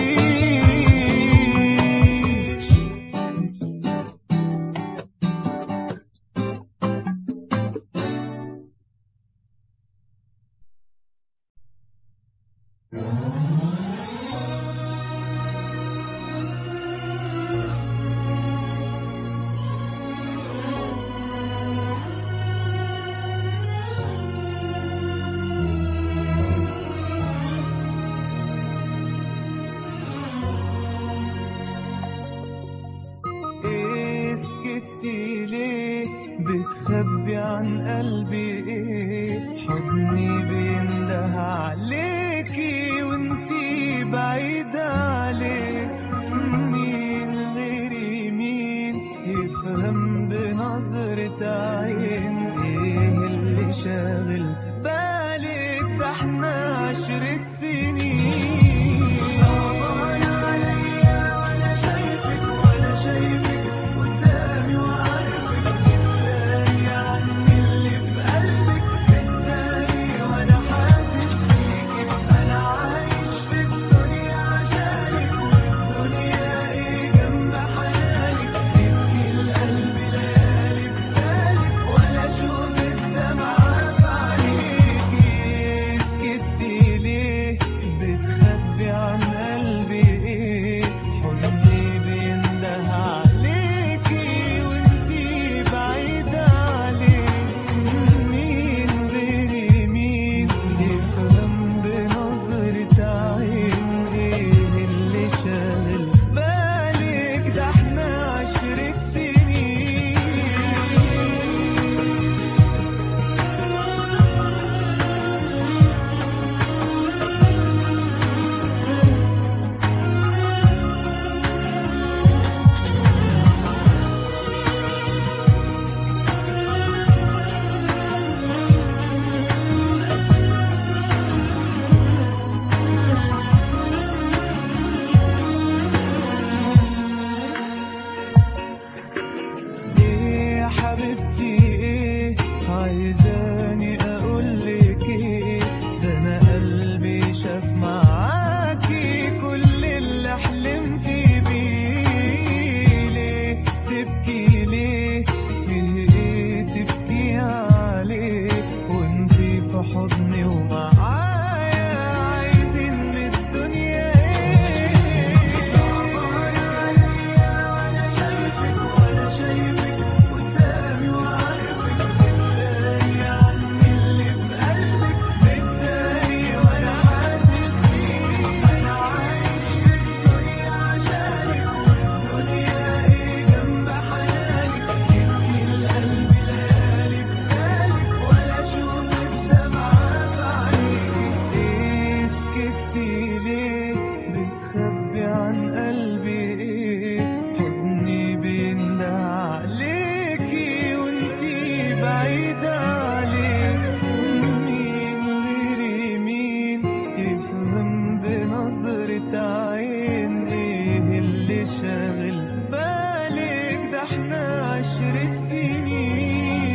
سكتي ليه بتخبي عن قلبي ايه حضني بينده عليكي وانتي بعيدة عليه مين غيري مين يفهم بنظرة عين ايه اللي شاغل بالك ده احنا عشرة سنين صعبان عليا وانا شايفك وانا شايفك قدامي وعارفك بتداري عني اللي في قلبك بتداري وانا حاسس بيكي انا عايش في الدنيا عشانك والدنيا ايه جنب حيالك تبكي القلب ليالي بدالك ولا اشوف الدمعة في عينيكي سكتي ليه بتخبي عن قلبي ايه حضني بينده عليكي وانتي بعيدة عليه مين غيري مين يفهم بنظرة عين ايه اللي شاغل بالك ده احنا عشرة سنين ايه يا حبيبتي ايه عايزاني اقولك ايه ده انا قلبي شاف معاكي كل اللي حلمت بيه ليه تبكي ليه فيه ايه تبكي عليه وانتي في حضني ومعايا عايزين من الدنيا ايه صعبان عليا وانا شايفك وانا شايفك قدامي وعارفك بتداري عني اللي في قلبك بتداري وانا حاسس بيكي انا عايش في الدنيا عشانك والدنيا ايه جنب حيالك يبكي القلب ليالي بدالك ولا اشوف الدمعة في عينيكي ايه سكتي ليه بتخبي عن قلبي ايه حضني بينده عليكي وانتي بعيدة عليه مين غيري مين يفهم بنظرة عين ايه اللي شاغل بالك ده احنا عشرة سنين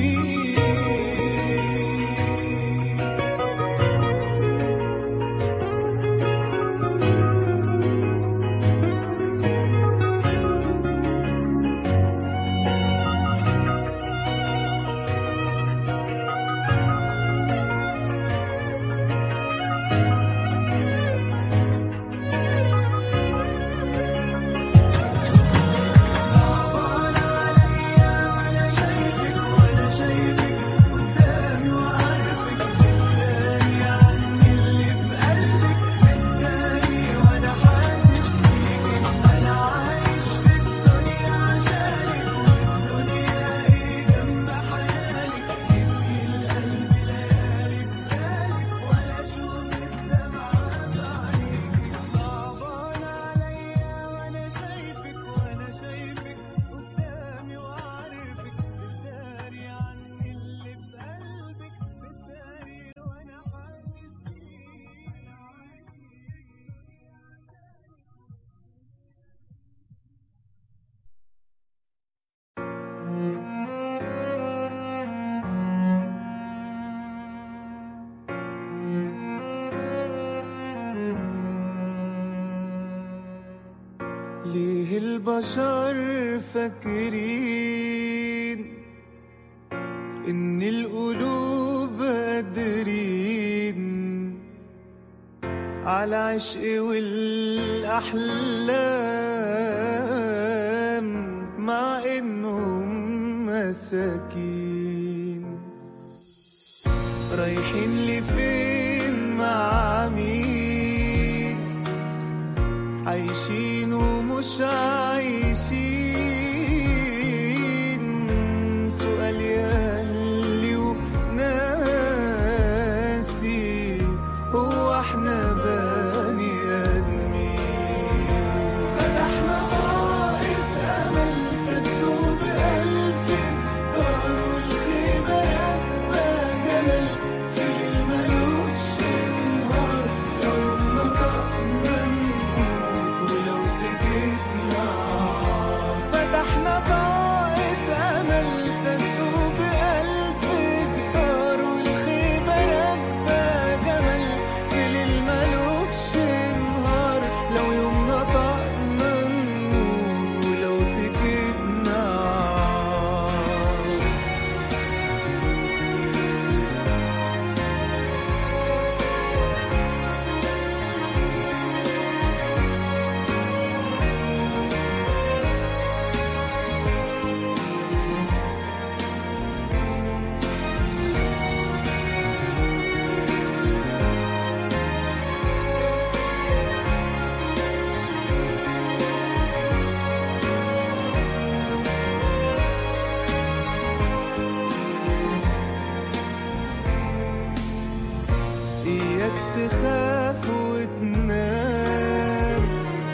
صعبان عليا وانا شايفك وانا شايفك قدامي وعارفك بتداري عني اللي في قلبك بتداري وانا حاسس بيكي انا عايش في الدنيا عشانك والدنيا ايه جنب حيالك يبكي القلب ليالي بدالك ولا اشوف الدمعة في عينيكي صعبان عليا وانا شايفك وانا شايفك قدامي وعارفك بتداري عني اللي في قلبك بتداري وانا حاسس بيك ليه البشر فاكرين إن القلوب قادرين على عشق والأحلام مع إنهم مساكين رايحين لفين مع مين عايشين ومش عايشين احنا بني ادمين فتحنا طائف أمل سدوا بألف دار والخيمة ربى جمل في الملوش نهار لو نطقنا نموت ولو سكتنا فتحنا طائف أمل سدوا بألف جدار والخيمة ركبة جمل في الملوش نهار لو يوم نطقنا نموت ولو سكتنا إياك تخاف وتنام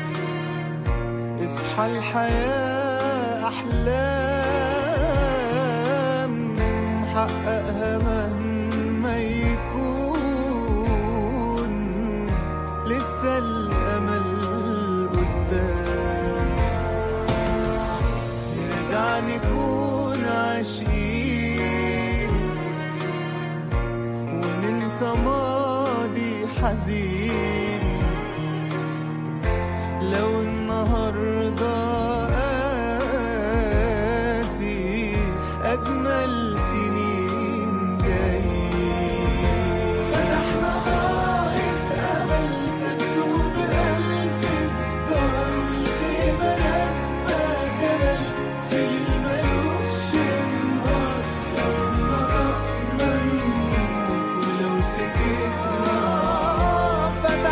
اصحى الحياة أحلام حققها مهما يكون لسه الأمل قدام نرجع نكون عاشقين وننسى ماضي حزين لو النهارده قاسي اجمل سنين جايين فتحنا طائف امل سدوا بألف الدار والخيمة ربى جبل في الملوش نهار لو نطقنا نموت ولو سكتنا فتحنا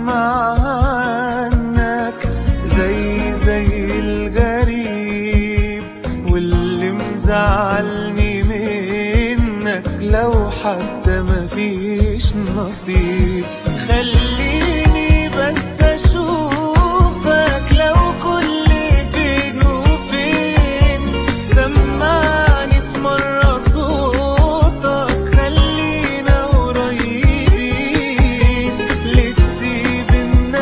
اسمع عنك زي زي الغريب واللي مزعلني منك لو حتى مفيش نصيب خليني بس اشوفك لو كل فين وفين سمعني في مرة صوتك خلينا قريبين لتسيب الناس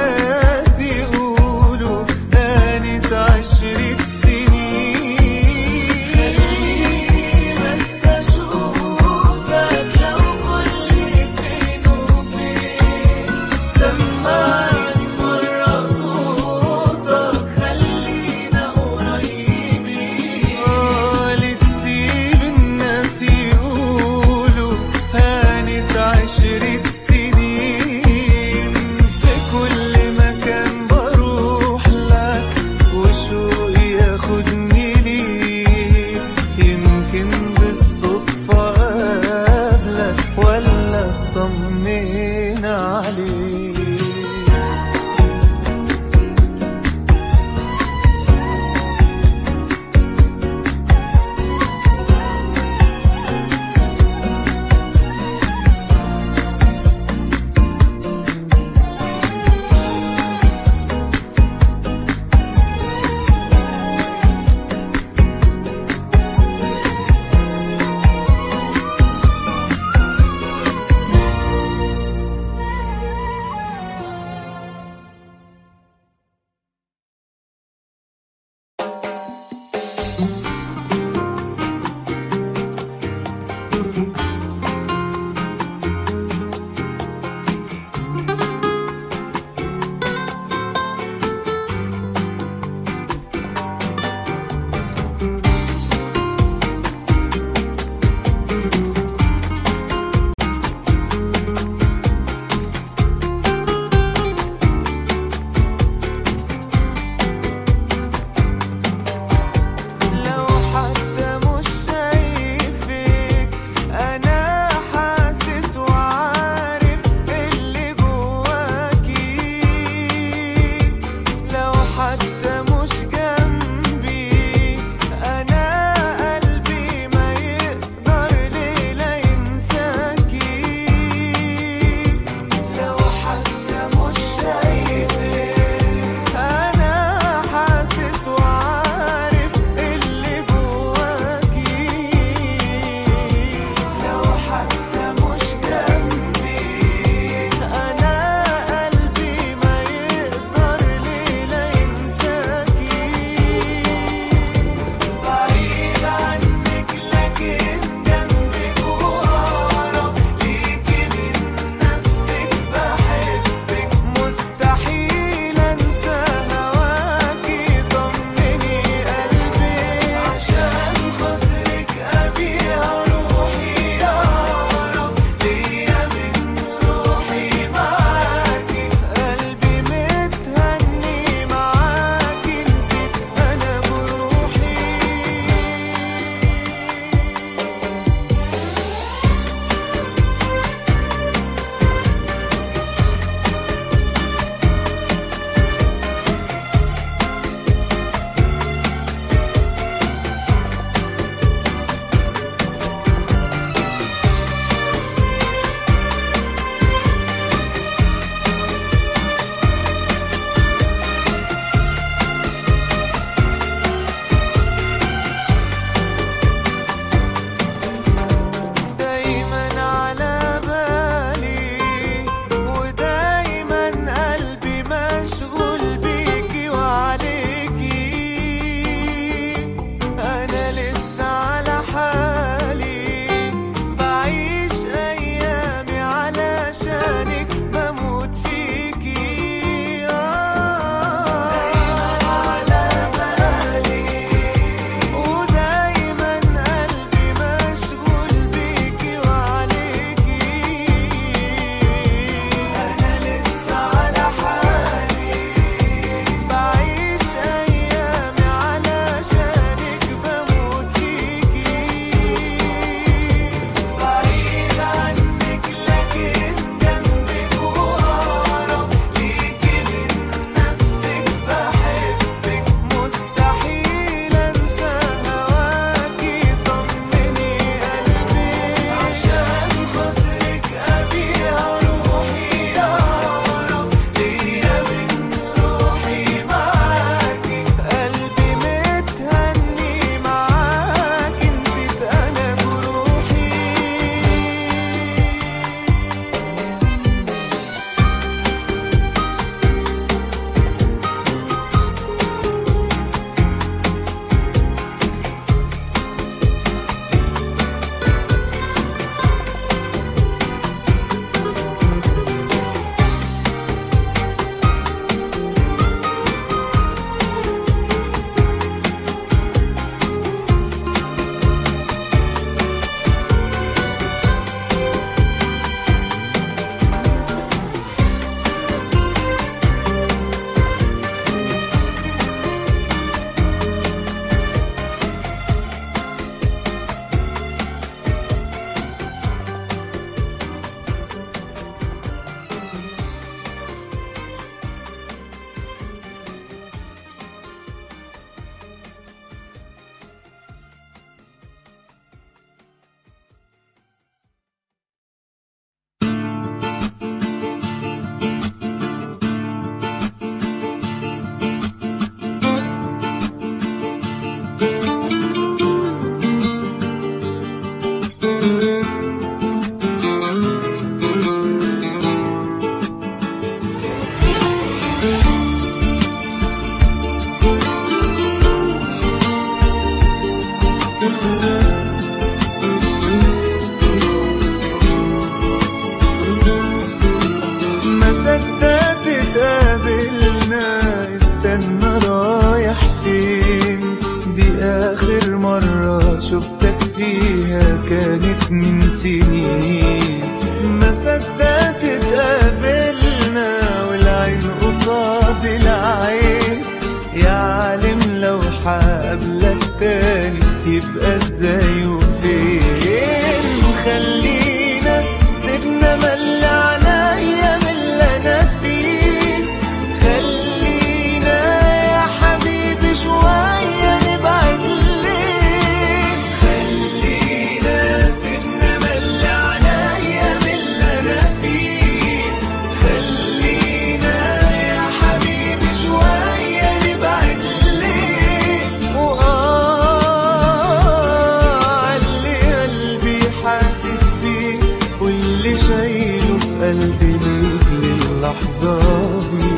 فيها كانت من سنين ما صدقت اتقابلنا والعين قصاد العين يا عالم لو حقابلك تاني يبقى ازاي وفين خلينا سيبنا مل عليا من اللي انا فيه خلينا يا حبيبي شوية نبعد ليه خلينا سيبنا مل عليا من اللي انا فيه خلينا يا حبيبي شوية نبعد ليه وآه اللي قلبي حاسس بيه واللي شايله في قلبي ليك للحظة دي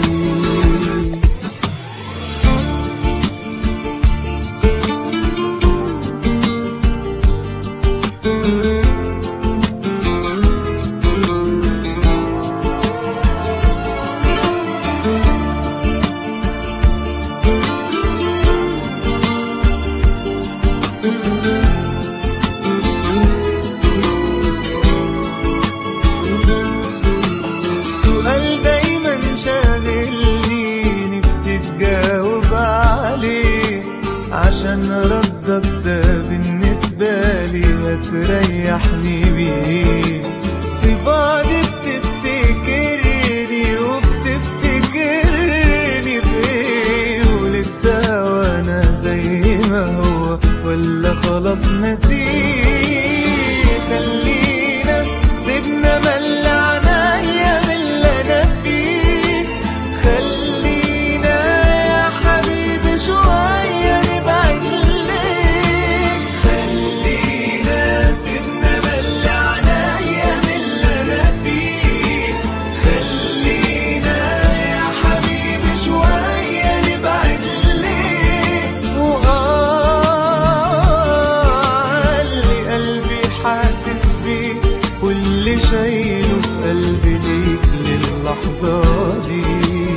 سؤال دايما شاغلني نفسي تجاوب عليه عشان ردك ده بالنسبة لي هتريحني بيه في بعض بتفتكرني وبتفتكرني بإيه ولسه وانا زي ما هو ولا خلاص نسيت خلينا سيبنا مل عنايا من اللي انا فيه خلينا يا حبيبي شوية نبعد ليه خلينا سيبنا مل عنايا من اللي انا فيه خلينا يا حبيبي شوية نبعد ليه وآه اللي قلبي حاسس بيه واللي شايله في قلبي ليك للحظة دي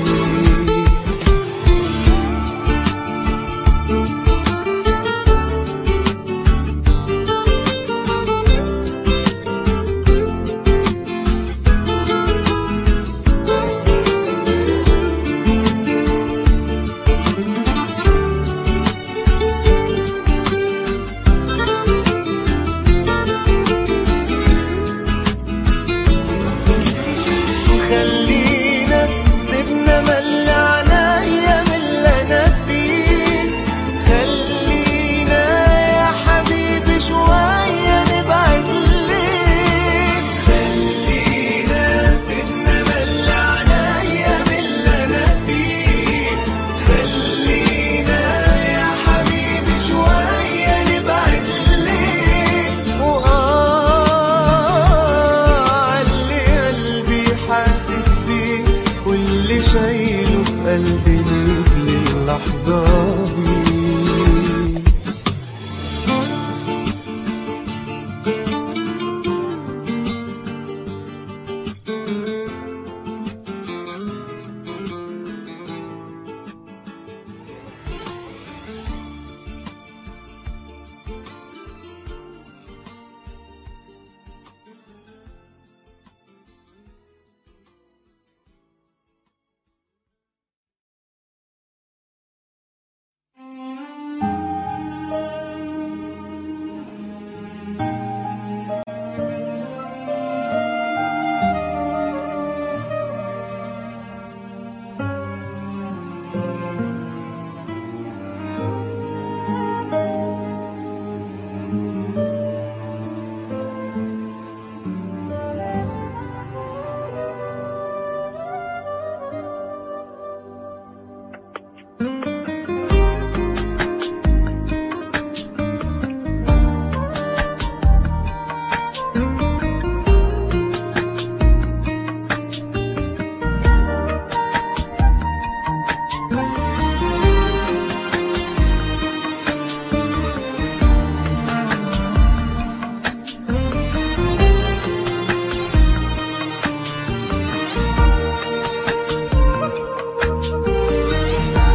خلينا سيبنا مل عليا من اللي انا فيه خلينا يا حبيبي شوية نبعد ليه خلينا سيبنا مل عليا من اللي انا فيه خلينا يا حبيبي شوية نبعد ليه وآه اللي قلبي حاسس بيه واللي شايله في قلبي ليك للحظة دي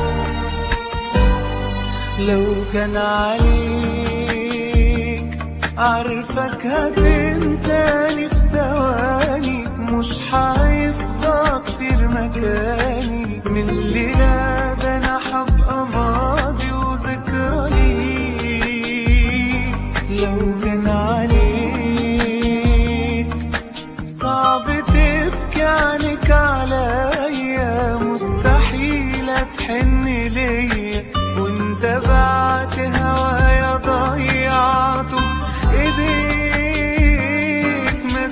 لو كان عليك عارفك هتنساني في ثواني مش هيفضى كتير مكاني من الليلة ده انا هبقى ماضي وذكرى ليك لو كان عليك صعب تبكي عنك عليا مستحيل تحن ليا وانت بعت هوايا ضيعته ايديك ما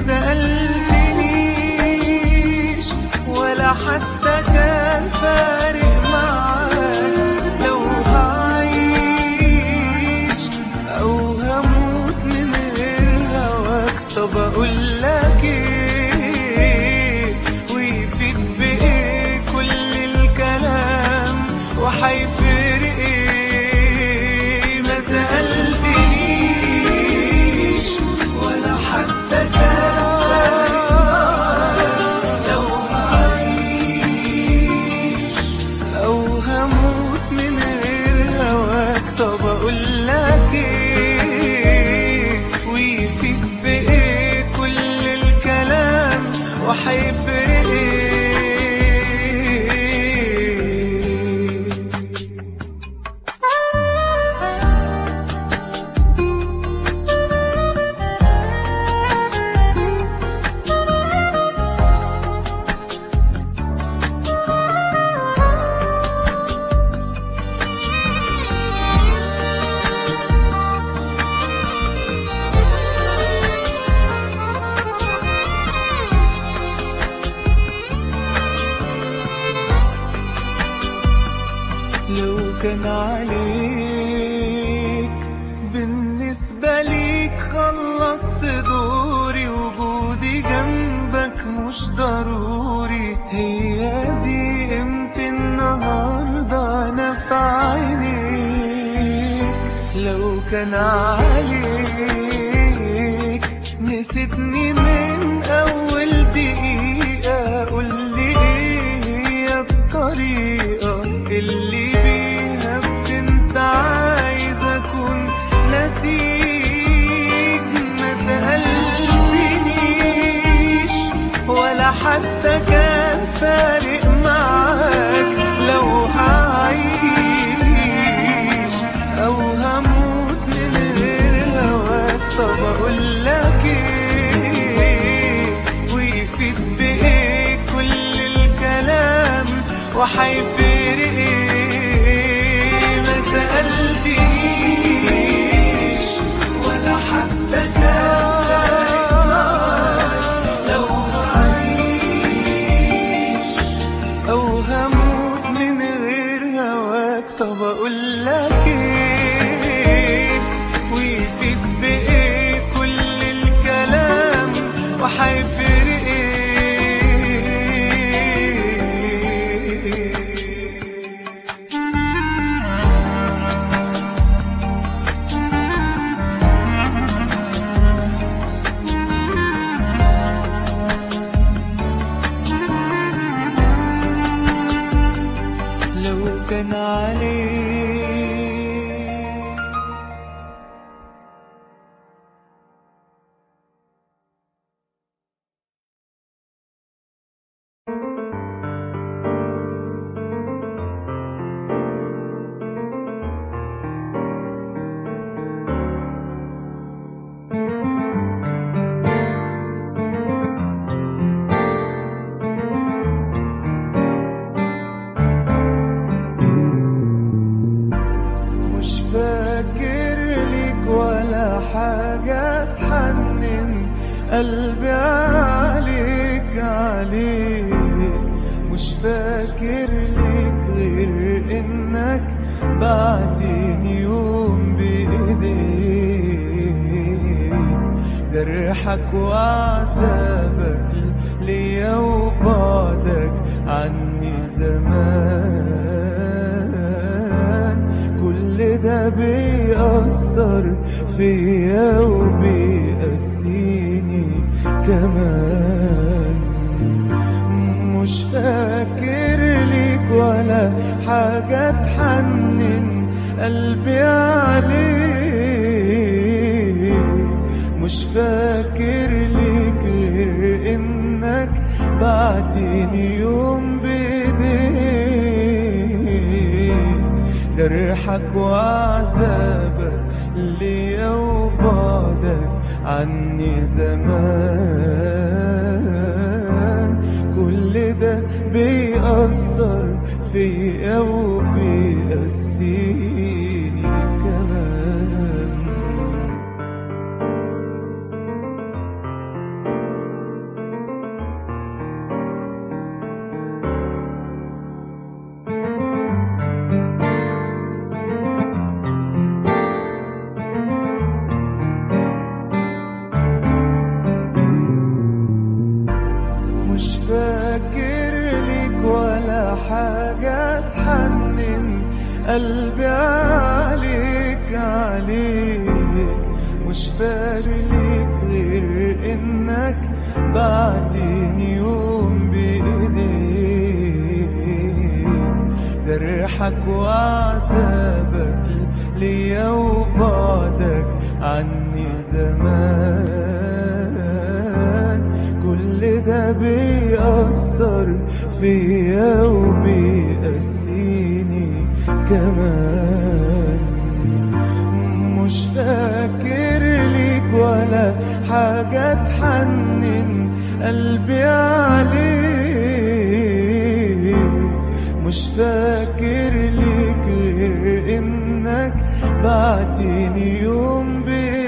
سألتنيش ولا حتى كان فارق معاك لو هعيش او هموت من غير هواك طب اقول لك ايه ويفيد بايه كل الكلام وحيفرق ايه ما سألتنيش ولا حتى كان فارق معاك لو هعيش او هموت من غير هواك طب اقول لك ايه ويفيد بايه كل الكلام وحيفرق ايه لو كان عليك بالنسبة ليك خلصت دوري وجودي جنبك مش ضروري هي دي قيمة النهاردة أنا في عينيك لو كان عليك نسيتني من أول دقيقة قولي إيه هي الطريقة اللي بيها بتنسى عايز أكون نسيك ما سألتنيش ولا حتى كان فارق معاك لو هعيش أو هموت من غير هواك طب أقول لك إيه ويفيد بإيه كل الكلام وحيفرق إيه ما سألتنيش ولا حتى كان فارق معاك لو هعيش أو هموت من غير هواك طب أقول لك إيه ويفيد بإيه كل الكلام وحيفرق إيه لو كان عليك مش فاكر ليك ولا حاجة تحنن قلبي عليك عليك مش فاكر ليك غير انك بعدين يوم بايديك جرحك وعذابك ليا وبعدك عني زمان كل ده بيأثر فيا وبيأسيني كمان مش فاكر ليك ولا حاجة تحنن قلبي عليك مش فاكر ليك غير انك بعتني يوم بايديك جرحك وعذابك ليا وبعدك عني زمان كل ده بيأثر فيا وبيأسيني كمان مش فاكر ليك ولا حاجة تحنن قلبي عليك عليك مش فاكر ليك غير انك بعتني يوم بايديك جرحك وعذابك ليا وبعدك عني زمان كل ده بيأثر فيا وبيأسيني كمان مش فاكر ليك ولا حاجة تحنن قلبي عليك مش فاكر ليك غير انك بعتني يوم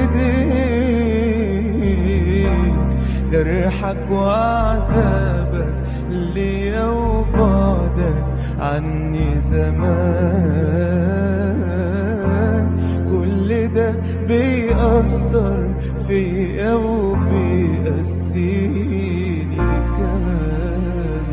بايديك جرحك وعذابك ليا وبعدك عني زمان كل ده بيأثر فيا وبيأسيني كمان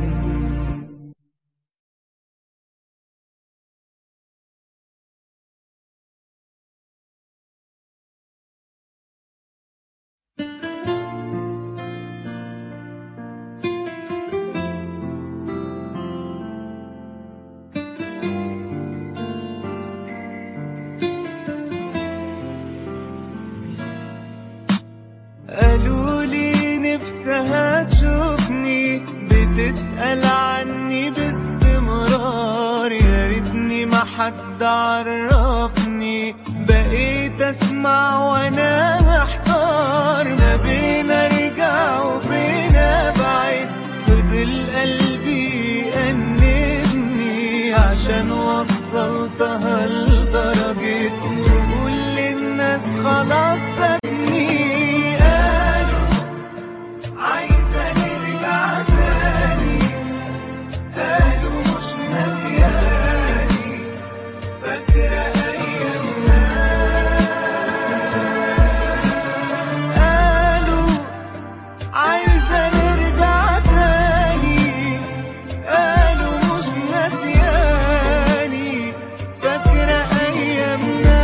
قالوا لي نفسها تشوفني بتسأل عني باستمرار يا ريتني ما حد عرفني بقيت اسمع وانا محتار ما بين ارجع وبين ابعد فضل قلبي يأنبني عشان وصلتها لدرجة تقول للناس خلاص سابني قالوا عايزة نرجع تاني قالوا مش ناسياني فاكرة أيامنا قالوا عايزة نرجع تاني قالوا مش ناسياني فاكرة أيامنا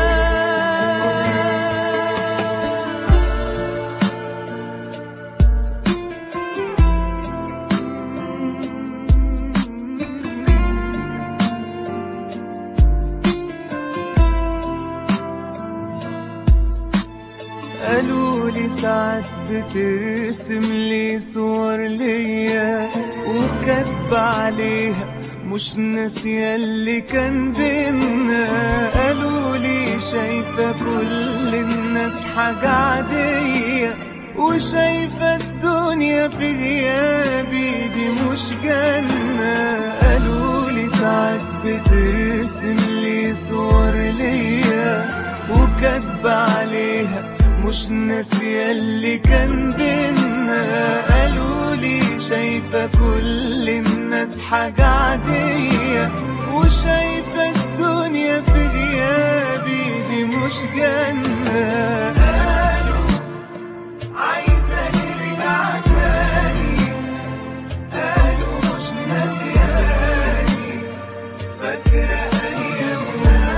قالوا لي ساعات بترسم لي صور ليا وكاتبة عليها مش ناسية اللي كان بينا قالوا لي شايفة كل الناس حاجة عادية وشايفة الدنيا في غيابي دي مش جنة قالوا لي ساعات بترسم لي صور ليا وكاتبة عليها مش ناسية اللي كان بينا قالوا لي شايفة كل الناس حاجة عادية وشايفة الدنيا في غيابي دي مش جنة قالوا عايزة نرجع تاني قالوا مش ناسياني فاكرة أيامنا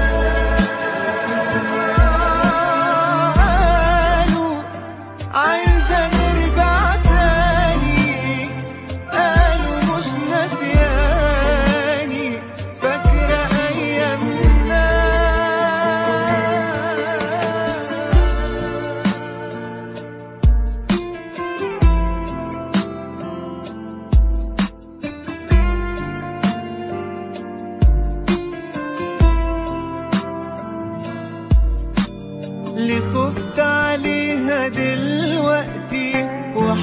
قالوا عايزة نرجع تاني قالوا مش ناسياني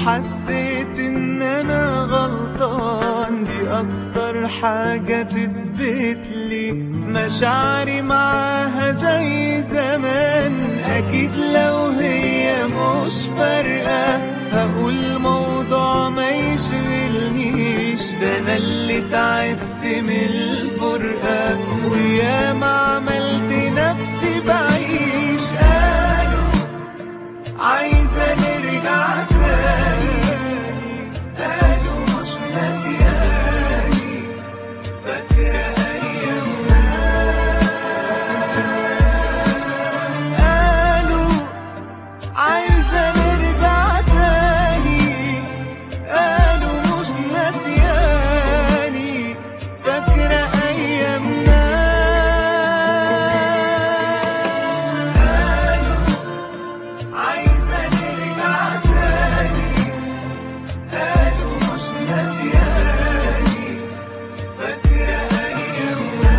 حسيت ان انا غلطان دي اكتر حاجة تثبت لي مشاعري معاها زي زمان اكيد لو هي مش فارقة هقول موضوع ما يشغلنيش ده انا اللي تعبت من الفرقة ويا ما عملت نفسي بعيش قالوا عايزة نرجع تاني قالوا مش ناسياني فاكرة أيامنا قالوا عايزة نرجع تاني قالوا مش ناسياني فاكرة أيامنا قالوا عايزة نرجع تاني قالوا مش ناسياني فاكرة أيامنا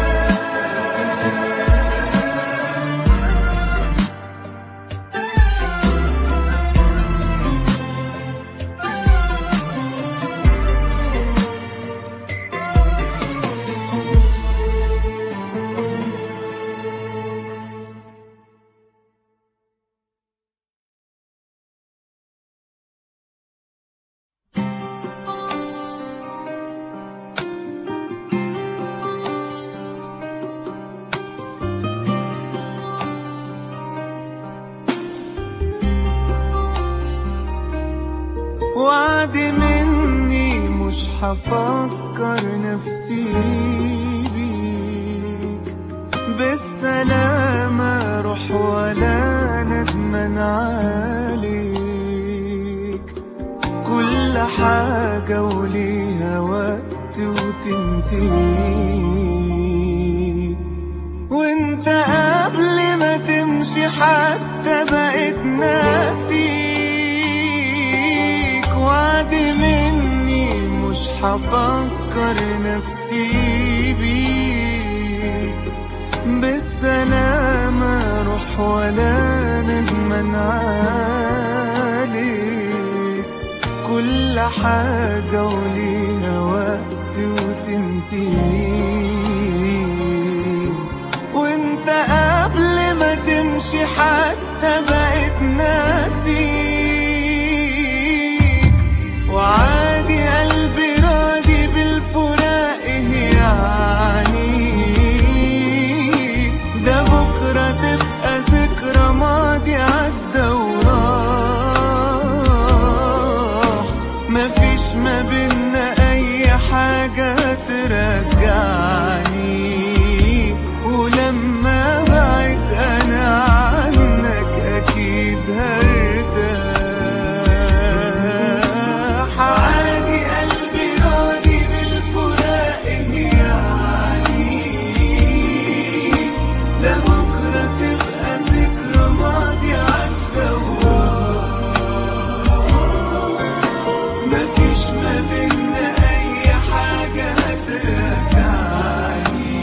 وعد مني مش هفكر نفسي بيك بالسلامة روح ولا ندمن عليك كل حاجة وليها وقت وتنتهي وانت قبل ما تمشي حتى بقيت ناسيك وعد مني مش هفكر نفسي بيك بالسلامة روح ولا ندمن عليك كل حاجة وليها وقت وتنتهي وانت قبل ما تمشي حتى بقيت ناسيك وعادي قلبي راضي بالفراق يعني ده بكرة تبقى ذكرى ماضي عدى وراح مفيش ما بينا أي حاجة ترجعني ولما بعد أنا عنك أكيد هرتاح عادي قلبي راضي بالفراق يعني ده بكرة تبقى ذكرى ماضي عدى مفيش ما بينا أي حاجة هترجعني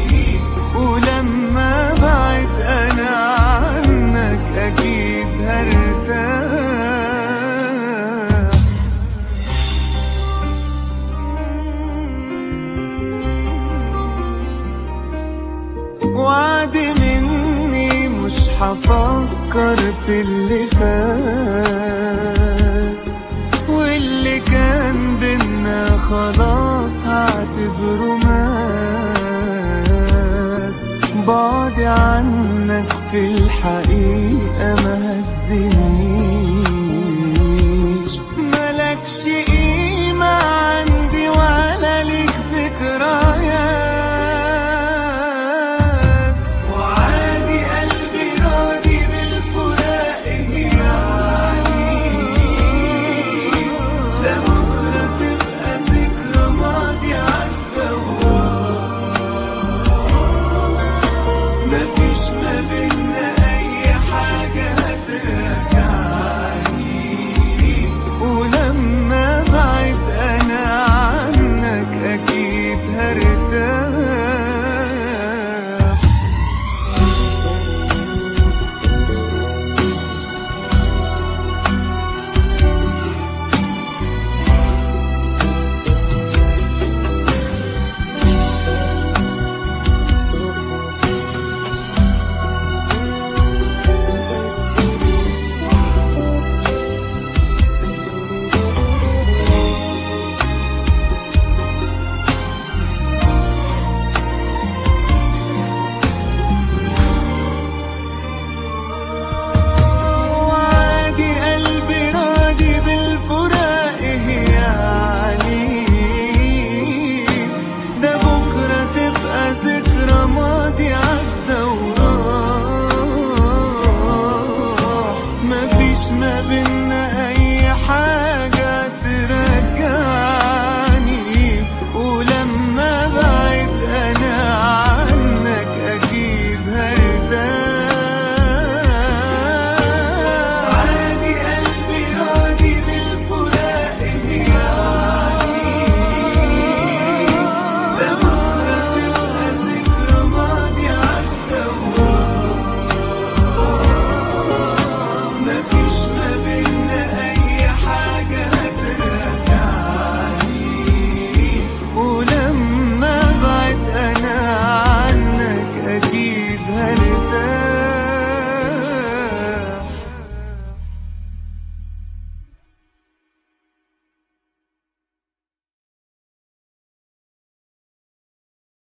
ولما بعد أنا عنك أكيد هرتاح وعد مني مش هفكر في اللي فات واللي كان بينا خلاص هعتبره مات بعدي عنك في الحقيقة ما هزنيش